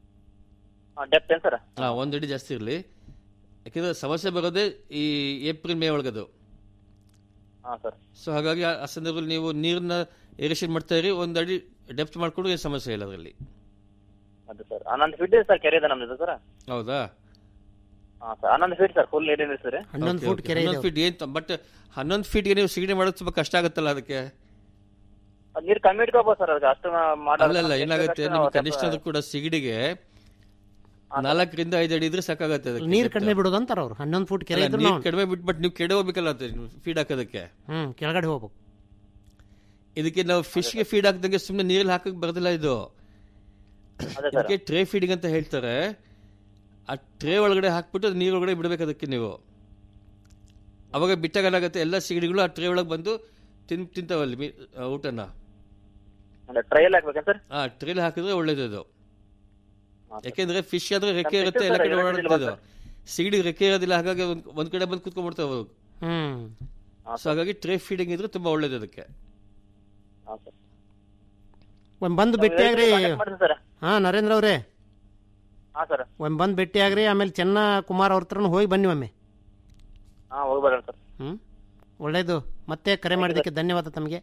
ಹಾ ಡೆಪ್ತ್ ಏನ್ ಸರ್ ಹಾ ಒಂದಡಿ ಜಾಸ್ತಿ ಇರಲಿ ಯಾಕಂದ್ರೆ ಸಮಸ್ಯೆ ಬರೋದೇ ಈ ಏಪ್ರಿಲ್ ಮೇ ಒಳಗದು ಹಾ ಸರ್ ಸೊ ಹಾಗಾಗಿ ಆ ಆ ಸಂದರ್ಭದಲ್ಲಿ ನೀವು ನೀರನ್ನ ಏರೇಷನ್ ಮಾಡ್ತಾ ಇರಿ ಒಂದು ಅಡಿ ಡೆಪ್ತ್ ಮಾಡ್ಕೊಂಡು ಏನು ಸಮಸ್ಯೆ ಇಲ್ಲ ಅದರಲ್ಲಿ ಅದೇ ಸರ್ ಹನ್ನೊಂದು ಫೀಟ್ ಇದೆ ಸರ್ ಕೆರೆ ಇದೆ ನಮ್ದು ಸರ್ ಹೌದಾ ಹಾ ಸರ್ ಹನ್ನೊಂದು ಫೀಟ್ ಸರ್ ಫುಲ್ ನೀರಿನ ಸರ್ ಹನ್ನೊಂದು ಫುಟ್ ಕೆರೆ ಇದೆ ಹನ್ನೊಂದು ಫೀಟ್ ಏನು ಬಟ್ ಹನ್ನೊಂದು ಫೀಟ್ಗೆ ನೀವು ಸಿಗಡಿ ಮಾಡೋದು ಸ್ವಲ್ಪ ಕಷ್ಟ ಆಗುತ್ತಲ್ಲ ಅದಕ್ಕೆ ನೀರು ಕಮ್ಮಿ ಇಟ್ಕೋಬೋದು ಸರ್ ಅದಕ್ಕೆ ಅಷ್ಟು ಮಾಡಲ್ಲ ಅಲ್ಲಲ್ಲ ಏನಾಗುತ್ತೆ ನಿಮ್ಗೆ ಕನಿಷ್ಠ ಅಂದ್ರೂ ಕೂಡ ಸಿಗಡಿಗೆ ನಾಲ್ಕರಿಂದ ಐದು ಅಡಿ ಇದ್ರೆ ಸಾಕಾಗತ್ತೆ ಅದಕ್ಕೆ ನೀರ್ depth. ಕಡಿಮೆ ಬಿಡೋದು ಅಂತಾರ ಅವ್ರು ಹನ್ನೊಂದು ಫುಟ್ ಕೆರೆ ಅಲ್ಲ, ಇದ್ರು ನೀರ್ ನಾವು ಕಡಿಮೆ ಬಿಟ್ಟು ಬಟ್ ನೀವು ಕೆಡೆ ಹೋಗ್ಬೇಕಲ್ಲ ಫೀಡ್ ಹಾಕೋದಕ್ಕೆ ಹ್ಮ್ ಕೆಳಗಡೆ ಹೋಗ್ಬೇಕು ಇದಕ್ಕೆ ನಾವು ಫಿಶ್ಗೆ ಫೀಡ್ ಹಾಕ್ದಂಗೆ ಸುಮ್ಮನೆ ನೀರಲ್ಲಿ ಹಾಕಕ್ ಬರೋದಿಲ್ಲ ಇದು ಇದಕ್ಕೆ ಟ್ರೇ ಫೀಡಿಂಗ್ ಅಂತ ಹೇಳ್ತಾರೆ ಆ ಟ್ರೇ ಒಳಗಡೆ ಹಾಕ್ಬಿಟ್ಟು ಅದು ನೀರ್ ಒಳಗಡೆ ಬಿಡ್ಬೇಕು ಅದಕ್ಕೆ ನೀವು ಅವಾಗ ಬಿಟ್ಟಾಗ ಏನಾಗುತ್ತೆ ಎಲ್ಲ ಸಿಗಡಿಗಳು ಆ ಟ್ರೇ ಒಳಗೆ ಬಂದು ತಿನ್ ತಿಂತಾವಲ್ಲಿ ಮೀ- ಆ, ಊಟನ ಟ್ರಯಲ್ ಹಾಕ್ಬೇಕೇನ್ ಸರ್ ಆ ಟ್ರೇಲ್ ಹಾಕಿದ್ರೆ ಒಳ್ಳೇದು ಅದು ಯಾಕೆಂದ್ರೆ ಫಿಶ್ ಆದ್ರೆ ರೆಕ್ಕೆ ನಮ್ಮ ಇರುತ್ತೆ fish ಎಲ್ಲ ಸರ್ ಕಡೆ ಎರಡು ಓಡಾಡ್ತದೆ ಇಲ್ವಾ ಸಿಗಡಿ ರೆಕ್ಕೆ ಇರೋದಿಲ್ಲ ಹಾಗಾಗಿ ಒಂದ್ ಒಂದ್ ಕಡೆ ಬಂದು ಕುತ್ಕೊಂಡ್ಬಿಡ್ತಾವೆ ಅವು ಹ್ಮ್ ಸೊ ಹಾಗಾಗಿ ಟ್ರೇ ಫೀಡಿಂಗ್ ಇದ್ರೆ ತುಂಬಾ ಒಳ್ಳೇದು ಅದಕ್ಕೆ ಹಾ ಸರ್ ಒಮ್ಮೆ ಬಂದು ಭೇಟಿಯಾಗ್ರಿ ಮಾಡ್ತೀನಿ ಸರ್ ಹಾ ನರೇಂದ್ರ ಅವರೇ ಹಾ ಸರ್ ಒಮ್ಮೆ ಬಂದು ಭೇಟಿಯಾಗ್ರಿ ಆಮೇಲೆ ಚೆನ್ನ ಕುಮಾರ್ ಅವ್ರ ಹತ್ರನೂ ಹೋಗಿ ಬನ್ನಿ ಒಮ್ಮೆ ಹಾ ಹೋಗ್ಬರೋಣ ಸರ್ ಹ್ಮ್ ಒಳ್ಳೇದು ಮತ್ತೆ ಕರೆ ಮಾಡಿದ್ದಕ್ಕೆ ಧನ್ಯವಾದ ತಮಗೆ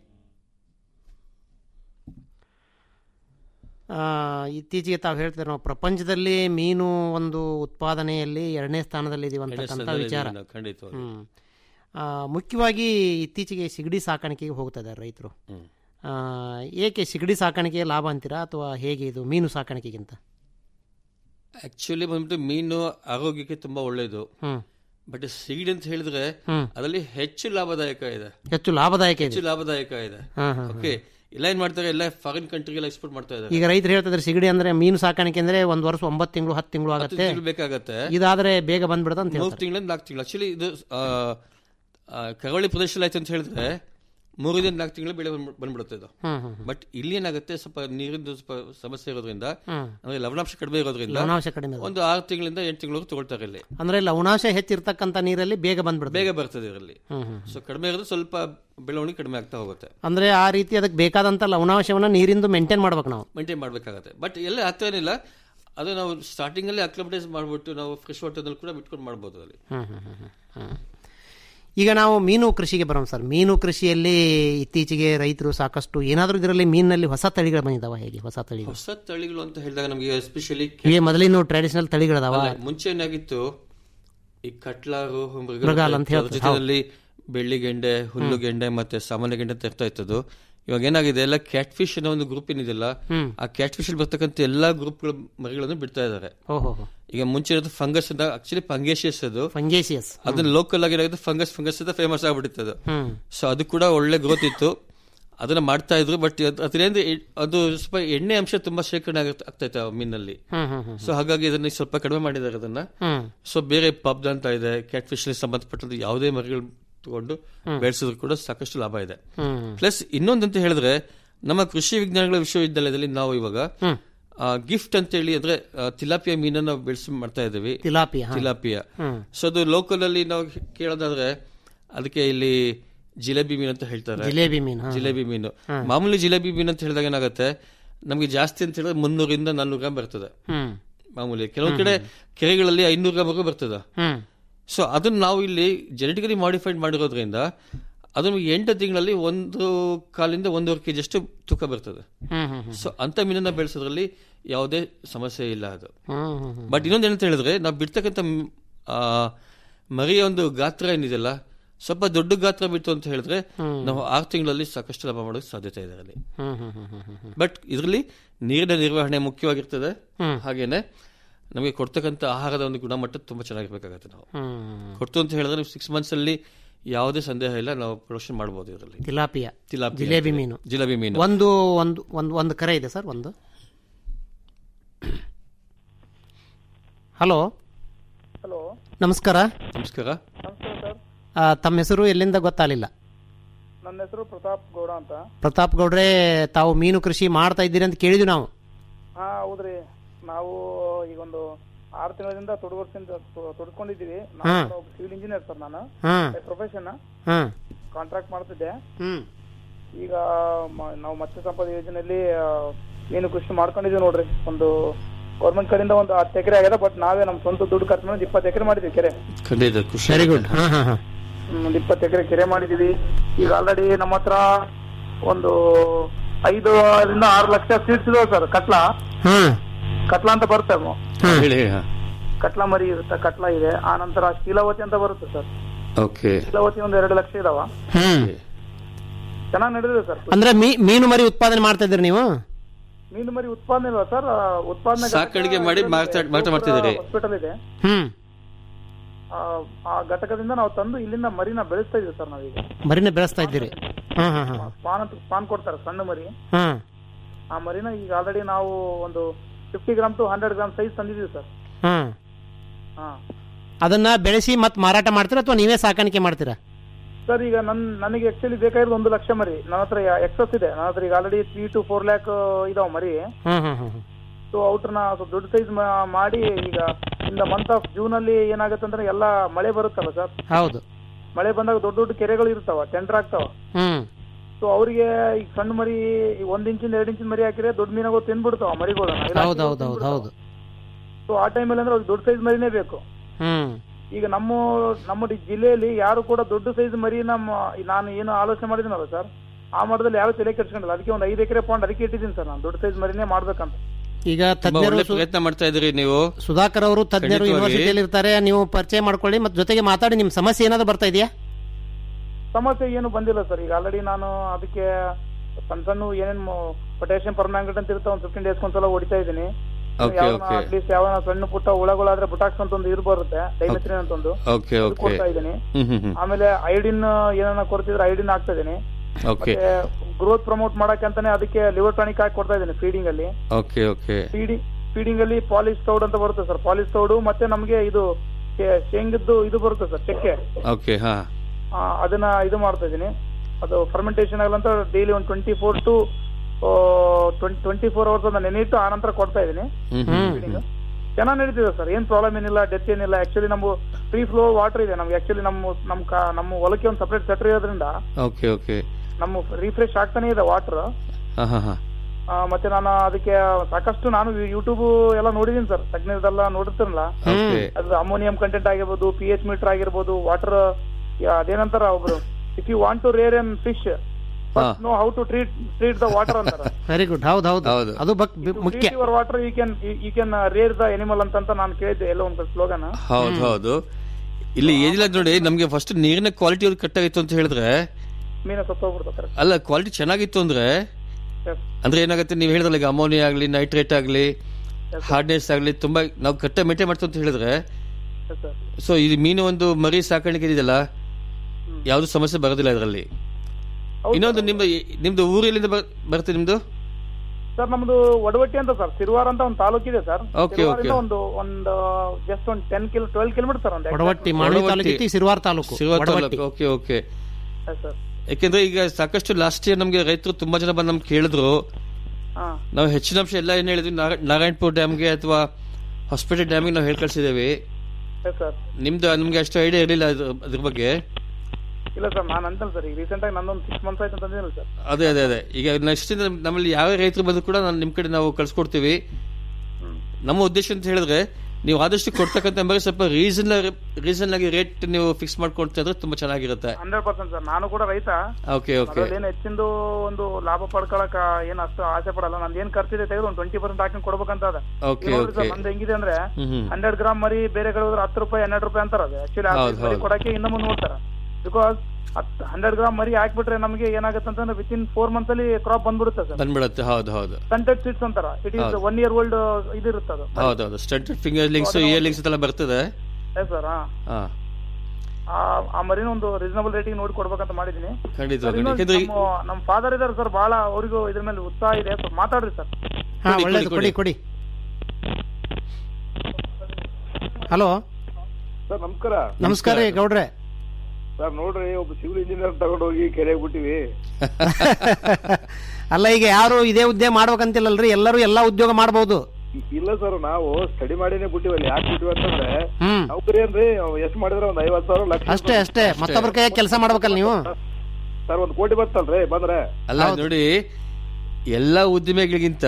ಆ, ಇತ್ತೀಚೆಗೆ ತಾವು ಹೇಳ್ತಾರೆ ನಾವು ಪ್ರಪಂಚದಲ್ಲಿ ಮೀನು ಒಂದು ಉತ್ಪಾದನೆಯಲ್ಲಿ ಎರಡನೇ ಸ್ಥಾನದಲ್ಲಿ ಇದೀವಿ ಎರಡನೇ ಅಂತಕ್ಕಂಥ ಸ್ಥಾನದಲ್ಲಿ ವಿಚಾರ ಇದೀವಿ ನಾವು, ಖಂಡಿತವಾಗಿ. ಹ್ಮ್. ಆ, ಮುಖ್ಯವಾಗಿ ಇತ್ತೀಚೆಗೆ ಸಿಗಡಿ ಸಾಕಾಣಿಕೆಗೆ ಹೋಗ್ತಾ ಇದ್ದಾರೆ ರೈತರು ಹ್ಮ್. ಆ, ಏಕೆ ಸಿಗಡಿ ಸಾಕಾಣಿಕೆ ಲಾಭ ಅಂತೀರಾ ಅಥವಾ ಹೇಗೆ ಇದು ಮೀನು ಸಾಕಾಣಿಕೆಗಿಂತ ಆಕ್ಚುಲಿ ಬಂದ್ಬಿಟ್ಟು ಮೀನು ಆರೋಗ್ಯಕ್ಕೆ ತುಂಬಾ ಒಳ್ಳೇದು ಹ್ಮ್. ಬಟ್ ಸಿಗಡಿ ಅಂತ ಹೇಳಿದ್ರೆ ಹ್ಮ್. ಅದರಲ್ಲಿ ಹೆಚ್ಚು ಲಾಭದಾಯಕ ಇದೆ ಹೆಚ್ಚು ಲಾಭದಾಯಕ ಇದೆ ಹೆಚ್ಚು ಲಾಭದಾಯಕ ಇದೆ ಹಾ, ಹಾ, ಹಾ. ಓಕೆ ಎಲ್ಲ ಏನ್ ಮಾಡ್ತಾರೆ ಎಲ್ಲ ಫಾರಿನ್ ಕಂಟ್ರಿಗೆಲ್ಲ ಎಕ್ಸ್ಪೋರ್ಟ್ ಮಾಡ್ತಾ ಇದ್ದಾರೆ ಈಗ ರೈತರು ಹೇಳ್ತಿದ್ರೆ ಸಿಗಡಿ ಅಂದ್ರೆ ಮೀನು ಸಾಕಾಣಿಕೆ ಅಂದ್ರೆ ಒಂದ್ ವರ್ಷ ಒಂಬತ್ತು ತಿಂಗಳು ಹತ್ತು ತಿಂಗಳು ಹತ್ತು ಆಗುತ್ತೆ ತಿಂಗಳು ಬೇಕಾಗತ್ತೆ ಇದಾದ್ರೆ ಬೇಗ ಬಂದ್ಬಿಡುತ್ತೆ ಅಂತ ಮೂರು ಹೇಳ್ತಾರೆ ತಿಂಗಳಿಂದ ನಾಲ್ಕು ತಿಂಗಳು ಆಕ್ಚುಲಿ ಇದು ಆ, ಆ, ಕರಾವಳಿ ಪ್ರದೇಶದಲ್ಲಿ ಆಯ್ತು ಅಂತ ಹೇಳಿದ್ರೆ ಮೂರಿಂದ ನಾಲ್ಕು ತಿಂಗಳು ಬೆಳೆ ಬಂದ್ಬಿಡ್- ಬಂದ್ಬಿಡುತ್ತೆ ಇದು ಹ್ಮ್, ಹ್ಮ್, ಹ್ಮ್. ಬಟ್ ಇಲ್ಲಿ ಏನಾಗುತ್ತೆ ಸ್ವಲ್ಪ ನೀರಿಂದು ಸ್ವಲ್ಪ ಸಮಸ್ಯೆ ಇರೋದ್ರಿಂದ ಹ್ಮ್. ಅಂದ್ರೆ ಲವಣಾಂಶ ಕಡಿಮೆ ಇರೋದ್ರಿಂದ ಲವಣಾಂಶ ಕಡಿಮೆ ಇರೋದು. ಒಂದು ಆರು ತಿಂಗಳಿಂದ ಎಂಟು ತಿಂಗಳು ತಗೊಳ್ತಾರೆ ಇಲ್ಲಿ ಅಂದ್ರೆ ಲವಣಾಂಶ ಹೆಚ್ಚಿರ್ತಕ್ಕಂಥ ನೀರಲ್ಲಿ ಬೇಗ ಬಂದ್ಬಿಡುತ್ತೆ ಬೇಗ ಬರ್ತದೆ ಇದರಲ್ಲಿ ಹ್ಮ್, ಹ್ಮ್. ಸೊ ಕಡಿಮೆ ಇರೋದು ಸ್ವಲ್ಪ ಬೆಳವಣಿಗೆ ಕಡಿಮೆ ಆಗ್ತಾ ಹೋಗುತ್ತೆ ಅಂದ್ರೆ ಆ ರೀತಿ ಅದಕ್ಕೆ ಬೇಕಾದಂತ ಲವಣಾಂಶವನ್ನ ನೀರಿಂದು ಮೇಂಟೈನ್ ಮಾಡ್ಬೇಕು ನಾವು ಮೇಂಟೈನ್ ಮಾಡಬೇಕಾಗತ್ತೆ ಬಟ್ ಎಲ್ಲ ಹತ್ರ ಏನಿಲ್ಲ ಅದು ನಾವು ಸ್ಟಾರ್ಟಿಂಗ್ ಅಲ್ಲಿ ಅಕ್ಲಮಟೈಸ್ ಮಾಡ್ಬಿಟ್ಟು ನಾವು ಫ್ರೆಶ್ ವಾಟರ್ನಲ್ಲಿ ಕೂಡ ಬಿಟ್ಕೊಂಡು ಮಾಡ್ಬೋದು ಅಲ್ಲಿ ಹ್ಮ್, ಹ್ಮ್, ಹ್ಮ್, ಹ್ಮ್, ಹ್ಮ್. ಈಗ ನಾವು ಮೀನು ಕೃಷಿಗೆ ಬರೋಣ ಸರ್ ಮೀನು ಕೃಷಿಯಲ್ಲಿ ಇತ್ತೀಚೆಗೆ ರೈತರು ಸಾಕಷ್ಟು ಏನಾದರೂ ಇದರಲ್ಲಿ ಮೀನಿನಲ್ಲಿ ಹೊಸ ತಳಿಗಳು ಬಂದಿದಾವ ಹೇಗೆ ಹೊಸ ತಳಿಗಳು ಹೊಸ ತಳಿಗಳು ಅಂತ ಹೇಳಿದಾಗ ನಮಗೆ ಎಸ್ಪೆಷಲಿ ಇವೇ ಮೊದಲಿನ ಟ್ರೆಡಿಷನಲ್ ತಳಿಗಳದಾವ ಮುಂಚೆ ಏನಾಗಿತ್ತು ಈ ಕಟ್ಲಾರು ಮೃಗಾಲ್ ಅಂತ ಅದ್ರ ಹೇಳ್ತಾರೆ, ಜೊತೆಯಲ್ಲಿ ಬೆಳ್ಳಿ ಗೆಂಡೆ ಹುಲ್ಲು ಗೆಂಡೆ ಮತ್ತೆ ಸಾಮಾನ್ಯ ಗೆಂಡೆ ಅಂತ ಇರ್ತಾ ಇತ್ತದು ಇವಾಗ ಏನಾಗಿದೆ ಎಲ್ಲ ಕ್ಯಾಟ್ ಫಿಶ್ ಅನ್ನೋ ಒಂದು ಗ್ರೂಪ್ ಏನಿದೆಲ್ಲ ಹ್ಮ್. ಆ ಕ್ಯಾಟ್ ಫಿಶ್ ಬರ್ತಕ್ಕಂಥ ಎಲ್ಲಾ ಗ್ರೂಪ್ಗಳ ಮರಿಗಳನ್ನು ಬಿಡ್ತಾ ಇದ್ದಾರೆ ಓಹೋ ಈಗ ಮುಂಚೆ ಇರೋದು ಫಂಗಸ್ ಅಂತ ಆಕ್ಚುಲಿ ಫಂಗೇಶಿಯಸ್ ಅದು ಫಂಗೇಶಿಯಸ್ ಅದನ್ನ ಲೋಕಲ್ ಆಗಿ ಏನಾಗಿದೆ ಫಂಗಸ್ ಫಂಗಸ್ ಅಂತ ಫೇಮಸ್ ಆಗ್ಬಿಟ್ಟಿತ್ತು ಅದು ಹ್ಮ್. ಸೊ ಅದು ಕೂಡ ಒಳ್ಳೆ ಗ್ರೋತ್ ಇತ್ತು ಅದನ್ನ ಮಾಡ್ತಾ ಇದ್ರು ಬಟ್ ಅದರಿಂದ ಅದು ಸ್ವಲ್ಪ ಎಣ್ಣೆ ಅಂಶ ತುಂಬಾ ಶೇಖರಣೆ ಆಗತ್- ಆಗ್ತಾ ಇತ್ತು ಆ ಮೀನಲ್ಲಿ ಹ್ಮ್, ಹ್ಮ್, ಹ್ಮ್, ಸೊ ಹಾಗಾಗಿ ಅದನ್ನ ಸ್ವಲ್ಪ ಕಡಿಮೆ ಮಾಡಿದ್ದಾರೆ ಅದನ್ನ ಹ್ಮ್. ಸೊ ಬೇರೆ ಪಬ್ದ ಅಂತ ಇದೆ ಕ್ಯಾಟ್ ಫಿಶ್ ಸಂಬಂಧಪಟ್ಟಂತ ಯಾವುದೇ ಮರಿಗಳು ತಗೊಂಡು ಹ್ಮ್. ಬೆಳೆಸಿದ್ರು ಕೂಡ ಸಾಕಷ್ಟು ಲಾಭ ಇದೆ ಹ್ಮ್. ಪ್ಲಸ್ ಇನ್ನೊಂದಂತ ಹೇಳಿದ್ರೆ ನಮ್ಮ ಕೃಷಿ ವಿಜ್ಞಾನಗಳ ವಿಶ್ವವಿದ್ಯಾಲಯದಲ್ಲಿ ನಾವು ಇವಾಗ ಗಿಫ್ಟ್ ಅಂತ ಹೇಳಿ ಅಂದ್ರೆ ಆ, ತಿಲಾಪಿಯ ಮೀನನ್ನ ಬೆಳೆಸಿ ಮಾಡ್ತಾ ಇದ್ದೀವಿ ತಿಲಾಪಿಯ, ಹಾ. ತಿಲಾಪಿಯ ಹ್ಮ್. ಸೊ ಅದು ಲೋಕಲ್ ಅಲ್ಲಿ ನಾವು ಕೇಳೋದಾದ್ರೆ ಅದಕ್ಕೆ ಇಲ್ಲಿ ಜಿಲೇಬಿ ಮೀನು ಅಂತ ಹೇಳ್ತಾರೆ ಜಿಲೇಬಿ ಮೀನು, ಹಾ. ಜಿಲೇಬಿ ಮೀನು ಹಾ. ಮಾಮೂಲಿ ಜಿಲೇಬಿ ಮೀನು ಅಂತ ಹೇಳಿದಾಗ ಏನಾಗುತ್ತೆ ನಮಗೆ ಜಾಸ್ತಿ ಅಂತ ಹೇಳಿದ್ರೆ ಮುನ್ನೂರಿಂದ ನಾನ್ನೂರು ಗ್ರಾಮ್ ಬರ್ತದೆ ಹ್ಮ್. ಮಾಮೂಲಿ ಕೆಲವು ಕಡೆ ಕೆರೆಗಳಲ್ಲಿ ಐನೂರು ಗ್ರಾಮ್ ಬರ್ತದೆ ಹ್ಮ್. ಸೊ ಅದನ್ನ ನಾವು ಇಲ್ಲಿ ಜೆನೆಟಿಕಲಿ ಮಾಡಿಫೈಡ್ ಮಾಡಿರೋದ್ರಿಂದ ಅದು ನಮಗೆ ಎಂಟು ತಿಂಗಳಲ್ಲಿ ಒಂದು ಕಾಲಿಂದ ಒಂದೂವರೆ ಕೆಜಿ ಅಷ್ಟು ತೂಕ ಬರ್ತದೆ ಹ್ಮ್, ಹ್ಮ್, ಹ್ಮ್. ಸೊ ಅಂತ ಮೀನನ್ನ ಬೆಳೆಸೋದ್ರಲ್ಲಿ ಯಾವುದೇ ಸಮಸ್ಯೆ ಇಲ್ಲ ಅದು ಹ್ಮ್, ಹ್ಮ್, ಹ್ಮ್. ಬಟ್ ಇನ್ನೊಂದು ಏನಂತ ಹೇಳಿದ್ರೆ ನಾವು ಬಿಡ್ತಕ್ಕಂಥ ಮ್, ಆ, ಮರಿಯ ಒಂದು ಗಾತ್ರ ಏನಿದೆಲ್ಲ ಸ್ವಲ್ಪ ದೊಡ್ಡ ಗಾತ್ರ ಬಿತ್ತು ಅಂತ ಹೇಳಿದ್ರೆ ಹ್ಮ್. ನಾವು ಆರು ತಿಂಗಳಲ್ಲಿ ಸಾಕಷ್ಟು ಲಾಭ ಮಾಡೋಕೆ ಸಾಧ್ಯತೆ ಇದೆ ಅದರಲ್ಲಿ ಹ್ಮ್, ಹ್ಮ್, ಹ್ಮ್, ಹ್ಮ್, ಹ್ಮ್. ಬಟ್ ಇದರಲ್ಲಿ ನೀರಿನ ನಿರ್ವಹಣೆ ಮುಖ್ಯವಾಗಿರ್ತದೆ ಹ್ಮ್. ಹಾಗೇನೆ ನಮಗೆ ಕೊಡ್ತಕ್ಕಂಥ ಆಹಾರದ ಒಂದು ಗುಣಮಟ್ಟ ತುಂಬಾ ಚೆನ್ನಾಗಿರ್ಬೇಕಾಗತ್ತೆ ನಾವು ಹ್ಮ್. ಕೊಡ್ತು ಅಂತ ಹೇಳಿದ್ರೆ ಸಿಕ್ಸ್ ಮಂತ್ಸ್ ಅಲ್ಲಿ ಯಾವುದೇ ಸಂದೇಹ ಇಲ್ಲ ನಾವು ಪ್ರೊಡಕ್ಷನ್ ಮಾಡಬಹುದು ಇದರಲ್ಲಿ ತಿಲಾಪಿಯ ತಿಲಾಪಿಯ ಜಿಲೇಬಿ ಅಂತಾರೆ. ಮೀನು ಜಿಲೇಬಿ ಮೀನು ಒಂದು ಒಂದು ಒಂದು ಒಂದು ಕರೆ ಇದೆ ಸರ್ ಒಂದು ಹಲೋ ಹಲೋ ನಮಸ್ಕಾರ ನಮಸ್ಕಾರ ನಮಸ್ಕಾರ ಸರ್ ಆ, ತಮ್ಮ ಹೆಸರು ಎಲ್ಲಿಂದ ಗೊತ್ತಾಗಲಿಲ್ಲ ನನ್ನ ಹೆಸರು ಪ್ರತಾಪ್ ಗೌಡ ಅಂತ ಪ್ರತಾಪ್ ಗೌಡ್ರೆ ತಾವು ಮೀನು ಕೃಷಿ ಮಾಡ್ತಾ ಇದ್ದೀರಿ ಅಂತ ಕೇಳಿದ್ವಿ ನಾವು ಹಾ ಹೌದ್ರಿ ನಾವು ಈಗ ಒಂದು ಆರು ತಿಂಗಳಿಂದ ತೊಡಗಿಸ್ಕೊಂಡು ತೊಡ್ಕೊಂಡಿದ್ದೀವಿ ಹಾ. ನಾನು ಒಬ್ಬ ಸಿವಿಲ್ ಇಂಜಿನಿಯರ್ ಸರ್ ನಾನು ಹಾ. ಪ್ರೊಫೆಷನ್ ಹಾ. ಕಾಂಟ್ರಾಕ್ಟ್ ಮಾಡ್ತಿದ್ದೆ ಹ್ಮ್ ಈಗ ಮ- ನಾವು ಮತ್ಸ್ಯ ಸಂಪದ ಯೋಜನೆಯಲ್ಲಿ ಆ, ಮೀನು ಕೃಷಿ ಮಾಡ್ಕೊಂಡಿದ್ದೀವಿ ನೋಡ್ರಿ ಒಂದು ಗೌರ್ಮೆಂಟ್ ಕಡೆಯಿಂದ ಒಂದು ಹತ್ತು ಎಕರೆ ಆಗ್ಯದ ಬಟ್ ನಾವೇ ನಮ್ಮ ಸ್ವಂತ ದುಡ್ಡು ಖರ್ಚು ಮಾಡಿ ಇಪ್ಪತ್ತು ಎಕರೆ ಮಾಡಿದ್ವಿ ಕೆರೆ ಖಂಡಿತ ಖುಷಿ ವೆರಿ ಗುಡ್ ಹಾ ಹಾ ಹಾ ಹ್ಮ್, ಒಂದು ಇಪ್ಪತ್ತು ಎಕರೆ ಕೆರೆ ಮಾಡಿದೀವಿ ಈಗ ಆಲ್ರೆಡಿ ನಮ್ಮ ಹತ್ರ ಒಂದು ಐದರಿಂದ ಆರು ಲಕ್ಷ ಸೀಟ್ಸ್ ಇದಾವೆ ಸರ್ ಕಟ್ಲ ಹ್ಮ್ ಕಟ್ಲ ಅಂತ ಬರುತ್ತೆ ಅವು. ಹೇಳಿ ಹಾ. ಕಟ್ಲ ಮರಿ ಇರುತ್ತೆ ಕಟ್ಲ ಇದೆ ಆ ನಂತರ ಶೀಲಾವತಿ ಅಂತ ಬರುತ್ತೆ ಸರ್ ಓಕೆ ಶೀಲಾವತಿ ಒಂದು ಎರಡು ಲಕ್ಷ ಇದಾವ ಹ್ಮ್ ಚೆನ್ನಾಗಿ ನಡೆದಿದೆ ಸರ್ ಅಂದ್ರೆ ಮೀ ಮೀನು ಮರಿ ಉತ್ಪಾದನೆ ಮಾಡ್ತಾ ಇದ್ದೀರಿ ನೀವು ಮೀನು ಮರಿ ಉತ್ಪಾದನೆ ಇಲ್ಲ ಸರ್ ಆ, ಉತ್ಪಾದನೆ ಸಾಕಾಣಿಕೆ ಮಾಡಿ ಮಾರ್ತಾ- ಮಾರಾಟ ಮಾಡ್ತಿದ್ದೀರಿ. ಹಾಸ್ಪಿಟಲ್ ಇದೆ ಹ್ಮ್ ಆ, ಆ ಘಟಕದಿಂದ ನಾವು ತಂದು ಇಲ್ಲಿಂದ ಮರಿನ ಬೆಳೆಸ್ತಾ ಇದೀವಿ ಸರ್ ನಾವೀಗ ಮರಿನ ಬೆಳೆಸ್ತಾ ಇದ್ದೀರಿ ಹಾ ಹಾ ಹಾ ಪಾನ್ ಅಂತ ಪಾನ್ ಕೊಡ್ತಾರೆ ಸಣ್ಣ ಮರಿ ಹ್ಮ್ ಆ ಮರಿನ ಈಗ ಆಲ್ರೆಡಿ ನಾವು ಒಂದು fifty gram to hundred gram size ತಂದಿದೀವಿ ಸರ್ ಹ್ಮ್ ಹಾ ಅದನ್ನ ಬೆಳೆಸಿ ಮತ್ತೆ ಮಾರಾಟ ಮಾಡ್ತೀರಾ ಅಥವಾ ನೀವೇ ಸಾಕಾಣಿಕೆ ಮಾಡ್ತೀರಾ ಸರ್ ಈಗ ನನ್ ನನಗೆ ಆಕ್ಚುಲಿ ಬೇಕಾಗಿರೋದು ಒಂದು ಲಕ್ಷ ಮರಿ ನನ್ನ ಹತ್ರ ಎಕ್ಸಸ್ ಇದೆ ನನ್ನ ಹತ್ರ ಈಗ already three to four lakh ಇದಾವ ಮರಿ ಹ್ಮ್ ಹ್ಮ್ ಹ್ಮ್ ಸೊ ಔಟ್ರನ್ನ ಸ್ವಲ್ಪ ದೊಡ್ಡ ಸೈಜ್ ಮಾಡಿ ಈಗ in the month of June ಅಲ್ಲಿ ಏನಾಗುತ್ತೆ ಅಂದ್ರೆ ಎಲ್ಲ ಮಳೆ ಬರುತ್ತಲ್ಲ ಸರ್ ಹೌದು ಮಳೆ ಬಂದಾಗ ದೊಡ್ಡ ದೊಡ್ಡ ಕೆರೆಗಳು ಇರ್ತಾವ ಟೆಂಡರ್ ಆಗ್ತಾವ ಹ್ಮ್ ಸೊ ಅವರಿಗೆ ಈಗ ಸಣ್ಣ ಮರಿ ಈಗ ಒಂದ್ ಇಂಚಿಂದ ಎರಡು ಇಂಚಿನ ಮರಿ ಹಾಕಿದ್ರೆ ದೊಡ್ಡ ಮೀನುಗಳು ತಿನ್ಬಿಡ್ತಾವ ಮರಿಗಳು ಹೌದು ಹೌದು ಹೌದು ಹೌದು ಸೊ ಆ ಟೈಮಲ್ಲಿ ಅಂದ್ರೆ ಅವ್ರಿಗೆ ದೊಡ್ಡ ಸೈಜ್ ಮರಿನೇ ಬೇಕು ಹ್ಮ್ ಈಗ ನಮ್ಮ ನಮ್ಮ ಡಿ- ಜಿಲ್ಲೆಯಲ್ಲಿ ಯಾರು ಕೂಡ ದೊಡ್ಡ ಸೈಜ್ ಮರಿ ನಮ್ಮ ನಾನು ಏನು ಆಲೋಚನೆ ಮಾಡಿದ್ದೀನಲ್ಲ ಸರ್ ಆ ಮಟ್ಟದಲ್ಲಿ ಯಾರು ತಲೆ ಕೆಡ್ಸ್ಕೊಂಡಿಲ್ಲ ಅದಕ್ಕೆ ಒಂದು ಐದು ಎಕರೆ ಪಾಂಡ್ ಅದಕ್ಕೆ ಇಟ್ಟಿದ್ದೀನಿ ಸರ್ ನಾನು ದೊಡ್ಡ ಸೈಜ್ ಮರಿನೇ ಮಾಡ್ಬೇಕಂತ ಈಗ ತುಂಬಾ ತಜ್ಞರು ಒಳ್ಳೆ ಸು- ಪ್ರಯತ್ನ ಮಾಡ್ತಾ ಇದ್ದೀರಿ ನೀವು ಸುಧಾಕರ್ ಅವರು ತಜ್ಞರು ಖಂಡಿತವಾಗಿ. ಯೂನಿವರ್ಸಿಟಿಯಲ್ಲಿ ಇರ್ತಾರೆ ನೀವು ಪರಿಚಯ ಮಾಡ್ಕೊಳ್ಳಿ ಮತ್ತೆ ಜೊತೆಗೆ ಮಾತಾಡಿ ನಿಮ್ ಸಮಸ್ಯೆ ಏನಾದ್ರು ಬರ್ತಾ ಇದೆಯಾ ಸಮಸ್ಯೆ ಏನು ಬಂದಿಲ್ಲ ಸರ್ ಈಗ ಆಲ್ರೆಡಿ ನಾನು ಅದಕ್ಕೆ ಸಣ್ಣ ಸಣ್ಣ ಏನೇನು ಪೊಟ್ಯಾಷಿಯಂ ಪರ್ಮ್ಯಾಂಗೇಟ್ ಅಂತ ಇರ್ತಾವ ಒಂದು ಫಿಫ್ಟೀನ್ ಡೇಸ್ ಒಂದ್ಸಲ ಹೊಡಿತಾ ಇದ್ದೀನಿ Okay, okay. ಅಟ್ಲೀಸ್ಟ್ ಯಾವ ಸಣ್ಣ ಪುಟ್ಟ ಹುಳಗಳಾದ್ರೆ ಬುಟಾಕ್ಸ್ ಅಂತ ಒಂದು ಇದು ಬರುತ್ತೆ ಡೈಮೆಥ್ರಿನ್ ಅಂತ ಒಂದು ಓಕೆ ಅದು ಓಕೆ ಕೊಡ್ತಾ ಇದ್ದೀನಿ ಹ್ಮ್ ಹ್ಮ್ ಹ್ಮ್ ಆಮೇಲೆ ಐಡಿನ್ ಏನಾನ ಕೊಡ್ತಿದ್ರೆ ಐಡಿನ್ ಹಾಕ್ತಾ ಇದೀನಿ ಓಕೆ ಮತ್ತೆ ಗ್ರೋತ್ ಪ್ರಮೋಟ್ ಮಾಡಕ್ಕೆ ಅಂತಾನೆ ಅದಕ್ಕೆ ಲಿವರ್ ಟಾನಿಕ್ ಹಾಕಿ ಕೊಡ್ತಾ ಇದ್ದೀನಿ ಫೀಡಿಂಗ್ ಅಲ್ಲಿ ಓಕೆ ಓಕೆ ಫೀಡಿಂಗ್ ಫೀಡಿಂಗ್ ಅಲ್ಲಿ ಪಾಲಿಶ್ ತೌಡ್ ಅಂತ ಬರುತ್ತೆ ಸರ್ ಪಾಲಿಶ್ ತೌಡು ಮತ್ತೆ ನಮಗೆ ಇದು ಶೇ- ಶೇಂಗದ್ದು ಇದು ಬರುತ್ತೆ ಸರ್ ಚಕ್ಕೆ ಓಕೆ ಹಾ ಆ, ಅದನ್ನ ಇದು ಮಾಡ್ತಾ ಇದೀನಿ ಅದು ಫರ್ಮೆಂಟೇಷನ್ ಆಗಲಂತ ಡೈಲಿ ಒಂದು twenty four to twenty four hours ಅನ್ನ ನೆನೆಯಿಟ್ಟು ಆ ನಂತರ ಕೊಡ್ತಾ ಇದೀನಿ ಹ್ಮ್ ಹ್ಮ್ feeding. ಚೆನ್ನಾಗಿ ನಡೀತಿದೆ ಸರ್ ಏನ್ ಪ್ರಾಬ್ಲಮ್ ಏನಿಲ್ಲ ಡೆತ್ ಏನಿಲ್ಲ ಆಕ್ಚುಲಿ ನಮ್ಮ ಫ್ರೀ ಫ್ಲೋ ವಾಟರ್ ಇದೆ ನಮ್ಗೆ ಆಕ್ಚುಲಿ ನಮ್ಮ ನಮ್ಮ ಕಾ- ನಮ್ಮ ಹೊಲಕ್ಕೆ ಒಂದು ಸಪರೇಟ್ ಸೆಟರ್ ಇರೋದ್ರಿಂದ ಓಕೆ ಓಕೆ ನಮ್ಮ ರಿಫ್ರೆಶ್ ಆಗ್ತಾನೆ ಇದೆ ವಾಟರ್ ಹಾ ಹಾ ಹಾ ಆ, ಮತ್ತೆ ನಾನು ಅದಕ್ಕೆ ಸಾಕಷ್ಟು ನಾನು ಯೂಟ್ಯೂಬ್ ಎಲ್ಲ ನೋಡಿದೀನಿ ಸರ್ ತಜ್ಞರದೆಲ್ಲ ನೋಡಿರ್ತೀನಲ್ಲ Okay. ಅದು ಅಮೋನಿಯಂ ಕಂಟೆಂಟ್ ಆಗಿರ್ಬೋದು ಪಿ ಎಚ್ ಮೀಟರ್ ಆಗಿರ್ಬೋದು ವಾಟರ್ ಅದೇನಂತಾರ ಒಬ್ರು if you want to rear and fish know how to treat treat the water ಅಂತಾರ ವೆರಿ ಗುಡ್ ಹೌದು ಹೌದು ಅದು ಬಕ್ ಬಿ- ಮುಖ್ಯ your water you can you can rear the animal ಅಂತ ನಾನು ಕೇಳಿದ್ದೆ ಎಲ್ಲ ಒಂದು ಸ್ಲೋಗನ್ ಹೌದು ಹೌದು ಇಲ್ಲಿ ಏನಿಲ್ಲ ನೋಡಿ ನಮ್ಗೆ ಫಸ್ಟ್ ನೀರಿನ ಕ್ವಾಲಿಟಿ ಒಂದು ಕಟ್ಟಾಗಿತ್ತು ಅಂತ ಹೇಳಿದ್ರೆ ಮೀನ ಸತ್ತೋಗ್ಬಿಡ್ತಾರೆ ಅಲ್ಲ ಕ್ವಾಲಿಟಿ ಚೆನ್ನಾಗಿತ್ತು ಅಂದ್ರೆ Yes. ಅಂದ್ರೆ ಏನಾಗುತ್ತೆ ನೀವು ಹೇಳಿದ್ರಲ್ಲ ಈಗ ಅಮೋನಿಯಾ ಆಗಲಿ ನೈಟ್ರೇಟ್ ಆಗಲಿ ಹಾರ್ಡ್ನೆಸ್ ಆಗಲಿ ತುಂಬಾ ನಾವು ಕಟ್ಟ ಮೇಂಟೈನ್ ಮಾಡ್ತೀವಿ ಅಂತ ಹೇಳಿದ್ರೆ ಸರ್ ಸೊ ಇದು ಮೀನು ಒಂದು ಮರಿ ಸಾಕಾಣಿಕೆ ಇದೆಯಲ್ಲ ಯಾವ್ದು ಸಮಸ್ಯೆ ಬರೋದಿಲ್ಲ ಇದರಲ್ಲಿ ಇನ್ನೊಂದು ನಿಮ್ದು ನಿಮ್ದು ಊರು ಎಲ್ಲಿಂದ ಬರ್- ಬರುತ್ತೆ ನಿಮ್ದು ಸರ್ ನಮ್ದು ಒಡವಟ್ಟಿ ಅಂತ ಸರ್ ಸಿರುವಾರ ಅಂತ ಒಂದು ತಾಲೂಕಿದೆ ಸರ್ Okay, ಸಿರುವಾರದಿಂದ okay. ಒಂದು ಒಂದು ಜಸ್ಟ್ ಒಂದು ten kilo twelve kilometre sir ಒಂದು ಒಡವಟ್ಟಿ ಮಾಣಿ ತಾಲೂಕಿತ್ತು Sirwar taluk Sirwar Odavatti. Taluk okay okay sir ಯಾಕೆಂದ್ರೆ ಈಗ ಸಾಕಷ್ಟು ಲಾಸ್ಟ್ ಇಯರ್ ನಮ್ಗೆ ರೈತರು ತುಂಬಾ ಜನ ಬಂದು ನಮ್ಗೆ ಕೇಳಿದ್ರು ಹಾ ನಾವು ಹೆಚ್ಚಿನ ಅಂಶ ಎಲ್ಲ ಏನ್ ಹೇಳಿದ್ವಿ ನಾರ- ನಾರಾಯಣಪುರ ಡ್ಯಾಮ್ಗೆ ಅಥವಾ ಹಾಸ್ಪಿಟಲ್ ಡ್ಯಾಮಿಗೆ ನಾವು ಹೇಳಿ ಕಳ್ಸಿದ್ದೇವೆ ಎಸ್ ಸರ್ ನಿಮ್ದು ನಿಮ್ಗೆ ಅಷ್ಟು ಐಡಿಯಾ ಇರಲಿಲ್ಲ ಅದ್ರ ಅದ್ರ ಬಗ್ಗೆ ಇಲ್ಲ ಸರ್ ನಾನು ಅಂತಲ್ಲ ಸರ್ ಈಗ ರೀಸೆಂಟ್ ಆಗಿ ನಂದೊಂದು ಸಿಕ್ಸ್ ಮಂತ್ಸ್ ಆಯ್ತು ಅಂತಂದಿಲ್ಲ ಸರ್ ಅದೇ ಅದೇ ಅದೇ ಈಗ ನೆಕ್ಸ್ಟ್ ನಮ್ಮಲ್ಲಿ ಯಾವ ರೈತರು ಬಂದ್ರು ಕೂಡ ನಾನು ನಿಮ್ಮ ಕಡೆ ನಾವು ಕಳ್ಸಿಕೊಡ್ತೀವಿ ನಮ್ಮ ಉದ್ದೇಶ ಅಂತ ಹೇಳಿದ್ರೆ ನೀವು ಆದಷ್ಟು ಕೊಡ್ತಕ್ಕಂಥ ಮೇಲೆ ಸ್ವಲ್ಪ ರೀಸನ್ ರೀಸನ್ ಆಗಿ ರೇಟ್ ನೀವು ಫಿಕ್ಸ್ ಮಾಡ್ಕೊಳ್ತಾ ಇದ್ರೆ ತುಂಬಾ ಚೆನ್ನಾಗಿರುತ್ತೆ ಹಂಡ್ರೆಡ್ ಪರ್ಸೆಂಟ್ ಸರ್ ನಾನು ಕೂಡ ರೈತ ಓಕೆ ಓಕೆ ಅದ್ರಲ್ಲಿ ಏನು ಹೆಚ್ಚಿಂದು ಒಂದು ಲಾಭ ಪಡ್ಕೊಳಕ ಏನ್ ಅಷ್ಟು ಆಸೆ ಪಡಲ್ಲ ನಂದು ಏನ್ ಖರ್ಚಿದೆ ತೆಗೆದು ಒಂದು ಟ್ವೆಂಟಿ ಪರ್ಸೆಂಟ್ ಹಾಕಿ ಕೊಡ್ಬೇಕಂತ ಅದ Okay, ಈಗ ನೋಡ್ರಿ ಸರ್ okay. ನಂದು ಹೆಂಗಿದೆ ಅಂದ್ರೆ ಹ್ಮ್ ಹ್ಮ್. ಹಂಡ್ರೆಡ್ ಗ್ರಾಮ್ ಮರಿ ಬೇರೆ ಕಡೆ ಹೋದ್ರೆ ಹತ್ತು ರೂಪಾಯಿ ಹನ್ನೆರಡು ರೂಪಾಯಿ ಅಂತಾರ ಅದು ಆಕ್ಚುಲಿ ಹೌದು, ಮರಿ ಹೌದು. ಕೊಡಕ್ಕೆ ಇನ್ನ ಮುಂದೆ ನೋಡ್ತಾರ ಬಿಕಾಸ್ ಹಂಡ್ರೆಡ್ ಗ್ರಾಮ್ ಮರಿ ಹಾಕ್ಬಿಟ್ರೆ ನಮಗೆ ಏನಾಗುತ್ತೆ ಅಂತಂದ್ರೆ ವಿತ್ ಇನ್ ಫೋರ್ ಮಂತ್ಸ್ ಅಲ್ಲಿ ಕ್ರಾಪ್ ಬಂದ್ಬಿಡುತ್ತೆ ಸರ್ ಬಂದ್ಬಿಡುತ್ತೆ ಹೌದು ಹೌದು ಸ್ಟಂಟೆಡ್ ಸೀಡ್ಸ್ ಅಂತಾರ ಇಟ್ ಈಸ್ ಹೌದು. ಒನ್ ಇಯರ್ ಓಲ್ಡ್ ಇದಿರುತ್ತೆ ಅದು ಹೌದು ಹೌದು stunted fingerlings yearlings ಎಲ್ಲ ಬರ್ತದೆ ಸರ್ ಹಾ ಆ ಮರಿನ ಒಂದು ರೀಸನಬಲ್ ರೇಟಿಗೆ ನೋಡಿ ಕೊಡ್ಬೇಕಂತ ಮಾಡಿದೀನಿ ಖಂಡಿತವಾಗಿ. ಸರ್, ಇನ್ನೊಂದು ಯಾಕಂದ್ರೆ ಈ- ನಮ್ಮ ನಮ್ಮ ಫಾದರ್ ಇದಾರೆ ಸರ್ ಬಹಳ ಅವರಿಗೂ ಇದ್ರ ಮೇಲೆ ಉತ್ಸಾಹ ಇದೆ ಸ್ವಲ್ಪ ಮಾತಾಡ್ರಿ ಸರ್ ಹಾ ಕೊಡಿ, ಒಳ್ಳೇದು ಕೊಡಿ, ಕೊಡಿ ಕೊಡಿ ಹಲೋ ಸರ್ ನಮಸ್ಕಾರ ನಮಸ್ಕಾರ ರೀ ಗೌಡ್ರೆ ಸರ್ ನೋಡ್ರಿ ಒಬ್ಬ ಸಿವಿಲ್ ಇಂಜಿನಿಯರ್ ತಗೊಂಡೋಗಿ ಕೆರೆಗೆ ಬಿಟ್ಟಿವಿ ಅಲ್ಲ ಈಗ ಯಾರು ಇದೇ ಉದ್ಯೋಗ ಮಾಡ್ಬೇಕಂತಿಲ್ಲಲ್ರಿ ಎಲ್ಲರೂ ಎಲ್ಲಾ ಉದ್ಯೋಗ ಮಾಡಬಹುದು ಇ- ಇಲ್ಲ ಸರ್ ನಾವು ಸ್ಟಡಿ ಮಾಡಿನೇ ಬಿಟ್ಟಿವಲ್ಲ ಯಾಕೆ ಬಿಟ್ಟಿವಿ ಅಂತಂದ್ರೆ ಹ್ಮ್ ನೌಕರಿ ಏನ್ರಿ ಎಷ್ಟು ಮಾಡಿದ್ರೆ ಒಂದ್ ಐವತ್ ಸಾವಿರ ಲಕ್ಷ ಅಷ್ಟೇ ಅಷ್ಟೇ ಮತ್ತೊಬ್ಬರ ಕೈಯಾಗ ಕೆಲಸ ಮಾಡ್ಬೇಕಲ್ಲ ನೀವು ಸರ್ ಒಂದ್ ಕೋಟಿ ಬರ್ತಲ್ರಿ ಬಂದ್ರೆ ಅಲ್ಲ ನೋಡಿ ಎಲ್ಲಾ ಉದ್ದಿಮೆಗಳಿಗಿಂತ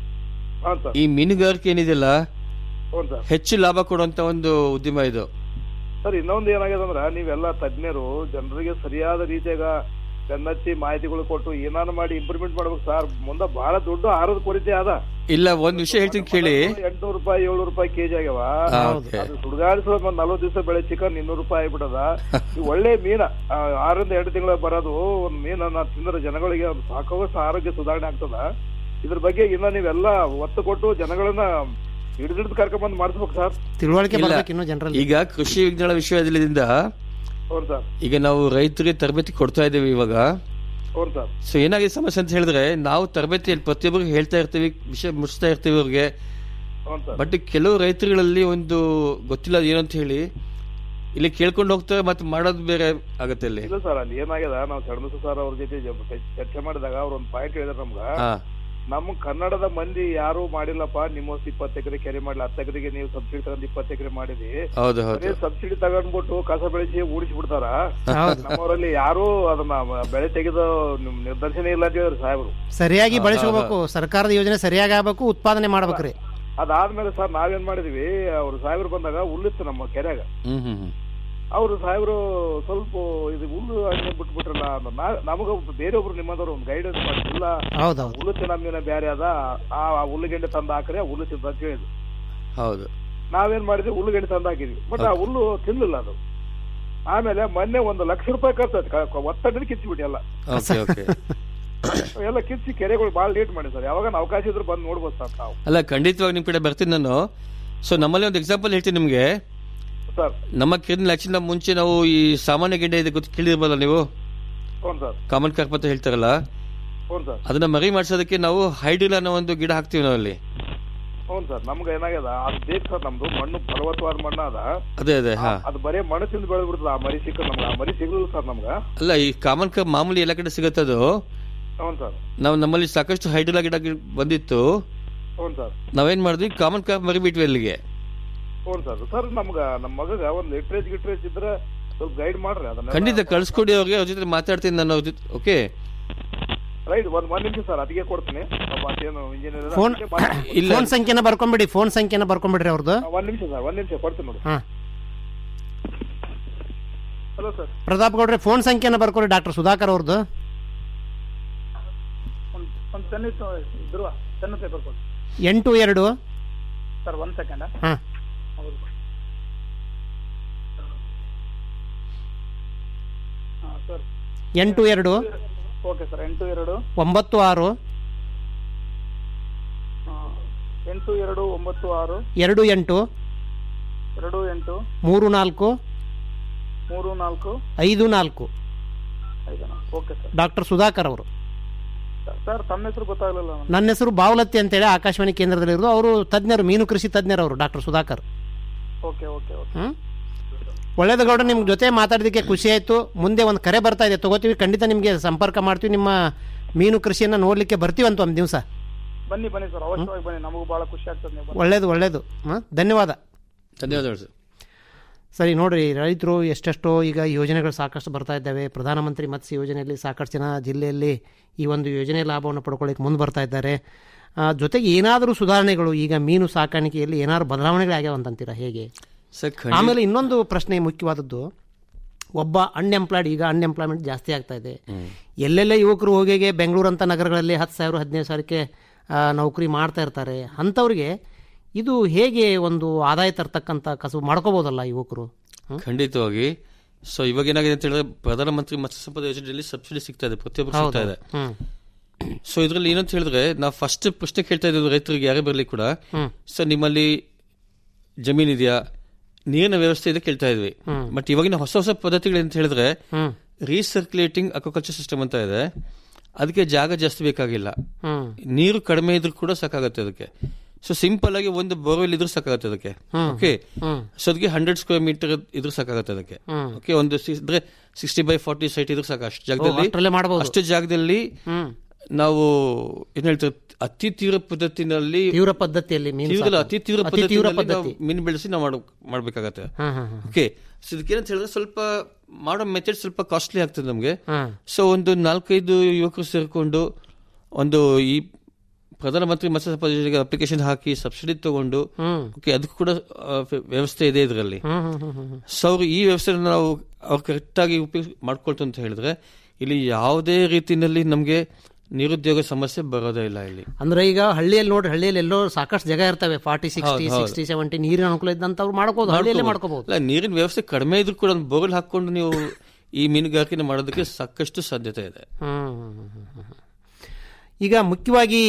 ಹಾ ಸರ್ ಈ ಮೀನುಗಾರಿಕೆ ಏನಿದೆಯಲ್ಲ ಹ್ಞೂ ಸರ್ ಹೆಚ್ಚು ಲಾಭ ಕೊಡುವಂತ ಒಂದು ಉದ್ಯಮ ಇದು ಸರ್ ಇನ್ನೊಂದು ಏನಾಗಿದೆ ಅಂದ್ರೆ ನೀವೆಲ್ಲ ತಜ್ಞರು ಜನರಿಗೆ ಸರಿಯಾದ ರೀತಿಯಾಗ ಬೆನ್ನತ್ತಿ ಮಾಹಿತಿಗಳು ಕೊಟ್ಟು ಏನಾದ್ರು ಮಾಡಿ ಇಂಪ್ರೂವ್ಮೆಂಟ್ ಮಾಡ್ಬೇಕು ಸರ್ ಮುಂದೆ ಬಹಳ ದೊಡ್ಡ ಆಹಾರದ ಕೊರತೆ ಅದ ಇಲ್ಲ ಒಂದ್ ವಿಷಯ ಹೇಳ್ತೀನಿ ಕೇಳಿ ಎಂಟ್ನೂರು ರೂಪಾಯಿ ಏಳ್ನೂರು ರೂಪಾಯಿ ಕೆಜಿ ಆಗ್ಯಾವ ಹಾ, okay. ಅದು ಸುಡ್ಗಾಡಿಸೋ ಒಂದ್ ನಲ್ವತ್ತು ದಿವಸ ಬೆಳೆ ಚಿಕನ್ ಇನ್ನೂರು ರೂಪಾಯಿ ಆಗ್ಬಿಟ್ಟದ ಈ ಒಳ್ಳೆ ಮೀನ ಆ, ಆರರಿಂದ ಎರಡು ತಿಂಗಳ ಬರೋದು ಒಂದ್ ಮೀನನ್ನ ತಿಂದ್ರೆ ಜನಗಳಿಗೆ ಒಂದು ಸಾಕಷ್ಟು ಆರೋಗ್ಯ ಸುಧಾರಣೆ ಆಗ್ತದ ಇದ್ರ ಬಗ್ಗೆ ಇನ್ನ ನೀವೆಲ್ಲ ಒತ್ತು ಕೊಟ್ಟು ಜನಗಳನ್ನ ಹಿಡಿದಿಡ್ದು ಕರ್ಕೊಂಡ್ ಬಂದ್ ಮಾಡಿಸ್ಬೇಕು ಸರ್ ತಿಳುವಳಿಕೆ ಇಲ್ಲ. ಬರ್ಬೇಕು ಇನ್ನು ಜನರಲ್ಲಿ ಈಗ ಕೃಷಿ ವಿಜ್ಞಾನ ವಿಶ್ವವಿದ್ಯಾಲಯದಿಂದ ಹೌದು ಸರ್ ಈಗ ನಾವು ರೈತರಿಗೆ ತರಬೇತಿ ಕೊಡ್ತಾ ಇದ್ದೀವಿ ಇವಾಗ ಹೌದು ಸರ್ ಸೊ ಏನಾಗಿದೆ ಸಮಸ್ಯೆ ಅಂತ ಹೇಳಿದ್ರೆ ನಾವು ತರಬೇತಿಯಲ್ಲಿ ಪ್ರತಿಯೊಬ್ಬರಿಗೆ ಹೇಳ್ತಾ ಇರ್ತೀವಿ ವಿಷಯ ಮುಗಿಸ್ತಾ ಇರ್ತೀವಿ ಅವ್ರಿಗೆ ಹೌದು ಸರ್ ಬಟ್ ಕೆಲವು ರೈತರುಗಳಲ್ಲಿ ಒಂದು ಗೊತ್ತಿಲ್ಲ ಅದು ಏನು ಅಂತ ಹೇಳಿ ಇಲ್ಲಿ ಕೇಳ್ಕೊಂಡು ಹೋಗ್ತಾರೆ ಮತ್ತೆ ಮಾಡೋದು ಬೇರೆ ಆಗತ್ತೆ ಅಲ್ಲಿ ಇಲ್ಲ ಸರ್ ಅಲ್ಲಿ ಏನಾಗ್ಯದ ನಾವು ಸಣ್ಣ ಸರ್ ಅವ್ರ ಜೊತೆ ಜ- ಚರ್ಚೆ ಮಾಡಿದಾಗ ಅವ್ರ ಒಂದ್ ಪಾಯಿಂಟ್ ಹೇಳಿದ್ರು ನಮ್ಗ ಹಾ ನಮ್ಮ ಕನ್ನಡದ ಮಂದಿ ಯಾರು ಮಾಡಿಲ್ಲಪ್ಪ ನಿಮ್ಮ ಇಪ್ಪತ್ತು ಎಕರೆ ಕೆರೆ ಮಾಡ್ಲಿ ಹತ್ತು ಎಕರೆಗೆ ನೀವು ಸಬ್ಸಿಡಿ ತಗೊಂಡ್ ಇಪ್ಪತ್ತು ಎಕರೆ ಮಾಡಿದಿ ಹೌದು ಹೌದು ಸಬ್ಸಿಡಿ ತಗೊಂಡ್ಬಿಟ್ಟು ಕಸ ಬೆಳೆಸಿ ಊಡಿಸಿ ಬಿಡ್ತಾರ ಹೌದು. ನಮ್ಮವರಲ್ಲಿ ಯಾರು ಅದನ್ನ ಬೆಳೆ ತೆಗೆದು ನಿಮ್ ನಿರ್ದರ್ಶನ ಇಲ್ಲ ಅಂತ ಹೇಳಿದ್ರು ಸಾಹೇಬ್ರು ಸರಿಯಾಗಿ ಬಳಸ್ಕೋಬೇಕು ಸರ್ಕಾರದ ಯೋಜನೆ ಸರಿಯಾಗಿ ಆಗ್ಬೇಕು ಉತ್ಪಾದನೆ ಮಾಡ್ಬೇಕ್ರಿ ಅದಾದ್ಮೇಲೆ ಸರ್ ನಾವೇನ್ ಮಾಡಿದ್ವಿ ಅವ್ರು ಸಾಹೇಬ್ರು ಬಂದಾಗ ಹುಲ್ಲಿತ್ತು ನಮ್ಮ ಕೆರೆಯಾಗ ಹ್ಮ್ ಹ್ಮ್ ಹ್ಮ್ ಅವ್ರು ಸಾಹೇಬ್ರು ಸ್ವಲ್ಪ ಇದು ಹುಲ್ಲು ಹಂಗೆ ಬಿಟ್ಬಿಟ್ರಲ್ಲ ಅಂತ ನಾ- ನಮಗ ಬೇರೆಯೊಬ್ರು ನಿಮ್ಮದವ್ರು ಒಂದು ಗೈಡೆನ್ಸ್ ಮಾಡಿ ಇಲ್ಲ ಹೌದೌದು ಹುಲ್ಲು ತಿನ್ನಮ್ಮಿನ ಬೇರೆ ಅದ ಆ ಆ ಹುಲ್ಲುಗೆಂಡೆ ತಂದು ಹಾಕ್ರಿ ಆ ಹುಲ್ಲು ತಿಂದ ಅಂತ ಹೇಳಿದ್ರು ಹೌದು ನಾವೇನ್ ಮಾಡಿದ್ವಿ ಹುಲ್ಲುಗೆಂಡೆ ತಂದು ಹಾಕಿದ್ವಿ ಬಟ್ ಆ ಹುಲ್ಲು ತಿನ್ಲಿಲ್ಲ ಅದು ಆಮೇಲೆ ಮೊನ್ನೆ ಒಂದು ಲಕ್ಷ ರೂಪಾಯಿ ಖರ್ಚು ಒತ್ತಡದ ಕಿಚ್ಚಿಬಿಟ್ಟು ಎಲ್ಲ ಓಕೆ ಓಕೆ ಎಲ್ಲ ಕಿಚ್ಚಿ ಕೆರೆಗಳು ಭಾಳ ಲೇಟ್ ಮಾಡಿ ಸರ್ ಯಾವಾಗ ಅವಕಾಶ ಇದ್ರೆ ಬಂದು ನೋಡ್ಬೋದು ಸರ್ ನಾವು ಅಲ್ಲ ಖಂಡಿತವಾಗಿ ನಿಮ್ ಕಡೆ ಬರ್ತೀನಿ ನಾನು ಸೊ ನಮ್ಮಲ್ಲಿ ಒಂದು ಎಕ್ಸಾಂಪಲ್ ಹೇಳ್ತೀನಿ ನಿಮ್ಗೆ ಸರ್ ನಮ್ಮ ಕಿರಿನ ಆಕ್ಚುಲಿ ಮುಂಚೆ ನಾವು ಈ ಸಾಮಾನ್ಯ ಗಿಡ್ಡ ಇದೆ ಗೊತ್ತು ಕೇಳಿರ್ಬಲ್ಲ ನೀವು ಹ್ಞೂ ಸರ್ ಕಾಮನ್ ಕಾರ್ಪ್ ಅಂತ ಹೇಳ್ತಾರಲ್ಲ ಹ್ಞೂ ಸರ್ ಅದನ್ನ ಮರಿ ಮಾಡ್ಸೋದಕ್ಕೆ ನಾವು ಹೈಡ್ರಿಲ್ ಅನ್ನೋ ಒಂದು ಗಿಡ ಹಾಕ್ತೀವಿ ನಾವು ಅಲ್ಲಿ ಹ್ಞೂ ಸರ್ ನಮ್ಗೆ ಏನಾಗ್ಯದ ಅದು ಬೇಕು ಸರ್ ನಮ್ದು ಮಣ್ಣು ಫಲವತ್ತವಾದ ಮಣ್ಣು ಅದ ಅದೇ ಅದೇ ಹಾ ಅದು ಬರೀ ಮಣ್ಣು ತಿಂದು ಬೆಳೆದ್ಬಿಡ್ತದ ಆ ಮರಿ ಸಿಕ್ಕ ನಮ್ಗೆ ಆ ಮರಿ ಸಿಗ್ಲಿಲ್ಲ ಸರ್ ನಮ್ಗೆ ಅಲ್ಲ ಈ ಕಾಮನ್ ಕಾರ್ಪ್ ಮಾಮೂಲಿ ಎಲ್ಲ ಕಡೆ ಸಿಗುತ್ತೆ ಅದು ಹ್ಞೂ ಸರ್ ನಾವು ನಮ್ಮಲ್ಲಿ ಸಾಕಷ್ಟು ಹೈಡ್ರಿಲ್ ಗಿಡ ಗಿ- ಬಂದಿತ್ತು ಹ್ಞೂ ಸರ್ ನಾವೇನ್ ಮಾಡಿದ್ವಿ ಕಾಮನ್ ಕಾರ್ಪ್ ಮರಿ ಬಿಟ್ವಿ ಅಲ್ಲಿಗೆ ಹ್ಞೂ ಸರ್ ಸರ್ ನಮ್ಗೆ ನಮ್ಮ ಮಗಗ ಒಂದು ಲಿಟ್ರೇಜ್ ಗಿಟ್ರೇಜ್ ಇದ್ರೆ ಸ್ವಲ್ಪ ಗೈಡ್ ಮಾಡ್ರಿ ಅದನ್ನ ಖಂಡಿತ ಕಳ್ಸ್ಕೊಡಿ ಅವ್ರಿಗೆ ಅವ್ರ ಜೊತೆ ಮಾತಾಡ್ತೀನಿ ನಾನು ಅವ್ರ ಜೊತೆ ಓಕೆ ರೈಟ್ ಒಂದ್ ಒಂದ್ ನಿಮಿಷ ಸರ್ ಅದಕ್ಕೆ ಕೊಡ್ತೀನಿ ಪಾಪ ಅದೇನು ಇಂಜಿನಿಯರ್ ಫೋನ್ ಫೋನ್ ಸಂಖ್ಯೆನ ಬರ್ಕೊಂಬಿಡಿ ಫೋನ್ ಸಂಖ್ಯೆನ ಬರ್ಕೊಂಬಿಡ್ರಿ ಅವ್ರದ್ದು ಒಂದ್ ನಿಮಿಷ ಸರ್ ಒಂದ್ ನಿಮಿಷ ಕೊಡ್ತೀನಿ ನೋಡಿ ಹಾ ಹಲೋ ಸರ್ ಪ್ರತಾಪ್ ಗೌಡ್ರೆ ಫೋನ್ ಸಂಖ್ಯೆನ ಬರ್ಕೊಡಿ ಡಾಕ್ಟರ್ ಸುಧಾಕರ್ ಅವ್ರದ್ದು ಒಂದು ಒಂದು ಪೆನ್ ಇತ್ತು ಧ್ರುವ ಪೆನ್ ಪೇಪರ್ ಕೊಡಿ ಎಂಟು ಎರಡು ಸರ್ ಒಂದ್ ಸೆಕೆಂಡ್ ಹಾ ಹಾಂ ಸರ್ ಎಂಟು ಎರಡು ಓಕೆ ಸರ್ ಎಂಟು ಎರಡು ಒಂಬತ್ತು ಆರು ಆ, ಎಂಟು ಎರಡು ಒಂಬತ್ತು ಆರು ಎರಡು ಎಂಟು ಎರಡು ಎಂಟು ಮೂರು ನಾಲ್ಕು ಮೂರು ನಾಲ್ಕು ಐದು ನಾಲ್ಕು ಐದು ನಾಲ್ಕು ಓಕೆ ಸರ್ ಡಾಕ್ಟರ್ ಸುಧಾಕರ್ ಅವರು ಸರ್ ತಮ್ಮ ಹೆಸರು ಗೊತ್ತಾಗಲಿಲ್ಲ ನನಗೆ ನನ್ನ ಹೆಸರು ಬಾವಲತ್ತಿ ಅಂತೇಳಿ ಆಕಾಶವಾಣಿ ಕೇಂದ್ರದಲ್ಲಿರೋದು ಅವರು ತಜ್ಞರು ಮೀನು ಕೃಷಿ ತಜ್ಞರು ಅವರು doctor Sudhakar okay okay okay ಹ್ಮ್ ಒಳ್ಳೇದು ಗೌಡ ನಿಮ್ಮ ಜೊತೆ ಮಾತಾಡೋದಕ್ಕೆ ಖುಷಿ ಆಯಿತು ಮುಂದೆ ಒಂದು ಕರೆ ಬರ್ತಾ ಇದೆ ತಗೋತೀವಿ ಖಂಡಿತ ನಿಮಗೆ ಸಂಪರ್ಕ ಮಾಡ್ತೀವಿ ನಿಮ್ಮ ಮೀನು ಕೃಷಿಯನ್ನು ನೋಡಲಿಕ್ಕೆ ಬರ್ತೀವಂತ ಒಂದು ದಿವಸ ಬನ್ನಿ ಬನ್ನಿ ಸರ್ ಅವಶ್ಯವಾಗಿ ಬನ್ನಿ ನಮಗೂ ಬಹಳ ಖುಷಿ ಆಗ್ತದೆ ನೀವು ಬಂದ್ರೆ. ಒಳ್ಳೇದು ಒಳ್ಳೇದು ಹಾಂ ಧನ್ಯವಾದ ಧನ್ಯವಾದಗಳು ಸರ್ ಸರಿ ನೋಡ್ರಿ ರೈತರು ಎಷ್ಟೆಷ್ಟೋ ಈಗ ಯೋಜನೆಗಳು ಸಾಕಷ್ಟು ಬರ್ತಾ ಇದ್ದಾವೆ ಪ್ರಧಾನಮಂತ್ರಿ ಮತ್ಸ್ಯ ಯೋಜನೆಯಲ್ಲಿ ಸಾಕಷ್ಟು ಜನ ಜಿಲ್ಲೆಯಲ್ಲಿ ಈ ಒಂದು ಯೋಜನೆ ಲಾಭವನ್ನು ಪಡ್ಕೊಳ್ಳಿಕ್ಕೆ ಮುಂದೆ ಬರ್ತಾ ಇದ್ದಾರೆ ಆ, ಜೊತೆಗೆ ಏನಾದರೂ ಸುಧಾರಣೆಗಳು ಈಗ ಮೀನು ಸಾಕಾಣಿಕೆಯಲ್ಲಿ ಏನಾದ್ರು ಬದಲಾವಣೆಗಳು ಆಗ್ಯಾವ ಅಂತಂತೀರಾ ಹೇಗೆ ಸರ್ ಖಂಡಿತ- ಆಮೇಲೆ ಇನ್ನೊಂದು ಪ್ರಶ್ನೆ ಮುಖ್ಯವಾದದ್ದು ಒಬ್ಬ ಅನ್ಎಂಪ್ಲಾಯ್ಡ್ ಈಗ ಅನ್ಎಂಪ್ಲಾಯ್ಮೆಂಟ್ ಜಾಸ್ತಿ ಆಗ್ತಾ ಇದೆ ಎಲ್ಲೆಲ್ಲ ಯುವಕರು ಹೋಗಿಗೆ ಬೆಂಗಳೂರಂಥ ನಗರಗಳಲ್ಲಿ ಹತ್ತು ಸಾವಿರ ಹದಿನೈದು ಸಾವಿರಕ್ಕೆ ಆ, ನೌಕರಿ ಮಾಡ್ತಾ ಇರ್ತಾರೆ ಅಂಥವ್ರಿಗೆ ಇದು ಹೇಗೆ ಒಂದು ಆದಾಯ ತರ್ತಕ್ಕಂಥ ಕಸಬು ಮಾಡ್ಕೋಬೋದಲ್ಲ ಯುವಕರು ಖಂಡಿತವಾಗಿ ಸೊ ಇವಾಗ ಏನಾಗಿದೆ ಅಂತ ಹೇಳಿದ್ರೆ ಪ್ರಧಾನಮಂತ್ರಿ ಮತ್ಸ್ಯ ಸಂಪದ ಯೋಜನೆಯಲ್ಲಿ ಸಬ್ಸಿಡಿ ಸಿಗ್ತಾ ಇದೆ ಪ್ರತಿಯೊಬ್ಬರು ಹೌದು. ಸಿಗ್ತಾ ಇದೆ ಹ್ಮ್. ಸೊ ಇದ್ರಲ್ಲಿ ಏನಂತ ಹೇಳಿದ್ರೆ ನಾವು ಫಸ್ಟ್ ಪ್ರಶ್ನೆ ಕೇಳ್ತಾ ಇದ್ದೀವಿ ರೈತರಿಗೆ ಯಾರೇ ಬರಲಿ ಕೂಡ ಸರ್ ನಿಮ್ಮಲ್ಲಿ ಜಮೀನ್ ಇದೆಯಾ ನೀರಿನ ವ್ಯವಸ್ಥೆ ಇದೆ ಕೇಳ್ತಾ ಇದ್ವಿ ಹ್ಮ್. ಬಟ್ ಇವಾಗಿನ ಹೊಸ ಹೊಸ ಪದ್ಧತಿಗಳು ಅಂತ ಹೇಳಿದ್ರೆ ಹ್ಮ್. ರೀಸರ್ಕ್ಯುಲೇಟಿಂಗ್ ಅಕ್ವಾಕಲ್ಚರ್ ಸಿಸ್ಟಮ್ ಅಂತ ಇದೆ ಅದಕ್ಕೆ ಜಾಗ ಜಾಸ್ತಿ ಬೇಕಾಗಿಲ್ಲ ಹ್ಮ್. ನೀರು ಕಡಿಮೆ ಇದ್ರೂ ಕೂಡ ಸಾಕಾಗುತ್ತೆ ಅದಕ್ಕೆ ಸೊ ಸಿಂಪಲ್ ಆಗಿ ಒಂದು ಬೋರ್ವೆಲ್ ಇದ್ರೂ ಸಾಕಾಗುತ್ತೆ ಅದಕ್ಕೆ ಹ್ಮ್. ಓಕೆ ಹ್ಮ್. ಸೊ ಅದಕ್ಕೆ ಹಂಡ್ರೆಡ್ ಸ್ಕ್ವೇರ್ ಮೀಟರ್ ಇದ್ರೂ ಸಾಕಾಗುತ್ತೆ ಅದಕ್ಕೆ ಹ್ಮ್. ಓಕೆ ಒಂದು ಸಿ- ಅಂದ್ರೆ ಸಿಕ್ಸ್ಟಿ ಬೈ ಫಾರ್ಟಿ ಸೈಟ್ ಇದ್ರೂ ಸಾಕು ಅಷ್ಟು ಅಷ್ಟ್ರಲ್ಲೇ ಜಾಗದಲ್ಲಿ ಮಾಡ್ಬೋದು. ಅಷ್ಟು ಜಾಗದಲ್ಲಿ ಹ್ಮ್. ನಾವು ಏನ್ ಹೇಳ್ತೇವೆ ಅತಿ ತೀವ್ರ ಪದ್ಧತಿನಲ್ಲಿ ತೀವ್ರ ಪದ್ಧತಿಯಲ್ಲಿ ಮೀನು ತೀವ್ರ ಸಾಕು. ಅತಿ ತೀವ್ರ ಅತಿ ತೀವ್ರ ಪದ್ಧತಿನಲ್ಲಿ ನಾವು ಪದ್ಧತಿ. ಮೀನು ಬೆಳೆಸಿ ನಾವು ಮಾಡ್- ಮಾಡ್ಬೇಕಾಗತ್ತೆ ಹ್ಮ್, ಹ್ಮ್, ಹ್ಮ್. ಓಕೆ ಸೊ ಇದಕ್ಕೇನಂತ ಹೇಳಿದ್ರೆ ಸ್ವಲ್ಪ ಮಾಡೋ ಮೆಥಡ್ ಸ್ವಲ್ಪ ಕಾಸ್ಟ್ಲಿ ಆಗ್ತದೆ ನಮಗೆ ಹ್ಮ್. ಸೊ ಒಂದು ನಾಲ್ಕೈದು ಯುವಕರು ಸೇರಿಕೊಂಡು ಒಂದು ಈ ಪ್ರಧಾನಮಂತ್ರಿ ಮತ್ಸ್ಯ ಸಂಪದ ಯೋಜನೆಗೆ ಅಪ್ಲಿಕೇಶನ್ ಹಾಕಿ ಸಬ್ಸಿಡಿ ತಗೊಂಡು ಹ್ಮ್. ಓಕೆ ಅದಕ್ಕೂ ಕೂಡ ಆ, ವ್ಯ- ವ್ಯವಸ್ಥೆ ಇದೆ ಇದರಲ್ಲಿ ಹ್ಮ್, ಹ್ಮ್, ಹ್ಮ್, ಹ್ಮ್. ಸೊ ಅವರು ಈ ವ್ಯವಸ್ಥೆ ನಾವು ಅವ್ರು ಕರೆಕ್ಟಾಗಿ ಉಪಯೋಗ ಮಾಡ್ಕೊಳ್ತು ಅಂತ ಹೇಳಿದ್ರೆ ಇಲ್ಲಿ ಯಾವುದೇ ರೀತಿಯಲ್ಲಿ ನಮಗೆ ನಿರುದ್ಯೋಗ ಸಮಸ್ಯೆ ಬರೋದೇ ಇಲ್ಲ ಇಲ್ಲಿ ಅಂದ್ರೆ ಈಗ ಹಳ್ಳಿಯಲ್ಲಿ ನೋಡ್ರಿ ಹಳ್ಳಿಯಲ್ಲಿ ಎಲ್ಲೋ ಸಾಕಷ್ಟು ಜಾಗ ಇರ್ತವೆ ಫಾರ್ಟಿ ಸಿಕ್ಸ್ಟಿ ಹೌದು, ಹೌದು. ಸಿಕ್ಸ್ಟಿ ಸೆವೆಂಟಿ ನೀರಿನ ಅನುಕೂಲ ಇದ್ದಂತವ್ರು ಮಾಡ್ಕೋಬಹುದು ಹಳ್ಳಿಯಲ್ಲೇ ಮಾಡ್ಕೋಬಹುದು ಅಲ್ಲ ನೀರಿನ ವ್ಯವಸ್ಥೆ ಕಡಿಮೆ ಇದ್ರೂ ಕೂಡ ಒಂದು ಬೋರ್ವೆಲ್ ಹಾಕೊಂಡು ನೀವು ಈ ಮೀನುಗಾರಿಕೆ ಮಾಡೋದಕ್ಕೆ ಸಾಕಷ್ಟು ಸಾಧ್ಯತೆ ಇದೆ ಹ್ಮ್, ಹ್ಮ್, ಹ್ಮ್, ಹ್ಮ್, ಹ್ಮ್. ಈಗ ಮುಖ್ಯವಾಗಿ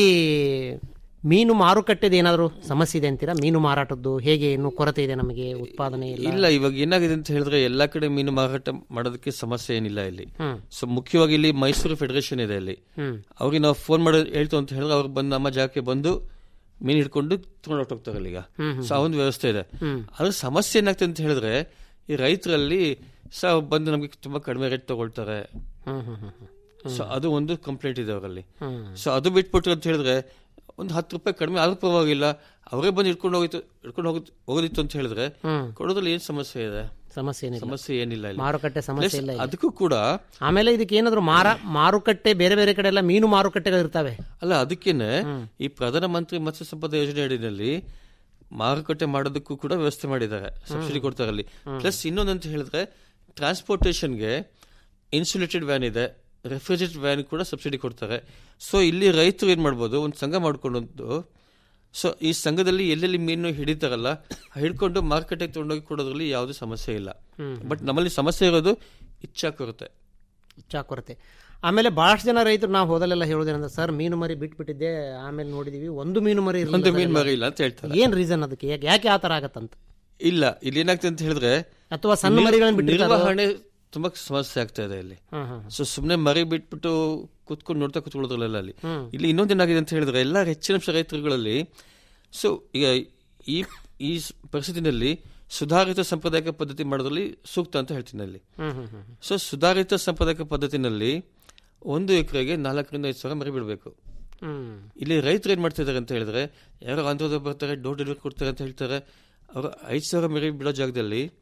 ಮೀನು ಮಾರುಕಟ್ಟೆದು ಏನಾದರೂ ಸಮಸ್ಯೆ ಇದೆ ಅಂತೀರಾ ಮೀನು ಮಾರಾಟದ್ದು ಹೇಗೆ ಇನ್ನು ಕೊರತೆ ಇದೆ ನಮಗೆ ಉತ್ಪಾದನೆ ಇಲ್ಲ ಇಲ್ಲ ಇವಾಗ ಏನಾಗಿದೆ ಅಂತ ಹೇಳಿದ್ರೆ ಎಲ್ಲಾ ಕಡೆ ಮೀನು ಮಾರಾಟ ಮಾಡೋದಕ್ಕೆ ಸಮಸ್ಯೆ ಏನಿಲ್ಲ ಇಲ್ಲಿ ಹ್ಮ್. ಸೊ ಮುಖ್ಯವಾಗಿ ಇಲ್ಲಿ ಮೈಸೂರು ಫೆಡರೇಷನ್ ಇದೆ ಇಲ್ಲಿ ಹ್ಮ್. ಅವ್ರಿಗೆ ನಾವು ಫೋನ್ ಮಾಡಿ ಹೇಳ್ತು ಅಂತ ಹೇಳಿದ್ರೆ ಅವ್ರು ಬಂದು ನಮ್ಮ ಜಾಗಕ್ಕೆ ಬಂದು ಮೀನು ಹಿಡ್ಕೊಂಡು ತಗೊಂಡು ಹೊರಟೋಗ್ತಾರೆ ಅಲ್ಲಿಗ ಹ್ಮ್, ಹ್ಮ್, ಸೊ ಆ ಒಂದು ವ್ಯವಸ್ಥೆ ಇದೆ ಹ್ಮ್. ಅದ್ರ ಸಮಸ್ಯೆ ಏನಾಗ್ತದೆ ಅಂತ ಹೇಳಿದ್ರೆ ಈ ರೈತರಲ್ಲಿ ಸೊ ಅವ್ರು ಬಂದು ನಮಗೆ ತುಂಬಾ ಕಡಿಮೆ ರೇಟ್ ತಗೊಳ್ತಾರೆ ಹ್ಮ್, ಹ್ಮ್, ಹ್ಮ್, ಹ್ಮ್. ಸೊ ಅದು ಒಂದು ಕಂಪ್ಲೇಂಟ್ ಇದೆ ಅವರಲ್ಲಿ ಹ್ಮ್. ಸೊ ಅದು ಬಿಟ್ಬಿಟ್ರು ಅಂತ ಹೇಳಿದ್ರೆ ಒಂದು ಹತ್ತು ರೂಪಾಯಿ ಕಡಿಮೆ ಆದ್ರೂ ಪರವಾಗಿಲ್ಲ ಅವರೇ ಬಂದು ಹಿಡ್ಕೊಂಡು ಹೋಗಿತ್ತು ಹಿಡ್ಕೊಂಡು ಹೋಗಿತ್ತು ಹೋಗೋದಿತ್ತು ಅಂತ ಹೇಳಿದ್ರೆ ಹ್ಮ್. ಕೊಡೋದ್ರಲ್ಲಿ ಏನ್ ಸಮಸ್ಯೆ ಇದೆ ಸಮಸ್ಯೆ ಏನಿಲ್ಲ ಸಮಸ್ಯೆ ಏನಿಲ್ಲ ಇಲ್ಲಿ. ಮಾರುಕಟ್ಟೆ ಸಮಸ್ಯೆ Plus ಇಲ್ಲ ಇಲ್ಲಿ. ಅದಕ್ಕೂ ಕೂಡ ಆಮೇಲೆ ಇದಕ್ಕೆ ಏನಾದ್ರು ಮಾರ ಮಾರುಕಟ್ಟೆ ಬೇರೆ ಬೇರೆ ಕಡೆ ಎಲ್ಲ ಮೀನು ಮಾರುಕಟ್ಟೆಗಳು ಇರ್ತವೆ ಅಲ್ಲ ಅದಕ್ಕೇನೆ ಈ ಪ್ರಧಾನಮಂತ್ರಿ ಮತ್ಸ್ಯ ಸಂಪದ ಯೋಜನೆ ಅಡಿನಲ್ಲಿ ಮಾರುಕಟ್ಟೆ ಮಾಡೋದಕ್ಕೂ ಕೂಡ ವ್ಯವಸ್ಥೆ ಮಾಡಿದ್ದಾರೆ ಸಬ್ಸಿಡಿ ಕೊಡ್ತಾರೆ ಅಲ್ಲಿ ಪ್ಲಸ್ ಇನ್ನೊಂದಂತ ಹೇಳಿದ್ರೆ ಟ್ರಾನ್ಸ್ಪೋರ್ಟೇಷನ್ಗೆ ಇನ್ಸುಲೇಟೆಡ್ ವ್ಯಾನ್ ಇದೆ ರೆಫ್ರಿಜರೇಟೆಡ್ ವ್ಯಾನ್ ಕೂಡ ಸಬ್ಸಿಡಿ ಕೊಡ್ತಾರೆ ಸೊ ಇಲ್ಲಿ ರೈತರು ಏನ್ ಮಾಡ್ಬೋದು ಒಂದು ಸಂಘ ಮಾಡ್ಕೊಂಡು ಸೊ ಈ ಸಂಘದಲ್ಲಿ ಎಲ್ಲೆಲ್ಲಿ ಮೀನು ಹಿಡಿತಾರಲ್ಲ ಹಿಡ್ಕೊಂಡು ಮಾರ್ಕೆಟಿಗೆ ತಗೊಂಡೋಗಿ ಕೊಡೋದ್ರಲ್ಲಿ ಯಾವುದೇ ಸಮಸ್ಯೆ ಇಲ್ಲ ಹ್ಮ್. ಬಟ್ ನಮ್ಮಲ್ಲಿ ಸಮಸ್ಯೆ ಇರೋದು ಇಚ್ಛಾ ಕೊರತೆ ಇಚ್ಛಾ ಕೊರತೆ ಆಮೇಲೆ ಬಹಳಷ್ಟು ಜನ ರೈತರು ನಾವು ಹೋದಲ್ಲೆಲ್ಲ ಹೇಳೋದೇನಂದ್ರೆ ಸರ್ ಮೀನು ಮರಿ ಬಿಟ್ಬಿಟ್ಟಿದ್ದೆ ಆಮೇಲೆ ನೋಡಿದೀವಿ ಒಂದು ಮೀನು ಮರಿ ಇರ್ಲಿಲ್ಲ ಒಂದು ಸರ್ ಮೀನು ಎಲ್ಲ. ಮರಿ ಇಲ್ಲ ಅಂತ ಹೇಳ್ತಾರೆ ಏನ್ ರೀಸನ್ ಅದಕ್ಕೆ ಯಾಕೆ- ಯಾಕೆ ಆ ತರ ಆಗತ್ತಂತ ಇಲ್ಲ ಇಲ್ಲಿ ಏನಾಗ್ತದೆ ಅಂತ ಹೇಳಿದ್ರೆ ಅಥವಾ ಸಣ್ಣ ನಿರ್- ಮರಿಗಳನ್ನ ಬಿಟ್ಟಿರ್ತಾರೋ? ನಿರ್ವಹಣೆ ತುಂಬಾ ಸಮಸ್ಯೆ ಆಗ್ತಾ ಇದೆ ಇಲ್ಲಿ ಹ್ಮ್, ಹ್ಮ್. ಸೊ ಸುಮ್ನೆ ಮರಿ ಬಿಟ್ಬಿಟ್ಟು ಕುತ್ಕೊಂಡು ನೋಡ್ತಾ ಕುತ್ಕೊಳ್ಳೋದ್ರಲ್ಲ ಅಲ್ಲಿ ಹ್ಮ್. ಇಲ್ಲಿ ಇನ್ನೊಂದು ಏನಾಗಿದೆ ಅಂತ ಹೇಳಿದ್ರೆ ಎಲ್ಲ ಹೆಚ್ಚಿನ ಅಂಶ ರೈತರುಗಳಲ್ಲಿ ಸೊ ಈಗ ಈ ಈ ಸ್- ಪರಿಸ್ಥಿತಿನಲ್ಲಿ ಸುಧಾರಿತ ಸಾಂಪ್ರದಾಯಿಕ ಪದ್ಧತಿ ಮಾಡೋದ್ರಲ್ಲಿ ಸೂಕ್ತ ಅಂತ ಹೇಳ್ತೀನಿ ಅಲ್ಲಿ ಹ್ಮ್, ಹ್ಮ್, ಹ್ಮ್. ಸೊ ಸುಧಾರಿತ ಸಾಂಪ್ರದಾಯಿಕ ಪದ್ಧತಿನಲ್ಲಿ ಒಂದು ಎಕರೆಗೆ ನಾಲ್ಕರಿಂದ ಐದು ಸಾವಿರ ಮರಿ ಬಿಡಬೇಕು ಹ್ಮ್. ಇಲ್ಲಿ ರೈತರು ಏನ್ ಮಾಡ್ತಿದ್ದಾರೆ ಅಂತ ಹೇಳಿದ್ರೆ ಯಾರೋ ಆಂಧ್ರದವ್ರು ಬರ್ತಾರೆ ಡೋರ್ ಡೆಲಿವರಿ ಕೊಡ್ತಾರೆ ಅಂತ ಹೇಳ್ತಾರೆ ಅವರು ಐದು ಸಾವಿರ ಮರಿ ಬಿಡೋ ಜಾಗದಲ್ಲಿ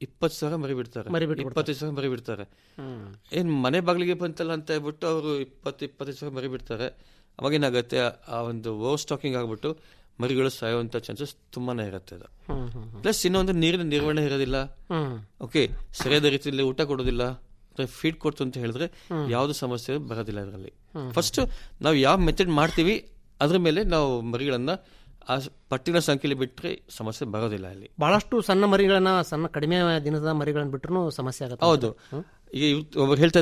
ಇಪ್ಪತ್ತು ಸಾವಿರ ಮರಿ ಬಿಡ್ತಾರೆ ಮರಿ ಬಿಟ್ಟು ಇಪ್ಪತ್ತೈದು ಸಾವಿರ ಮರಿ ಬಿಡ್ತಾರೆ ಹ್ಮ್. ಏನ್ ಮನೆ ಬಾಗಿಲಿಗೆ ಬಂತಲ್ಲ ಅಂತ ಹೇಳ್ಬಿಟ್ಟು ಅವರು ಇಪ್ಪತ್ತು ಇಪ್ಪತ್ತೈದು ಸಾವಿರ ಮರಿ ಬಿಡ್ತಾರೆ ಅವಾಗ ಏನಾಗುತ್ತೆ ಆ ಒಂದು ಓವರ್ ಸ್ಟಾಕಿಂಗ್ ಆಗ್ಬಿಟ್ಟು ಮರಿಗಳು ಸಾಯುವಂತ ಚಾನ್ಸಸ್ ತುಂಬಾನೇ ಇರುತ್ತೆ ಅದು ಹ್ಮ್, ಹ್ಮ್, ಹ್ಮ್. ಪ್ಲಸ್ ಇನ್ನೊಂದು ನೀರಿನ ನಿರ್ವಹಣೆ ಇರೋದಿಲ್ಲ ಹ್ಮ್. ಓಕೆ ಸರಿಯಾದ ರೀತಿಯಲ್ಲಿ ಊಟ ಕೊಡೋದಿಲ್ಲ ಫೀಡ್ ಕೊಡ್ತು ಅಂತ ಹೇಳಿದ್ರೆ ಹ್ಮ್. ಯಾವ್ದು ಸಮಸ್ಯೆ ಬರೋದಿಲ್ಲ ಅದರಲ್ಲಿ ಹ್ಮ್. ಫಸ್ಟ್ ನಾವು ಯಾವ ಮೆಥಡ್ ಮಾಡ್ತೀವಿ ಅದ್ರ ಮೇಲೆ ನಾವು ಮರಿಗಳನ್ನ ಆ ಪಟ್ಟಿನ ಸಂಖ್ಯೆಯಲ್ಲಿ ಬಿಟ್ಟರೆ ಸಮಸ್ಯೆ ಬರೋದಿಲ್ಲ ಅಲ್ಲಿ ಬಹಳಷ್ಟು ಸಣ್ಣ ಮರಿಗಳನ್ನ ಸಣ್ಣ ಕಡಿಮೆ ದಿನದ ಮರಿಗಳನ್ನ ಬಿಟ್ರು ಸಮಸ್ಯೆ ಆಗುತ್ತೆ ಹೌದು ಈಗ ಇವ್ರು- ಒಬ್ರು ಹೇಳ್ತಾ